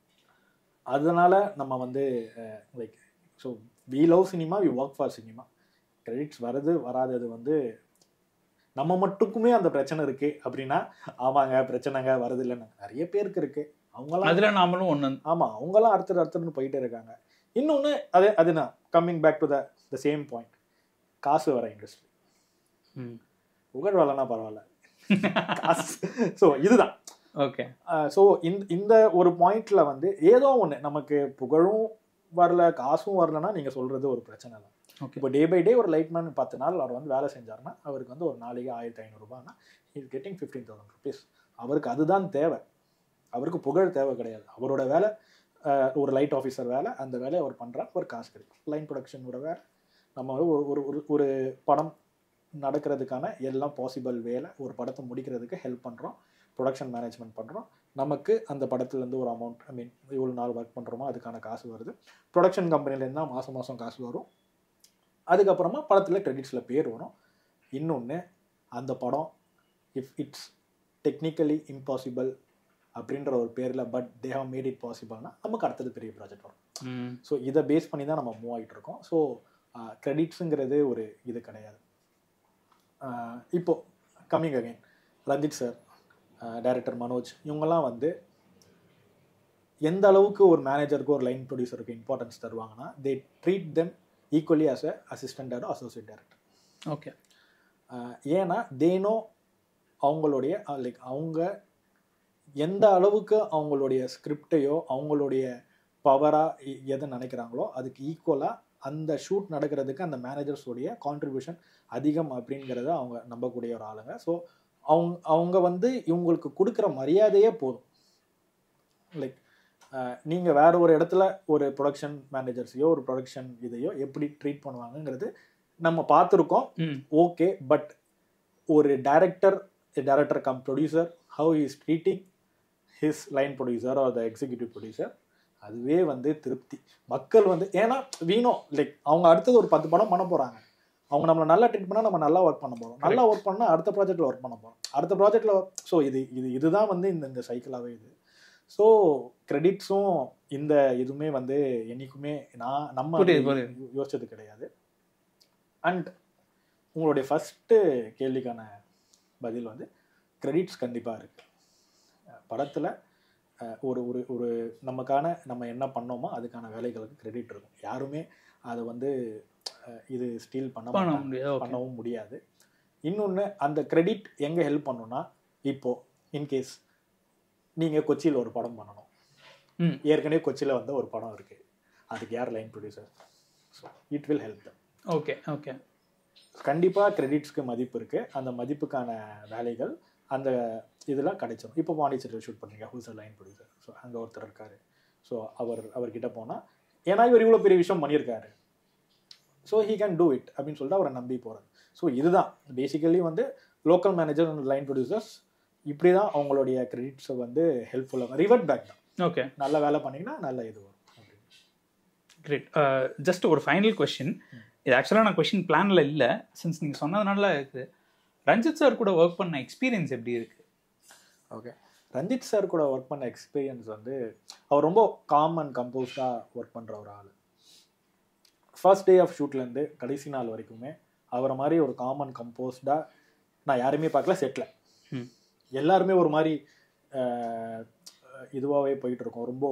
அதனால நம்ம வந்து like so we love cinema we work for cinema credits வருது வராதது வந்து நம்ம மட்டுக்குமே அந்த பிரச்சனை இருக்கு அப்படின்னா ஆமாங்க பிரச்சனைங்க வருது இல்லைன்னு நிறைய பேருக்கு இருக்கு அவங்களாம் அதில் நாமளும் ஒன்று ஆமா அவங்களாம் அடுத்தது அடுத்ததுன்னு போயிட்டே இருக்காங்க இன்னொன்று அதே அதுதான் coming back to the the same point காசு வர இண்டஸ்ட்ரி புகழ் வரலன்னா பரவாயில்ல காசு ஸோ இதுதான் ஓகே ஸோ இந்த இந்த ஒரு பாயிண்ட்ல வந்து ஏதோ ஒன்று நமக்கு புகழும் வரல காசும் வரலன்னா நீங்க சொல்றது ஒரு பிரச்சனை தான் ஓகே இப்போ டே பை டே ஒரு லைட்மேன் பத்து நாள் அவர் வந்து வேலை செஞ்சாருன்னா அவருக்கு வந்து ஒரு நாளைக்கு ஆயிரத்தி ஐநூறுரூபான்னா is getting fifteen thousand rupees அவருக்கு அதுதான் தேவை அவருக்கு புகழ் தேவை கிடையாது அவரோட வேலை அஹ், ஒரு லைட் ஆஃபீஸர் வேலை அந்த வேலையை அவர் பண்ணுறா ஒரு காசு கிடைக்கும் லைன் ப்ரொடக்ஷனோட வேலை நம்ம ஒரு ஒரு ஒரு ஒரு படம் நடக்கிறதுக்கான எல்லாம் பாசிபிள் வேலை ஒரு படத்தை முடிக்கிறதுக்கு ஹெல்ப் பண்ணுறோம் ப்ரொடக்ஷன் மேனேஜ்மெண்ட் பண்ணுறோம் நமக்கு அந்த படத்துலேருந்து ஒரு அமௌண்ட் ஐ மீன் இவ்வளோ நாள் ஒர்க் பண்ணுறோமோ அதுக்கான காசு வருது ப்ரொடக்ஷன் கம்பெனிலேருந்து தான் மாதம் மாதம் காசு வரும் அதுக்கப்புறமா படத்தில் கிரெடிட்ஸில் பேர் வரும் இன்னொன்று அந்த படம் இஃப் இட்ஸ் டெக்னிக்கலி இம்பாசிபிள் அப்படின்ற ஒரு பேரில் but they have made it பாசிபிள்னா நமக்கு அடுத்தது பெரிய ப்ராஜெக்ட் வரும் ம் ஸோ இதை பேஸ் பண்ணி தான் நம்ம மூவ் ஆகிட்டு இருக்கோம் ஸோ கிரெடிட்ஸுங்கிறது ஒரு இது கிடையாது ஆஹ் இப்போ coming again Ranjith sir director Manoj இவங்கெல்லாம் வந்து எந்த அளவுக்கு ஒரு மேனேஜருக்கு ஒரு லைன் ப்ரொடியூசருக்கு இம்பார்ட்டன்ஸ் தருவாங்கன்னா they treat them equally as a assistant or associate director okay ஏன்னா தேனோ அவங்களுடைய லைக் அவங்க எந்த அளவுக்கு அவங்களுடைய ஸ்கிரிப்டையோ அவங்களுடைய பவராக எதை நினைக்கிறாங்களோ அதுக்கு ஈக்குவலாக அந்த ஷூட் நடக்கிறதுக்கு அந்த மேனேஜர்ஸோடைய கான்ட்ரிபியூஷன் அதிகம் அப்படிங்கிறத அவங்க நம்பக்கூடிய ஒரு ஆளுங்க ஸோ அவங்க அவங்க வந்து இவங்களுக்கு கொடுக்குற மரியாதையே போதும் லைக் நீங்கள் வேற ஒரு இடத்துல ஒரு ப்ரொடக்ஷன் மேனேஜர்ஸையோ ஒரு ப்ரொடக்ஷன் இதையோ எப்படி ட்ரீட் பண்ணுவாங்கங்கிறது நம்ம பார்த்துருக்கோம் ம் ஓகே பட் ஒரு director director cum producer how is treating his line producer or the executive producer அதுவே வந்து திருப்தி மக்கள் வந்து ஏன்னா வீணோ லைக் அவங்க அடுத்தது ஒரு பத்து படம் பண்ண போகிறாங்க அவங்க நம்மளை நல்லா ட்ரீட் பண்ணால் நம்ம நல்லா ஒர்க் பண்ண போகிறோம் நல்லா ஒர்க் பண்ணால் அடுத்த ப்ராஜெக்ட்டில் ஒர்க் பண்ண போகிறோம் அடுத்த ப்ராஜெக்ட்டில் ஸோ இது இது இதுதான் வந்து இந்த இந்த சைக்கிளாகவே இது ஸோ கிரெடிட்ஸும் இந்த இதுவுமே வந்து என்னைக்குமே நான் நம்ம புரியுது, புரியுது. யோ- யோசிச்சது கிடையாது அண்ட் உங்களுடைய ஃபஸ்ட்டு கேள்விக்கான பதில் வந்து கிரெடிட்ஸ் கண்டிப்பாக இருக்குது படத்தில் ஒரு ஒரு ஒரு நமக்கான நம்ம என்ன பண்ணோமோ அதுக்கான வேலைகளுக்கு கிரெடிட் இருக்கும் யாருமே அதை வந்து அஹ், இது ஸ்டீல் பண்ண பண்ண மாட்டாங்க. முடியாது ஓகே பண்ணவும் முடியாது இன்னொன்று அந்த கிரெடிட் எங்கே ஹெல்ப் பண்ணுன்னா இப்போ இன்கேஸ் நீங்கள் கொச்சியில் ஒரு படம் பண்ணணும் ம் ஏற்கனவே கொச்சியில் வந்து ஒரு படம் இருக்குது அதுக்கு யார் line producer so it will help them okay okay கண்டிப்பாக கிரெடிட்ஸ்க்கு மதிப்பு இருக்குது அந்த மதிப்புக்கான வேலைகள் அந்த இதெல்லாம் கிடைச்சிடும் இப்போ பாண்டிச்சேரியில் ஷூட் பண்ணுறீங்க who's a line producer so அங்கே ஒருத்தர் இருக்காரு ஸோ அவர் அவர்கிட்ட போனால் ஏன்னா இவர் இவ்வளோ பெரிய விஷயம் பண்ணியிருக்காரு so he can do it அப்படின்னு சொல்லிட்டு அவரை நம்பி போகிறது ஸோ இதுதான் பேசிக்கலி வந்து local manager and line producers இப்படி தான் அவங்களுடைய கிரெடிட்ஸை வந்து ஹெல்ப்ஃபுல்லாக ரிவர்ட் பேக் தான் ஓகே நல்ல வேலை பண்ணிங்கன்னா நல்ல இது வரும் அப்படின்னு. கிரேட் ஜஸ்ட் ஒரு ஃபைனல் கொஷின் இது ஆக்சுவலாக நான் கொஷின் பிளானில் இல்லை சின்ஸ் நீங்கள் சொன்னதுனால இருக்குது ரஞ்சித் சார் கூட ஒர்க் பண்ண எக்ஸ்பீரியன்ஸ் எப்படி இருக்கு ஓகே ரஞ்சித் சார் கூட ஒர்க் பண்ண எக்ஸ்பீரியன்ஸ் வந்து அவர் ரொம்ப காம் அண்ட் கம்போஸ்டாக ஒர்க் பண்ணுற ஒரு ஆள் ஃபர்ஸ்ட் டே ஆஃப் ஷூட்லேருந்து கடைசி நாள் வரைக்குமே அவரை மாதிரி ஒரு காமன் கம்போஸ்டாக நான் யாருமே பார்க்கல செட்டில் ம். எல்லாருமே ஒரு மாதிரி இதுவாகவே போயிட்டு இருக்கோம் ரொம்ப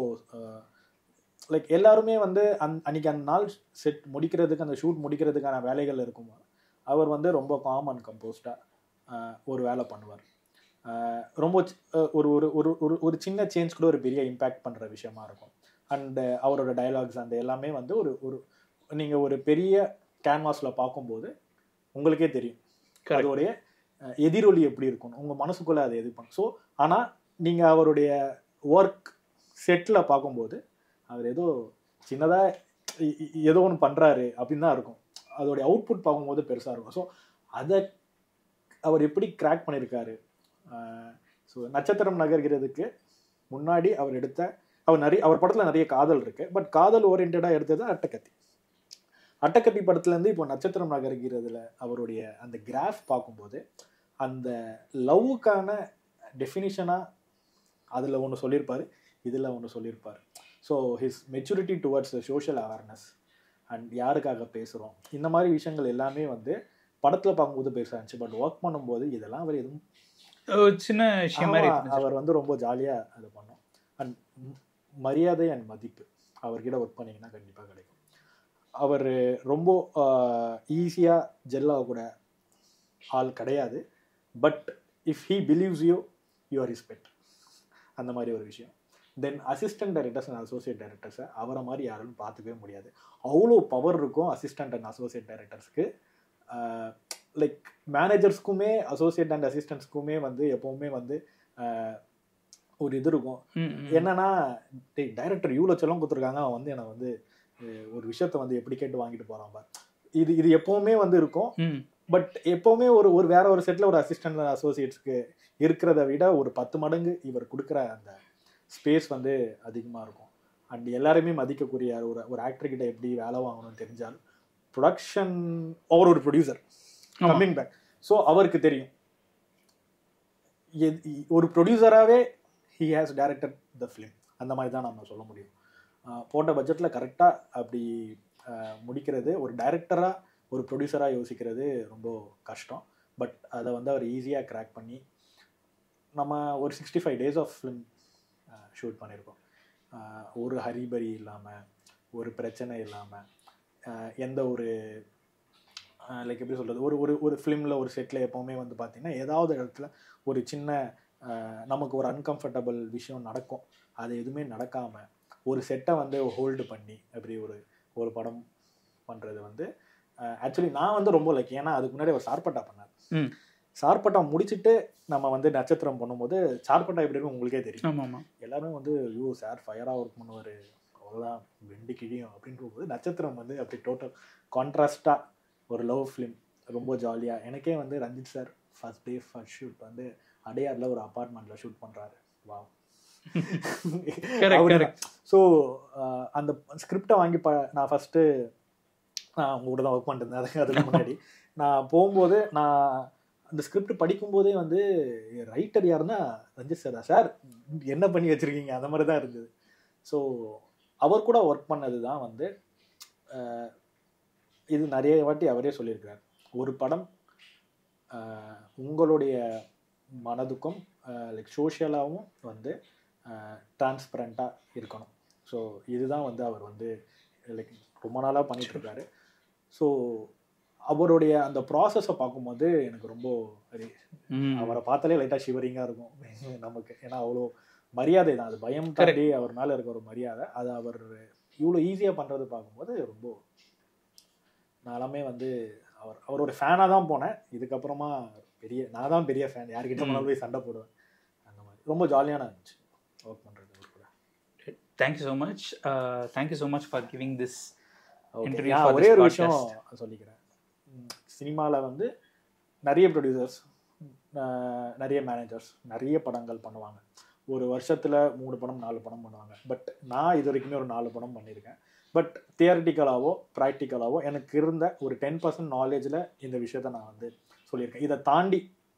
லைக் எல்லாருமே வந்து அந் அன்னைக்கு அந்த நாள் செட் முடிக்கிறதுக்கு அந்த ஷூட் முடிக்கிறதுக்கான வேலைகள் இருக்கும் அவர் வந்து ரொம்ப காமன் கம்போஸ்டாக ஒரு வேலை பண்ணுவார் ஆஹ் ரொம்ப சி- அஹ் ஒரு ஒரு ஒரு ஒரு ஒரு சின்ன சேஞ்ச் கூட ஒரு பெரிய இம்பேக்ட் பண்ணுற விஷயமா இருக்கும் அண்டு அவரோட டயலாக்ஸ் அந்த எல்லாமே வந்து ஒரு ஒரு நீங்கள் ஒரு பெரிய கேன்வாஸில் பார்க்கும்போது உங்களுக்கே தெரியும் Correct. அதோடைய அஹ், எதிரொலி எப்படி இருக்கும் உங்கள் மனசுக்குள்ளே அதை எது பண்ணும் ஸோ ஆனால் நீங்கள் அவருடைய ஒர்க் செட்டில் பார்க்கும்போது அவர் ஏதோ சின்னதாக ஏதோ ஒன்று பண்ணுறாரு அப்படின்னு தான் இருக்கும் அதோடைய அவுட்புட் பார்க்கும்போது பெருசாக இருக்கும் ஸோ அதை அவர் எப்படி கிராக் பண்ணியிருக்காரு ஸோ நட்சத்திரம் நகர்கிறதுக்கு முன்னாடி அவர் எடுத்த அவர் நிறைய அவர் படத்தில் நிறைய காதல் இருக்கு பட் காதல் ஓரியன்டாக எடுத்தது அட்டக்கத்தி அட்டக்கத்தி படத்துலேருந்து இப்போ நட்சத்திரம் நகர்கிறதுல அவருடைய அந்த கிராஃப் பார்க்கும்போது அந்த லவ்வுக்கான டெஃபினிஷனாக அதில் ஒன்று சொல்லியிருப்பார் இதில் ஒன்று சொல்லியிருப்பார் so his maturity towards social awareness and யாருக்காக பேசுகிறோம் இந்த மாதிரி விஷயங்கள் எல்லாமே வந்து படத்தில் பார்க்கும்போது பெருசாக இருந்துச்சு பட் ஒர்க் பண்ணும்போது இதெல்லாம் அவர் எதுவும் ஒரு சின்ன விஷயம் மாதிரி ஆமா, இருந்துச்சு. அவர் வந்து ரொம்ப ஜாலியாக அது பண்ணோம் அண்ட் மரியாதை அண்ட் மதிப்பு அவர்கிட்ட ஒர்க் பண்ணீங்கன்னா கண்டிப்பாக கிடைக்கும் அவர் ரொம்ப ஈஸியாக ஜெல்லாக கூட ஆள் கிடையாது but if he believes you you are respect அந்த மாதிரி ஒரு விஷயம் தென் அசிஸ்டன்ட் டைரக்டர்ஸ் அண்ட் அசோசியேட் டைரக்டர்ஸை அவரை மாதிரி யாரும் பார்த்துக்கவே முடியாது அவ்வளோ பவர் இருக்கும் அசிஸ்டன்ட் அண்ட் அசோசியேட் டைரக்டர்ஸ்க்கு லைக் மேனேஜர்ஸ்க்குமே அசோசியேட் அண்ட் அசிஸ்டன்ட்ஸ்க்குமே வந்து எப்போவுமே வந்து ஆஹ், ஒரு இது இருக்கும் ம், ம். என்னன்னா டேய் டைரக்டர் இவ்வளோ செல்லம் கொடுத்துருக்காங்க அவன் வந்து எனக்கு வந்து அஹ், ஒரு விஷயத்த வந்து எப்படி கேட்டு வாங்கிட்டு போறான் பார் இது இது எப்பவுமே வந்து இருக்கும் ம். பட் எப்பவுமே ஒரு ஒரு வேற ஒரு செட்டில் ஒரு அசிஸ்டன்ட் அசோசியேட்ஸ்க்கு இருக்கிறத விட ஒரு பத்து மடங்கு இவர் கொடுக்குற அந்த ஸ்பேஸ் வந்து அதிகமாக இருக்கும் அண்ட் எல்லாருமே மதிக்கக்கூடிய ஒரு ஒரு ஆக்டர் கிட்ட எப்படி வேலை வாங்கணும்னு தெரிஞ்சால் ப்ரொடக்ஷன் அவர் ஒரு ப்ரொடியூசர் ஆமா. கம்மிங் பேக் ஸோ அவருக்கு தெரியும் எது- ஒரு ப்ரொடியூசராகவே he has directed the film அந்த மாதிரி தான் நம்ம சொல்ல முடியும் ஆஹ் போட்ட பட்ஜெட்டில் கரெக்டாக அப்படி ஆஹ் முடிக்கிறது ஒரு டைரக்டராக ஒரு ப்ரொடியூசராக யோசிக்கிறது ரொம்ப கஷ்டம் பட் அதை வந்து அவர் ஈஸியாக கிராக் பண்ணி நம்ம ஒரு sixty five days of film shoot பண்ணியிருக்கோம் ஆஹ் ஒரு ஹரிபரி இல்லாமல் ஒரு பிரச்சனை இல்லாமல் எந்த ஒரு லைக் எப்படி சொல்கிறது ஒரு ஒரு ஒரு ஃபிலிமில் ஒரு செட்டில் எப்போவுமே வந்து பார்த்தீங்கன்னா ஏதாவது இடத்துல ஒரு சின்ன ஆஹ் நமக்கு ஒரு அன்கம்ஃபர்டபுள் விஷயம் நடக்கும் அது எதுவுமே நடக்காமல் ஒரு செட்டை வந்து ஹோல்டு பண்ணி அப்படி ஒரு ஒரு படம் பண்ணுறது வந்து ஆக்சுவலி நான் வந்து ரொம்ப லைக் ஏன்னா அதுக்கு முன்னாடி ஒரு சார்பட்டா பண்ணார் ம். சார்பட்டா முடிச்சுட்டு நம்ம வந்து நட்சத்திரம் பண்ணும்போது சார்பட்டா எப்படி இருக்கும் உங்களுக்கே தெரியும் ஆமா ஆமா எல்லாருமே வந்து ஐயோ சார் ஃபயராக ஒர்க் பண்ணுவார் அவ்வளோதான் வெண்டி கிழியும் அப்படின்ற போது நட்சத்திரம் வந்து அப்படி டோட்டல் கான்ட்ராஸ்டாக ஒரு லவ் ஃபிலிம் ரொம்ப ஜாலியாக எனக்கே வந்து Ranjith sir first day first shoot வந்து அடையாரில் ஒரு அப்பார்ட்மெண்ட்டில் ஷூட் பண்ணுறாரு வா Correct, correct. ஸோ அந்த ஸ்கிரிப்டை வாங்கி ப நான் ஃபஸ்ட்டு நான் உங்க கூட தான் ஒர்க் பண்ணிட்டு இருந்தேன் அதுக்கு அதுக்கு முன்னாடி நான் போகும்போது நான் அந்த ஸ்கிரிப்ட் படிக்கும்போதே வந்து ரைட்டர் யாருன்னா ரஞ்சித் சார் தான் சார் என்ன பண்ணி வச்சிருக்கீங்க அந்த மாதிரி தான் இருந்தது ஸோ அவர் கூட ஒர்க் பண்ணது தான் வந்து அஹ், இது நிறைய வாட்டி அவரே சொல்லியிருக்கிறார் ஒரு படம் அஹ், உங்களுடைய மனதுக்கும் லைக் சோஷியலாகவும் வந்து டிரான்ஸ்பரண்ட்டாக இருக்கணும் ஸோ இதுதான் வந்து அவர் வந்து லைக் ரொம்ப நாளாக பண்ணிட்டு இருக்காரு ஸோ அவருடைய அந்த ப்ராசஸை பார்க்கும்போது எனக்கு ரொம்ப அது- ம். அவரை பார்த்தாலே லைட்டாக ஷிவரிங்காக இருக்கும் நமக்கு ஏன்னா அவ்வளோ மரியாதை தான் அது பயம் தாண்டி அவர் மேலே இருக்க ஒரு மரியாதை அது அவர் இவ்வளோ ஈஸியாக பண்ணுறது பார்க்கும்போது ரொம்ப நானுமே வந்து அவர் அவரோட ஃபேனாக தான் போனேன் இதுக்கப்புறமா பெரிய நான் தான் பெரிய ஃபேன் யார்கிட்ட போனாலும் போய் சண்டை போடுவேன் அந்த மாதிரி ரொம்ப ஜாலியான இருந்துச்சு ஒர்க் பண்ணுறது அவர் கூட thank you so much thank you so much for giving this Okay. Interview நான் for ஒரே this ஒரு podcast. விஷயம் சொல்லிக்கிறேன் சினிமாவில் வந்து நிறைய ப்ரொடியூசர்ஸ் நிறைய மேனேஜர்ஸ் நிறைய படங்கள் பண்ணுவாங்க ஒரு வருஷத்தில் மூணு படம் நாலு படம் பண்ணுவாங்க பட் நான் இது வரைக்குமே ஒரு நாலு படம் பண்ணியிருக்கேன் பட் தியரட்டிக்கலாவோ ப்ராக்டிக்கலாவோ எனக்கு இருந்த ஒரு டென் பர்சன்ட் நாலேஜில் இந்த விஷயத்த நான் வந்து சொல்லியிருக்கேன் இதை தாண்டி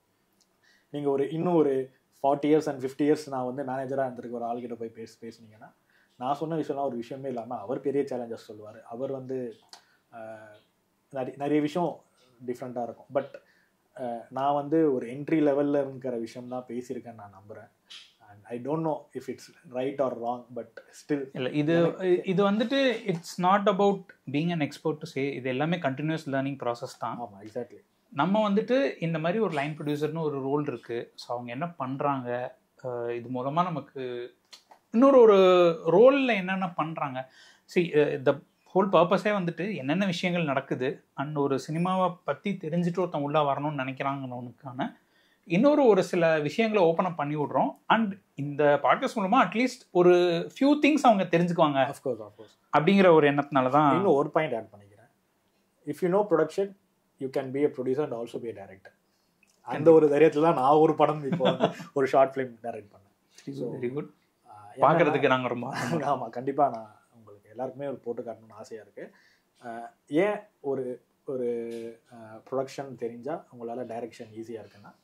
நீங்கள் ஒரு இன்னும் ஒரு forty years and fifty years நான் வந்து மேனேஜராக இருந்திருக்க ஒரு ஆள்கிட்ட போய் பேசி பேசுனீங்கன்னா நான் சொன்ன விஷயம்லாம் ஒரு விஷயமே இல்லாமல் அவர் பெரிய சேலஞ்சஸ் சொல்லுவார் அவர் வந்து ஆஹ், நிறைய நிறைய விஷயம் டிஃப்ரெண்ட்டாக இருக்கும் பட் நான் வந்து ஒரு என்ட்ரி லெவலில் இருக்கிற விஷயம் தான் பேசியிருக்கேன்னு நான் நம்புகிறேன் and I don't know if it's right or wrong but still இல்லை இது இது வந்துட்டு it's not about being an expert to say இது எல்லாமே கண்டினியூஸ் லேர்னிங் ப்ராசஸ் தான் ஆமாம் எக்ஸாக்ட்லி நம்ம வந்துட்டு இந்த மாதிரி ஒரு லைன் ப்ரொடியூசர்னு ஒரு ரோல் இருக்கு ஸோ அவங்க என்ன பண்ணுறாங்க இது மூலமாக நமக்கு இன்னொரு ஒரு ரோலில் என்னென்ன பண்ணுறாங்க சி த ஹோல் பர்பஸே வந்துட்டு என்னென்ன விஷயங்கள் நடக்குது அண்ட் ஒரு சினிமாவை பற்றி தெரிஞ்சுட்டு ஒருத்தன் உள்ளே வரணும்னு நினைக்கிறாங்கன்னு இன்னொரு ஒரு சில விஷயங்களை ஓப்பன் அப் பண்ணி விட்றோம் அண்ட் இந்த பாட்காஸ்ட் மூலமாக அட்லீஸ்ட் ஒரு ஃபியூ திங்ஸ் அவங்க தெரிஞ்சுக்குவாங்க அஃப்கோர்ஸ் அஃப்கோர்ஸ் அப்படிங்கிற ஒரு எண்ணத்தினால தான் இன்னும் ஒரு பாயிண்ட் ஆட் பண்ணிக்கிறேன் if you know production you can be a producer and also be a director அந்த ஒரு தைரியத்தில் தான் நான் ஒரு படம் இப்போ வந்து ஒரு ஷார்ட் ஃபிலிம் டைரக்ட் பண்ணேன் வெரி குட் ஆஹ் பார்க்கறதுக்கு நாங்கள் ரொம்ப ஏன்னா- ஆமா கண்டிப்பா நான் உங்களுக்கு எல்லாருக்குமே ஒரு போட்டு காட்டணும்னு ஆசையா இருக்கு ஆஹ் ஏன் ஒரு ஒரு ப்ரொடக்ஷன் தெரிஞ்சா உங்களால டைரக்ஷன் ஈஸியா இருக்குன்னா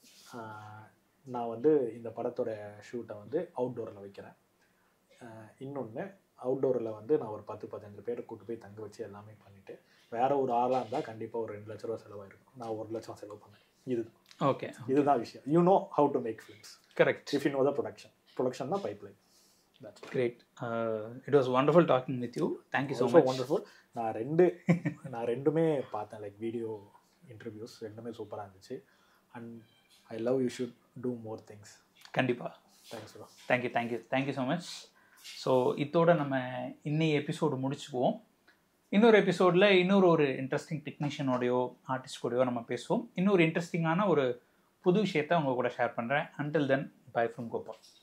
ஆஹ் நான் வந்து இந்த படத்தோட ஷூட்டை வந்து அவுட்டோரில் வைக்கிறேன் இன்னொன்று அவுட்டோரில் வந்து நான் ஒரு பத்து பதினஞ்சு பேரை கூட்டு போய் தங்க வச்சு எல்லாமே பண்ணிட்டு வேற ஒரு ஆளாக இருந்தால் கண்டிப்பாக ஒரு ரெண்டு லட்ச ரூபா செலவாயிருக்கும் நான் ஒரு லட்சம் செலவு பண்ணேன் இது ஓகே இதுதான் விஷயம் you know how to make films correct if you know the production production தான் pipeline that's great it was wonderful talking with you thank you so so much wonderful நான் ரெண்டு நான் ரெண்டுமே பார்த்தேன் லைக் வீடியோ இன்டர்வியூஸ் ரெண்டுமே சூப்பராக இருந்துச்சு and I love you should do more things கண்டிப்பாக thanks bro thank you thank you thank you so much so இதோட நம்ம இன்னைய எபிசோடு முடிச்சுக்குவோம் இன்னொரு எபிசோடில் இன்னொரு ஒரு இன்ட்ரெஸ்டிங் டெக்னீஷியனோடையோ ஆர்டிஸ்ட் கூடயோ நம்ம பேசுவோம் இன்னொரு இன்ட்ரெஸ்டிங்கான ஒரு புது விஷயத்தை உங்க கூட ஷேர் பண்ணுறேன் until then bye from Gopal